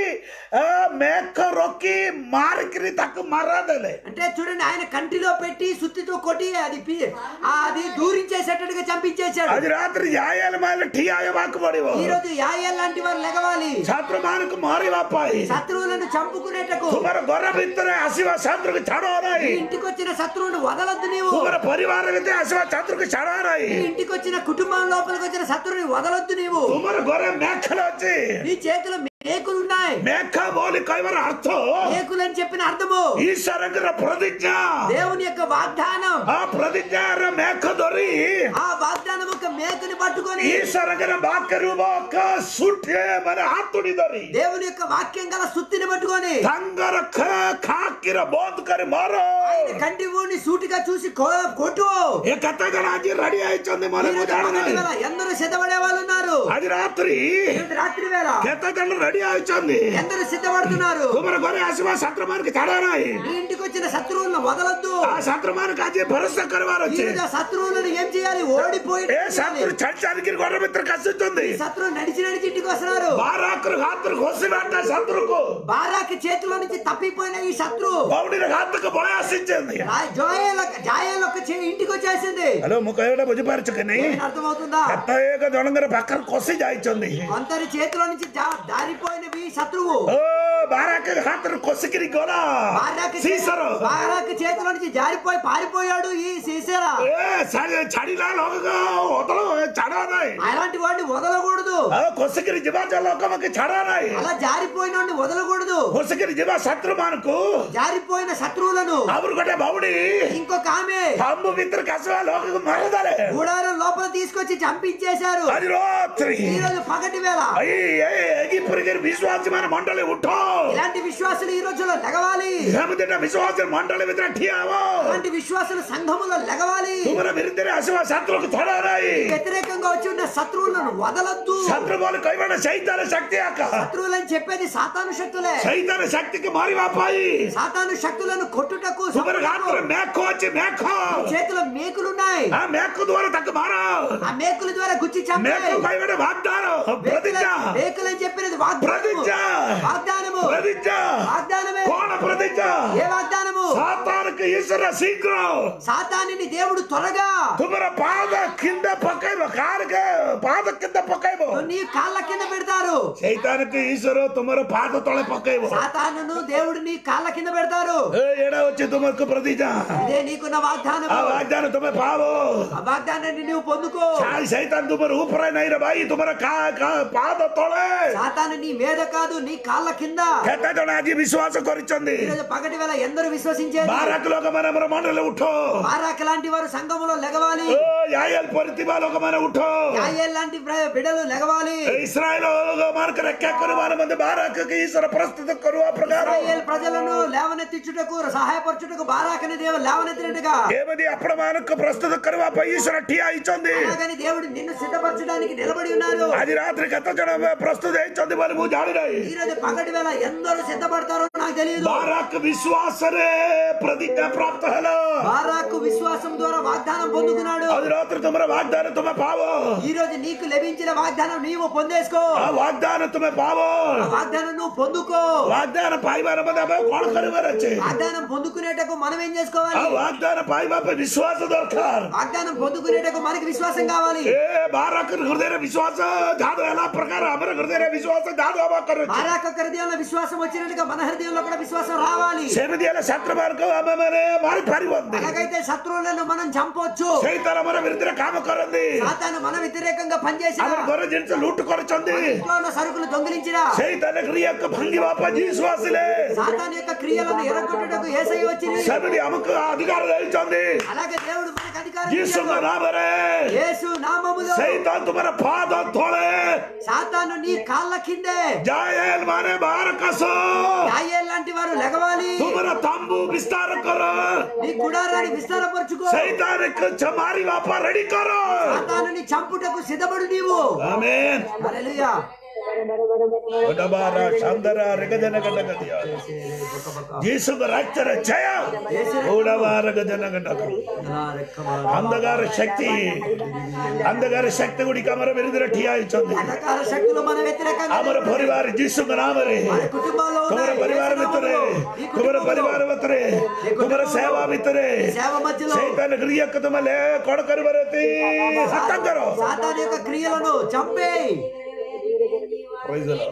ಆ, ಮೇಕ ರೊಕ್ಕಿ ಮಾರಿಕಿರಿ ತಕ್ಕ ಮರದಲೆ అంటే చూడండి ఆయన కంటిలో పెట్టి సుత్తితో కొట్టి అది పీ- ఆ, అది దూరించేసేటట్టుగా చంపించేశాడు అది రాత్రి యాయాల మాల ఠీ ఆయ వాకుబడివు ఈ రోజు యాయల్ లాంటి వారు లెగవాలి ಛಾತ್ರ ಮಾನಕ ಮಾರಿ ವಾಪಾಯಿ శత్రువులను చంపుకునేటకు ತುಮರ ಗೊರ ಬಿತ್ತರೆ ಹಸಿವ ಶಾಸ್ತ್ರಕ್ಕೆ ఈ ಚಾಡೋರಾಯಿ ఇంటికి వచ్చిన శత్రువుని వదలొద్దు నీవు ತುಮರ ಪರಿವಾರವಿದ್ದೆ ಹಸಿವ ಶಾಸ್ತ್ರಕ್ಕೆ ಚಾಡೋರಾಯಿ ఈ ఇంటికి వచ్చిన కుటుంబం లోపలికి వచ్చిన శత్రువుని వదలొద్దు నీవు ತುಮರ ಗೊರೆ ಮೇಖಲ వచ్చి నీ చేతిలో మేకులు ఉన్నాయి ಮೇಖ ಬೋಲಿ ಕೈವರ ಅರ್ಥ మేకులు అని చెప్పిన అర్థము ಈಶ್ವರಂಗರ ಪ್ರತಿಜ್ಞ దేవుని యొక్క వాగ్దానం ಆ ಪ್ರತಿಜ್ಞಾರ ಮೇಖ ದೊರಿ ఆ వాగ్దానం ఒక మేకుని పట్టుకొని ಈಶ್ವರಂಗರ ವಾಕ್ಯ ರೂಪಕ್ಕ ಸುಟ್ಟೆ ಮನೆ ಹಾತುಡಿದರಿ దేవుని యొక్క వాక్యం గల సుత్తిని పట్టుకొని ತಂಗರ ಕ- ಕಾಕಿರ ಬೋದ್ ಕರಿ ಮಾರೋ కంటి ఊడిని సూటిగా చూసి కో- కొట్టు ఏ కథగా అజి రెడీ ఆయిచంది మన ఈ రోజు పగటి వేళ ఎందరో సిద్ధపడే వాళ్ళు ఉన్నారు అది రాత్రి ఈ రోజు రాత్రి వేళ ಕೆತ್ತದಂಡ రెడీ ఆయిచంది ఎందరో సిద్ధపడుతున్నారు కుమర గొర్రె ఆశివ సత్రమానికి తడారాయి ఈ ఇంటికి వచ్చిన శత్రువులను వదలొద్దు ఆ సత్రమానికి అజి భరోసా కరివారు ఈ వచ్చి రోజు ఆ శత్రువులను ఏం చేయాలి ఓడిపోయి ఏ శత్రు చడిచానికి గొర్రె మిత్ర కసిస్తుంది శత్రువు నడిచి నడిచి ఇంటికి వస్తున్నారు బారాకురు హాతురు కొసి పెట్ట శత్రుకు బారాకి చేతిలో నుంచి తప్పిపోయిన ఈ శత్రువు బౌడిన హాతుకు బొయాసించింది జాయల జాయల ఒక చే- ఇంటికి వచ్చేసింది హలో ముఖ బుజ్జిపరచుకుని ఏం అర్థమవుతుందా ఎత్తయ్యక దొంగర పక్కన కొసి జాయిచుంది కొందరి చేతిలో నుంచి జా- జారిపోయినవి శత్రువు ఓ బారాక హాతురు కొసికిరి గోలా బారాకి సీసరు బారాకి చేతిలో నుంచి జారిపోయి పారిపోయాడు ఈ సీసేరా ఏ చడి- చడిలా లోకగా వదల చడానాయి అలాంటి వాడిని వదలకూడదు ఆ కొసగిరి జిబా లోకమకి చడానాయి అలా జారిపోయిన వాడిని వదలకూడదు కొసగిరి జిబా శత్రుమానకు జారిపోయిన శత్రువులను ಅವರು ಕಡೆ ಬೌಡಿ ఇంకొక ఆమె ತಂಬು ಮಿತ್ರ ಕಸವ ಲೋಕ ಮರದಾರೆ గూడారం లోపల తీసుకొచ్చి చంపించేశారు అది రాత్రి ఈ రోజు పగటి వేళ ఎగిపురికి విశ్వాసమైన మండలి ఉఠో ఇలాంటి విశ్వాసులు ఈ రోజులో లెగవాలి ఏమిటంటే విశ్వాస మండలి మీద ఠియావో ఇలాంటి విశ్వాసులు సంఘములో లెగవాలి తుమర విరుద్ధరే అశివ శత్రులకు తడారాయి వ్యతిరేకంగా వచ్చి ఉన్న శత్రువులను వదలొద్దు శత్రు వాళ్ళు కైవడ సైతాన శక్తి అక్క శత్రువులని చెప్పేది సాతాను శక్తులే సైతాన శక్తికి మారి వాపాయి సాతాను శక్తులను కొట్టుటకు తుమర గాత్ర మేకో వచ్చి మేకో చేతిలో మేకులున్నాయి ఆ మేకు ద్వారా తగ్గ మారా ఆ మేకుల ద్వారా గుచ్చి మేకు చంపాయి కైవడ వాగ్దానం ప్రతిజ్ఞ మేకులని చెప్పినది వాగ్దానము ప్రతిజ్ఞ వాగ్దానము ప్రతిజ్ఞ వాగ్దానమే కోణ ప్రతిజ్ఞ ఏ వాగ్దానము సాతానికి ఈశ్వర శీఘ్రం సాతానిని దేవుడు త్వరగా తుమర పాద కింద పక్కైబో కాలుకే పాద కింద పక్కైబో నీ కాళ్ళ కింద పెడతారు చైతానికి ఈశ్వరు తుమర పాద తొಳೆ పక్కైబో సాతానును దేవుడు నీ కాళ్ళ కింద పెడతారు ఏడ వచ్చి తుమరకు ప్రతిజ్ఞ ఇదే నీకున్న వాగ్దానం ఆ వాగ్దానం తుమ పావో ఆ వాగ్దానాన్ని నువ్వు పొందుకో చాయ్ సైతాన్ తుమర ఊపరై నైర బాయి తుమర కా కా పాద తొಳೆ సాతాను నీ మీద కాదు నీ కాళ్ళ కింద ಕೆತ್ತದೊಣ ಅಜಿ ವಿಶ್ವಾಸ ಕೊರಿಚಂದಿ ఈరోజు పగటి వేళ ఎందరూ విశ్వసించేది ಬಾರಕ್ ಲೋಕ ಮನ ಮರ ಮಂಡಲ ಉಠೋ బారాక్ లాంటి వారు సంఘములో లెగవాలి ಓ ಯಾಯಲ್ ಪರಿತಿಬಾ ಲೋಕ ಮನ ಉಠೋ యాయేల్ లాంటి ప్ర- బిడ్డలు లెగవాలి ಇಸ್ರಾಯೇಲ್ ಮಾರ್ಕ ರೆಕ್ಕ ಕೊರುವಾನ ಮಂದಿ ಬಾರಕ್ ಈಶ್ವರ ಪ್ರಸ್ತುತ ಕೊರುವ ಪ್ರಕಾರ ఇశ్రాయేల్ ప్రజలను లేవనెత్తించుటకు సహాయపరచుటకు బారాకని దేవుడు లేవనెత్తినట్టుగా ఏమది అప్పుడు మనకు ప్రస్తుత కరువా ఈశ్వర టీ ఇచ్చింది అలాగని దేవుడు నిన్ను సిద్ధపరచడానికి నిలబడి ఉన్నారు అది రాత్రి కథ ప్రస్తుత ఇచ్చింది మరి నువ్వు జాడినాయి ఈ రోజు పగటి వేళ ఎందరూ సిద్ధపడతారో నాకు తెలియదు ಬಾರಾಕ್ ವಿಶ್ವಾಸರೇ ಪ್ರತಿಜ್ಞಾ ಪ್ರಾಪ್ತ ಹಲ బారాకు విశ్వాసం ద్వారా వాగ్దానం పొందుకున్నాడు ಅದು ರಾತ್ರಿ ತುಮರ ವಾಗ್ದಾನ ತುಮ ಪಾವೋ ఈ రోజు నీకు లభించిన వాగ్దానం నీవు పొందేసుకో ಆ ವಾಗ್ದಾನ ತುಮ ಪಾವೋ ఆ వాగ్దానం నువ్వు పొందుకో ವಾಗ್ದಾನ ಪಾಯಿಬಾರ ಬಂದ ಕೋಣ ಕರಿಬರಚ್ಚೆ వాగ్దానం పొందుకునేటకు మనం ఏం ಆ చేసుకోవాలి ವಾಗ್ದಾನ ಪಾಯಿಬಾಪ ವಿಶ್ವಾಸ ದೊರಕಾರ వాగ్దానం పొందుకునేటకు మనకి విశ్వాసం కావాలి ಏ ಬಾರಾಕ್ ಹೃದಯ ವಿಶ್ವಾಸ ಜಾದು ಎಲ್ಲ ಪ್ರಕಾರ ಅಮರ ಹೃದಯ ವಿಶ್ವಾಸ ಜಾದು ಅವಾಕರು బారాకు ఒక హృదయంలో విశ్వాసం వచ్చినట్టుగా మన హృదయంలో కూడా విశ్వాసం రావాలి ಸೇಮಿದಿ ಎಲ್ಲ ಶತ್ರು ಮಾರ್ಗ ಅಮ್ಮನೆ ಮಾರಿ ಪಾರಿ ಬಂದೆ అలాగైతే శత్రువులను మనం చంపొచ్చు ಸೈತಾನ ಮರ ವಿರುದ್ಧ ಕಾಮ ಕೊರಂದಿ సాతాను మన వ్యతిరేకంగా పనిచేసిన ಅವರ ಗೊರ ಜಿನ್ಸ ಲೂಟು ಕೊರಚೊಂದಿ ఇంట్లో ఉన్న సరుకులు దొంగిలించిన ಸೈತಾನ ಕ್ರಿಯಕ್ಕ ಭಂಗಿ ವಾಪ ಜೀವಿಸುವಾಸಲೇ సాతాను యొక్క క్రియలను ఎరగొట్టుటకు ఏసై వచ్చింది ಸಮಿತಿ ಅಮಕ ಅಧಿಕಾರ ದಯಚೊಂದಿ అలాగే దేవుడు మనకు అధికారం ಜೀಸುಂಗ ఇచ్చాడు. ನಾಮರೆ యేసు నామములో ಸೈತಾನ್ ತುಮರ ಪಾದ ತೋಳೆ సాతాను నీ కాళ్ళ కిందే ಜಾಯಲ್ ಮಾನೆ ಬಾರಕಸೋ యాయేల్ లాంటి వారు లెగవాలి ತುಮರ ತಂಬು ವಿಸ್ತಾರ ಕರೋ నీ గుడారాన్ని విస్తారపరచుకో ಸೈತಾನಕ್ಕೆ ಚಮಾರಿ ವಾಪ ರೆಡಿ ಕರೋ సాతానుని చంపుటకు సిద్ధపడు నీవు ಆಮೇನ್ హల్లెలూయా ಒಡಬಾರ ಶಾಂದರ ರೆಗಜನ ಗಂಡಗದಿಯ ಜೀಸುಗ ರಾಜ್ಯರ ಜಯ ಓಡಬಾರ ಗಜನ ಗಂಡಕ అంధకార శక్తి అంధకార శక్తి గుడికి అమర విరుద్ధ ఠియాయిచుంది అంధకార శక్తులు మన వ్యతిరేకంగా అమర పరివార జీసుంగ నామరే మన కుటుంబాల్లో కుమర ఉన్నాయి. పరివార మిత్రే ఈ కుమర కుటుంబంలో ಪರಿವಾರ ಮಿತ್ರೆ ಕುಮರ ಸೇವಾ ಮಿತ್ರೆ సేవ మధ్యలో ಸೈತಾನ ಕ್ರಿಯಕ್ಕೆ ತುಮಲೆ ಕೊಡಕರಿ ಬರತಿ ಹತ್ತಂಕರು సాతాను యొక్క క్రియలను చంపేయి ಪ್ರೈಸಲೋ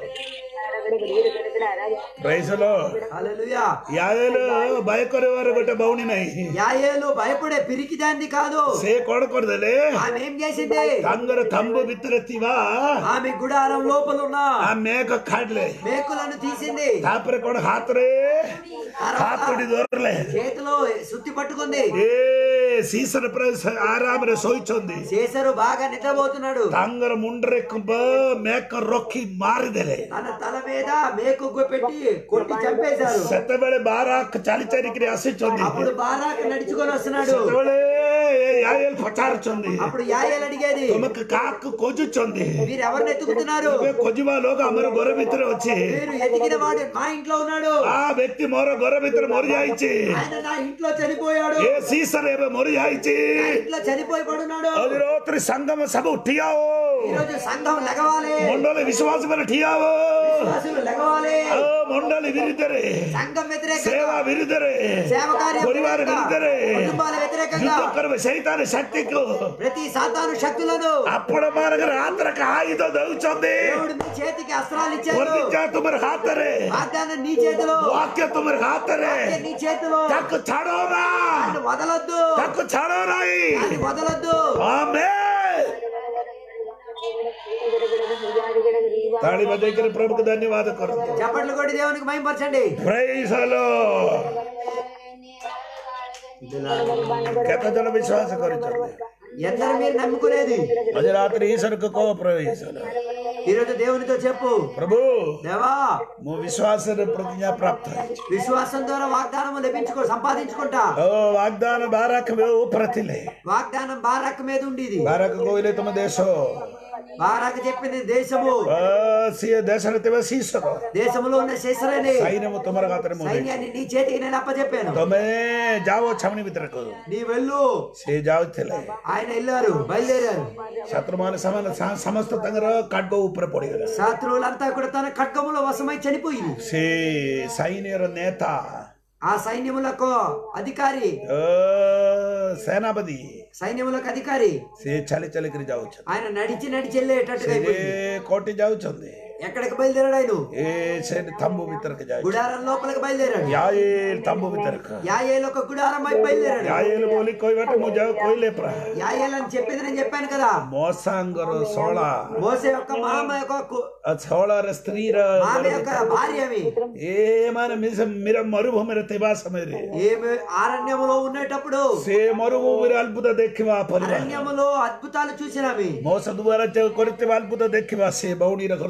ಪ್ರೈಸಲೋ హల్లెలూయా ಯಾವೆಲ್ಲ ಭಯಕರಿವಾರ ಗೊಟ್ಟೆ ಬೌನಿ ನೈ యాయేలు భయపడే పిరికి దాన్ని కాదు ಸೇ ಕೊಡಕೊಡ್ದಲೆ ఆమె ఏం చేసింది ತಂಗರ ತಂಬು ಬಿತ್ತರತ್ತೀವಾ ఆమె గుడారం లోపల ఉన్న ಆ ಮೇಕ ಕಾಡ್ಲೆ మేకులను తీసింది ತಾಪರೆ ಕೊಡ ಹಾತ್ರೆ ಹಾತ್ ಹಿಡಿದೋರ್ಲೆ చేతిలో సుత్తి పట్టుకుంది ఏ సీసన ప్రైస్ ఆరామరే సోయిచొంది చేశారు బాగా నిద్రపోతున్నాడు ತಂಗರ ಮುಂಡ್ರೆಕ್ಕ ಮೇಕ ರೊಕ್ಕಿ ಮಾರಿದೆಲೆ తన తల మీద మేకు పెట్టి కొట్టి చంపేశారు ಸತ್ತಬೇಳೆ ಬಾರಾಕ್ ಚಾಲಿ ಚಾರಿಕ್ರಿ ಹಸಿಚೊಂದಿ అప్పుడు బారాకు నడుచుకొని వస్తున్నాడు ಸತ್ತಬೇಳೆ ಯಾಯಲ್ ಪಚಾರ್ಚೊಂದಿ అప్పుడు యాయేలు అడిగేది ತುಮಕ್ ಕಾಕ್ ಕೊಜುಚೊಂది మీరు ఎవరిని ఎత్తుకుతున్నారు కొజుమా లోక అమరు గొర్ర మిత్ర వచ్చి మీరు ఎదిగిన వాడు మా ఇంట్లో ఉన్నాడు ఆ వ్యక్తి మోర గొర్ర మిత్ర మొరు జాయిచి ఆయన నా ఇంట్లో చనిపోయాడు ఏ సీసర్ ఏమో మొరు జాయిచి నా ఇంట్లో చనిపోయి పడున్నాడు అది రాత్రి సంగమ సభ ఉట్టియావో ఈరోజు సంఘం లెగవాలి మొండలి విశ్వాసమైన ఠియావో విశ్వాసులు లెగవాలి ಆ ಮೊಂಡಲಿ ವಿರುದ್ಧರೆ సంఘం వ్యతిరేకంగా ಸೇವಾ ವಿರುದ್ಧರೆ సేవ కార్యం ಪರಿವಾರ ವಿರುದ್ಧರೆ కుటుంబాల వ్యతిరేకంగా ಯುದ್ಧ ಕರ್ಮ ಶೈತಾನ ಶಕ್ತಿకు ప్రతి సాతాను శక్తులను అప్పుడు మనకు రాత్రక ఆయుధ దౌచొంది దేవుడు మీ చేతికి అస్త్రాలు ఇచ్చాడు వర్దించా తుమరు హాతరే వాగ్దానం నీ చేతిలో వాక్య తుమరు హాతరే వాక్యం నీ చేతిలో తక్కు చడోనా దాన్ని వదలొద్దు తక్కు చడోనాయి దాన్ని వదలొద్దు ఆమె తాళి దగ్గర ప్రభుకు ధన్యవాద కొరకు చప్పట్లు కొట్టి దేవునికి మహింపరచండి ಪ್ರೈಸಲು ಕೆತ್ತ ಜನ ವಿಶ್ವಾಸ ಕರುತ್ತದೆ ఎందరు మీరు నమ్ముకునేది అది రాత్రి ఈశ్వరకు కోవ ప్రవేశిಸಲು ఈరోజు దేవునితో చెప్పు ప్రభు దేవా మో విశ్వాస ప్రతిజ్ఞా ప్రాప్త విశ్వాసం ద్వారా వాగ్దానం లభించుకో సంపాదించుకుంటా ఓ వాగ్దాన బారాక ప్రతిలే వాగ్దానం బారాక్ మీద ఉండేది బారాక కోయిలే తమ దేశం బారాక్ చెప్పింది దేశము దేశరతివ సీసరు దేశములో ఉన్న శేషరని సైన్యము తుమర గాత్ర మోదే సైన్యాన్ని నీ చేతికి నేను అప్పచెప్పాను తమే జావో ఛమని వితరకు నీ వెళ్ళు సే జావుతిలే ఆయన వెళ్ళారు బయలుదేరారు శత్రుమాన సమాన స- సమస్త ತಂಗರ ಕಡ್ಗೋ ಉಪ್ಪರ ಪೊಡಿಗದ శత్రువులంతా కూడా తన ఖడ్గములో వశమై చనిపోయింది సే సైన్యರ నేత ఆ సైన్యములకు అధికారి ఆ, సేనాపతి సైన్యములకు అధికారి సే చలి చలికిరి జావచ్చు ఆయన నడిచి నడిచి వెళ్ళేటట్టుగా సే అయిపోయింది. కోటి జావుచుంది ఎక్కడికి బయలుదేరాడు ఆయన ఏ సే తంబు వితరక జావు గుడారం లోపలికి బయలుదేరాడు యాయేల్ తంబు వితరక యాయేలు ఒక గుడారం వైపు బయలుదేరాడు యాయేల్ బోలి కోయి బట్టి ము జావు కోయి లేప్ర యాయేలు అని చెప్పింది నేను చెప్పాను కదా మోసాంగర సోళ మోసే యొక్క మామ యొక్క కు- ಆ ಸೋಳರ ಸ್ತ್ರೀರ మామ యొక్క భార్య అవి ಏಮನ ಮಿಸ ಮಿರ ಮರುಭೂಮಿರ ತಿವಾಸ ಮೇರಿ ఏమి అరణ్యములో ఉండేటప్పుడు ಸೇ ಮರುಭೂಮಿರ ಅದ್ಭುತ ದೆಕ್ಕಿವ ಪರಿವಾರ అరణ్యములో అద్భుతాలు చూసినవి ಮೋಸ ದುವಾರ ಕೊರಿತಿವ ಅದ್ಭುತ ದೆಕ್ಕಿವ ಸೇ ಬೌಣಿರ ಹೃದಯ ವಿಶ್ವಾಸ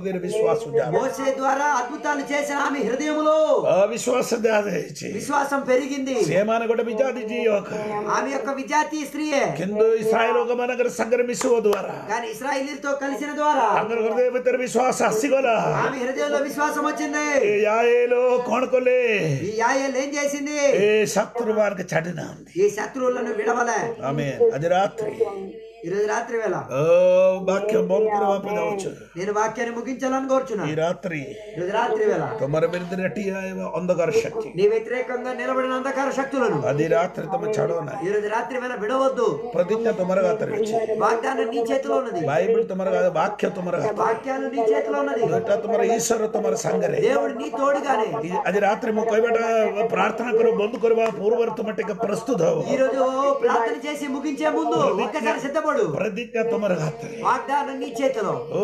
విశ్వాసం జాగ్రత్త. మోసే ద్వారా అద్భుతాలు చేసిన ఆమె హృదయములో అవిశ్వాసం దాదేచి విశ్వాసం పెరిగింది సేమాన కూడా విజాతి జీవక ఆమె యొక్క విజాతి స్త్రీయే కింద ఇస్రాయల్ ఒక మనగర సంగ్రమిಸುವ ద్వారా కానీ ఇస్రాయిలీలతో కలిసిన ద్వారా ಅಂಗರ ಹೃದಯ ಬಿತ್ತರ ವಿಶ್ವಾಸ ಹಸಿಗೋಲ ఆమె హృదయంలో విశ్వాసం వచ్చింది ఏ యాయేలో కొనుకోలే ఈ యాయల్ ఏం చేసింది ఏ శత్రు వారికి చడిన ఉంది ఈ శత్రువులను విడవలే ఆమె అది రాత్రి ఈరోజు రాత్రి వేళ ఓ వాక్యం బొంపురు వాపదవచ్చు నేను వాక్యాన్ని ముగించాలని కోరుచున్నా ఈ రాత్రి ఈరోజు రాత్రి వేళ తమర విరుద్ధ రెట్టి అంధకార శక్తి నీ వ్యతిరేకంగా నిలబడిన అంధకార శక్తులను అది రాత్రి తమ చడవన ఈరోజు రాత్రి వేళ విడవద్దు ప్రతిజ్ఞ తుమరగా తెరచి వాగ్దానం నీ చేతిలో ఉన్నది బైబిల్ తుమరగా వాక్య తుమరగా వాక్యాలు నీ చేతిలో ఉన్నది ఏట తుమర ఈశ్వర తుమర ಸಂಗರೆ దేవుడు నీ తోడుగానే ಈ- ಅದು ರಾತ್ರಿ ಮುಖಬೇಟ ಪ್ರಾರ್ಥನಾ ಕರು ಬಂದು ಕೊರುವ ಪೂರ್ವರ್ತ ಮಟ್ಟಿಗೆ ಪ್ರಸ್ತುತ ఈ రోజు ప్రార్థన చేసి ముగించే ముందు ఒక్కసారి సిద్ధపడు ಪ್ರತಿಜ್ಞಾ ತುಮರ ಹಾಕ್ತಾರೆ వాగ్దానం నీ చేతిలో ಓ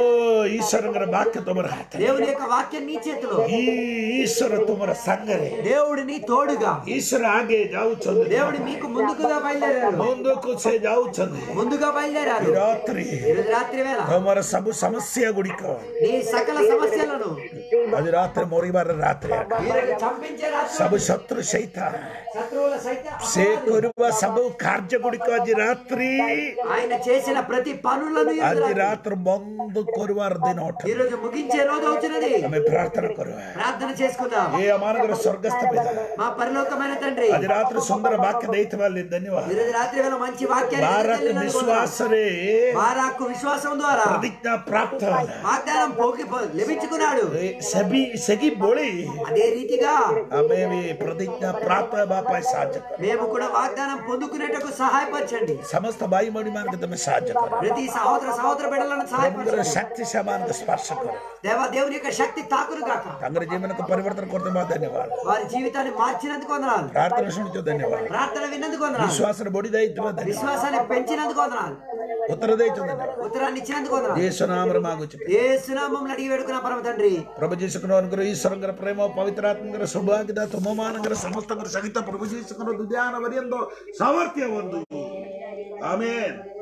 ಈಶ್ವರಂಗರ ವಾಕ್ಯ ತುಮರ ಹಾಕ್ತಾರೆ దేవుని యొక్క వాక్యం నీ చేతిలో ಈ ಈಶ್ವರ ತುಮರ ಸಂಗರೆ దేవుడు నీ తోడుగా ಈಶ್ವರ ಹಾಗೆ ಜಾವುಚಂದು దేవుడు మీకు ముందుకుగా బయలుదేరారు ಮುಂದಕ್ಕೂ ಸೇ ಜಾವುಚಂದು ముందుగా ಈ బయలుదేరారు ರಾತ್ರಿ ఈరోజు రాత్రి వేళ ತುಮರ ಸಬು ಸಮಸ್ಯೆ ಗುಡಿಕ నీ సకల సమస్యలను ಅದು ರಾತ್ರಿ ಮೊರಿಬಾರ ರಾತ್ರಿ ఈరోజు చంపించే రాత్రి ಸಬು ಶತ್ರು ಸಹಿತ శత్రువుల సైతం ಸೇ ಕೊರುವ ಸಬು ಕಾರ್ಯ ಗುಡಿಕ ಅಜಿ ರಾತ್ರಿ ఆయన చేసిన ప్రతి పనులను ఈరోజు ಅಜಿ రాత్రి- ರಾತ್ರಿ ಬಂದು ಕೊರುವಾರ ದಿನ ಒಟ್ಟು ఈ రోజు ముగించే రోజు వచ్చినది ఆమె ప్రార్థన కొరువ ప్రార్థన చేసుకుందాం ఏ అమానగర స్వర్గస్థ పిత మా పరిలోకమైన తండ్రి అది రాత్రి సుందర వాక్య దైత వాళ్ళు ధన్యవాద ఈ రోజు రాత్రి వేళ మంచి వాక్యాన్ని వారకు తెలియజేయాలని విశ్వాసరే వారాకు విశ్వాసం ద్వారా ప్రతిజ్ఞ ప్రాప్త వాగ్దానం పోగి లభించుకున్నాడు సబి సగి బోళి అదే రీతిగా ఆమె ప్రతిజ్ఞ ప్రాప్త బాపాయ్ సాధ్య మేము కూడా వాగ్దానం పొందుకునేటకు సహాయపరచండి సమస్త బాయి మడి మనకు తమ సాధ్య ప్రతి సహోదర సహోదర బిడ్డలను సహాయపరచండి శక్తి సమానకు స్పర్శ కరు దేవా దేవుని యొక్క శక్తి తాకును గాక ತಂಗರ ಜೀವನಕ್ಕೆ ಪರಿವರ್ತನೆ ಕೊಡ್ತಾ ಬಾ ಧನ್ಯವಾದ వారి జీవితాన్ని మార్చినందుకు వందనాలు ಪ್ರಾರ್ಥನೆ ಸುಣಿತು ಧನ್ಯವಾದ ప్రార్థన విన్నందుకు వందనాలు ವಿಶ್ವಾಸನ ಬೊಡಿದೈತು ಧನ್ಯವಾದ విశ్వాసాన్ని పెంచినందుకు వందనాలు ಉತ್ತರದೈತು ಧನ್ಯವಾದ ఉత్తరాన్ని ఇచ్చినందుకు వందనాలు ಯೇಸುನಾಮರ ಮಾಗುಚ್ಚು ఏ సునామం అడిగి వేడుకున్న పరమ తండ్రి ಪ್ರಭು ಜೀಸುಕನವರ ಈಶ್ವರಂಗರ ಪ್ರೇಮ ಪವಿತ್ರಾತ್ಮಂಗರ ಸೌಭಾಗ್ಯದ ತುಮಮಾನಗರ ಸಮಸ್ತಂಗರ ಸಹಿತ ಪ್ರಭು ಜೀಸುಕನ ಧ್ಯಾನ ಬರೆಯಂದು ಸಾಮರ್ಥ್ಯ ಒಂದು ಆಮೇನ್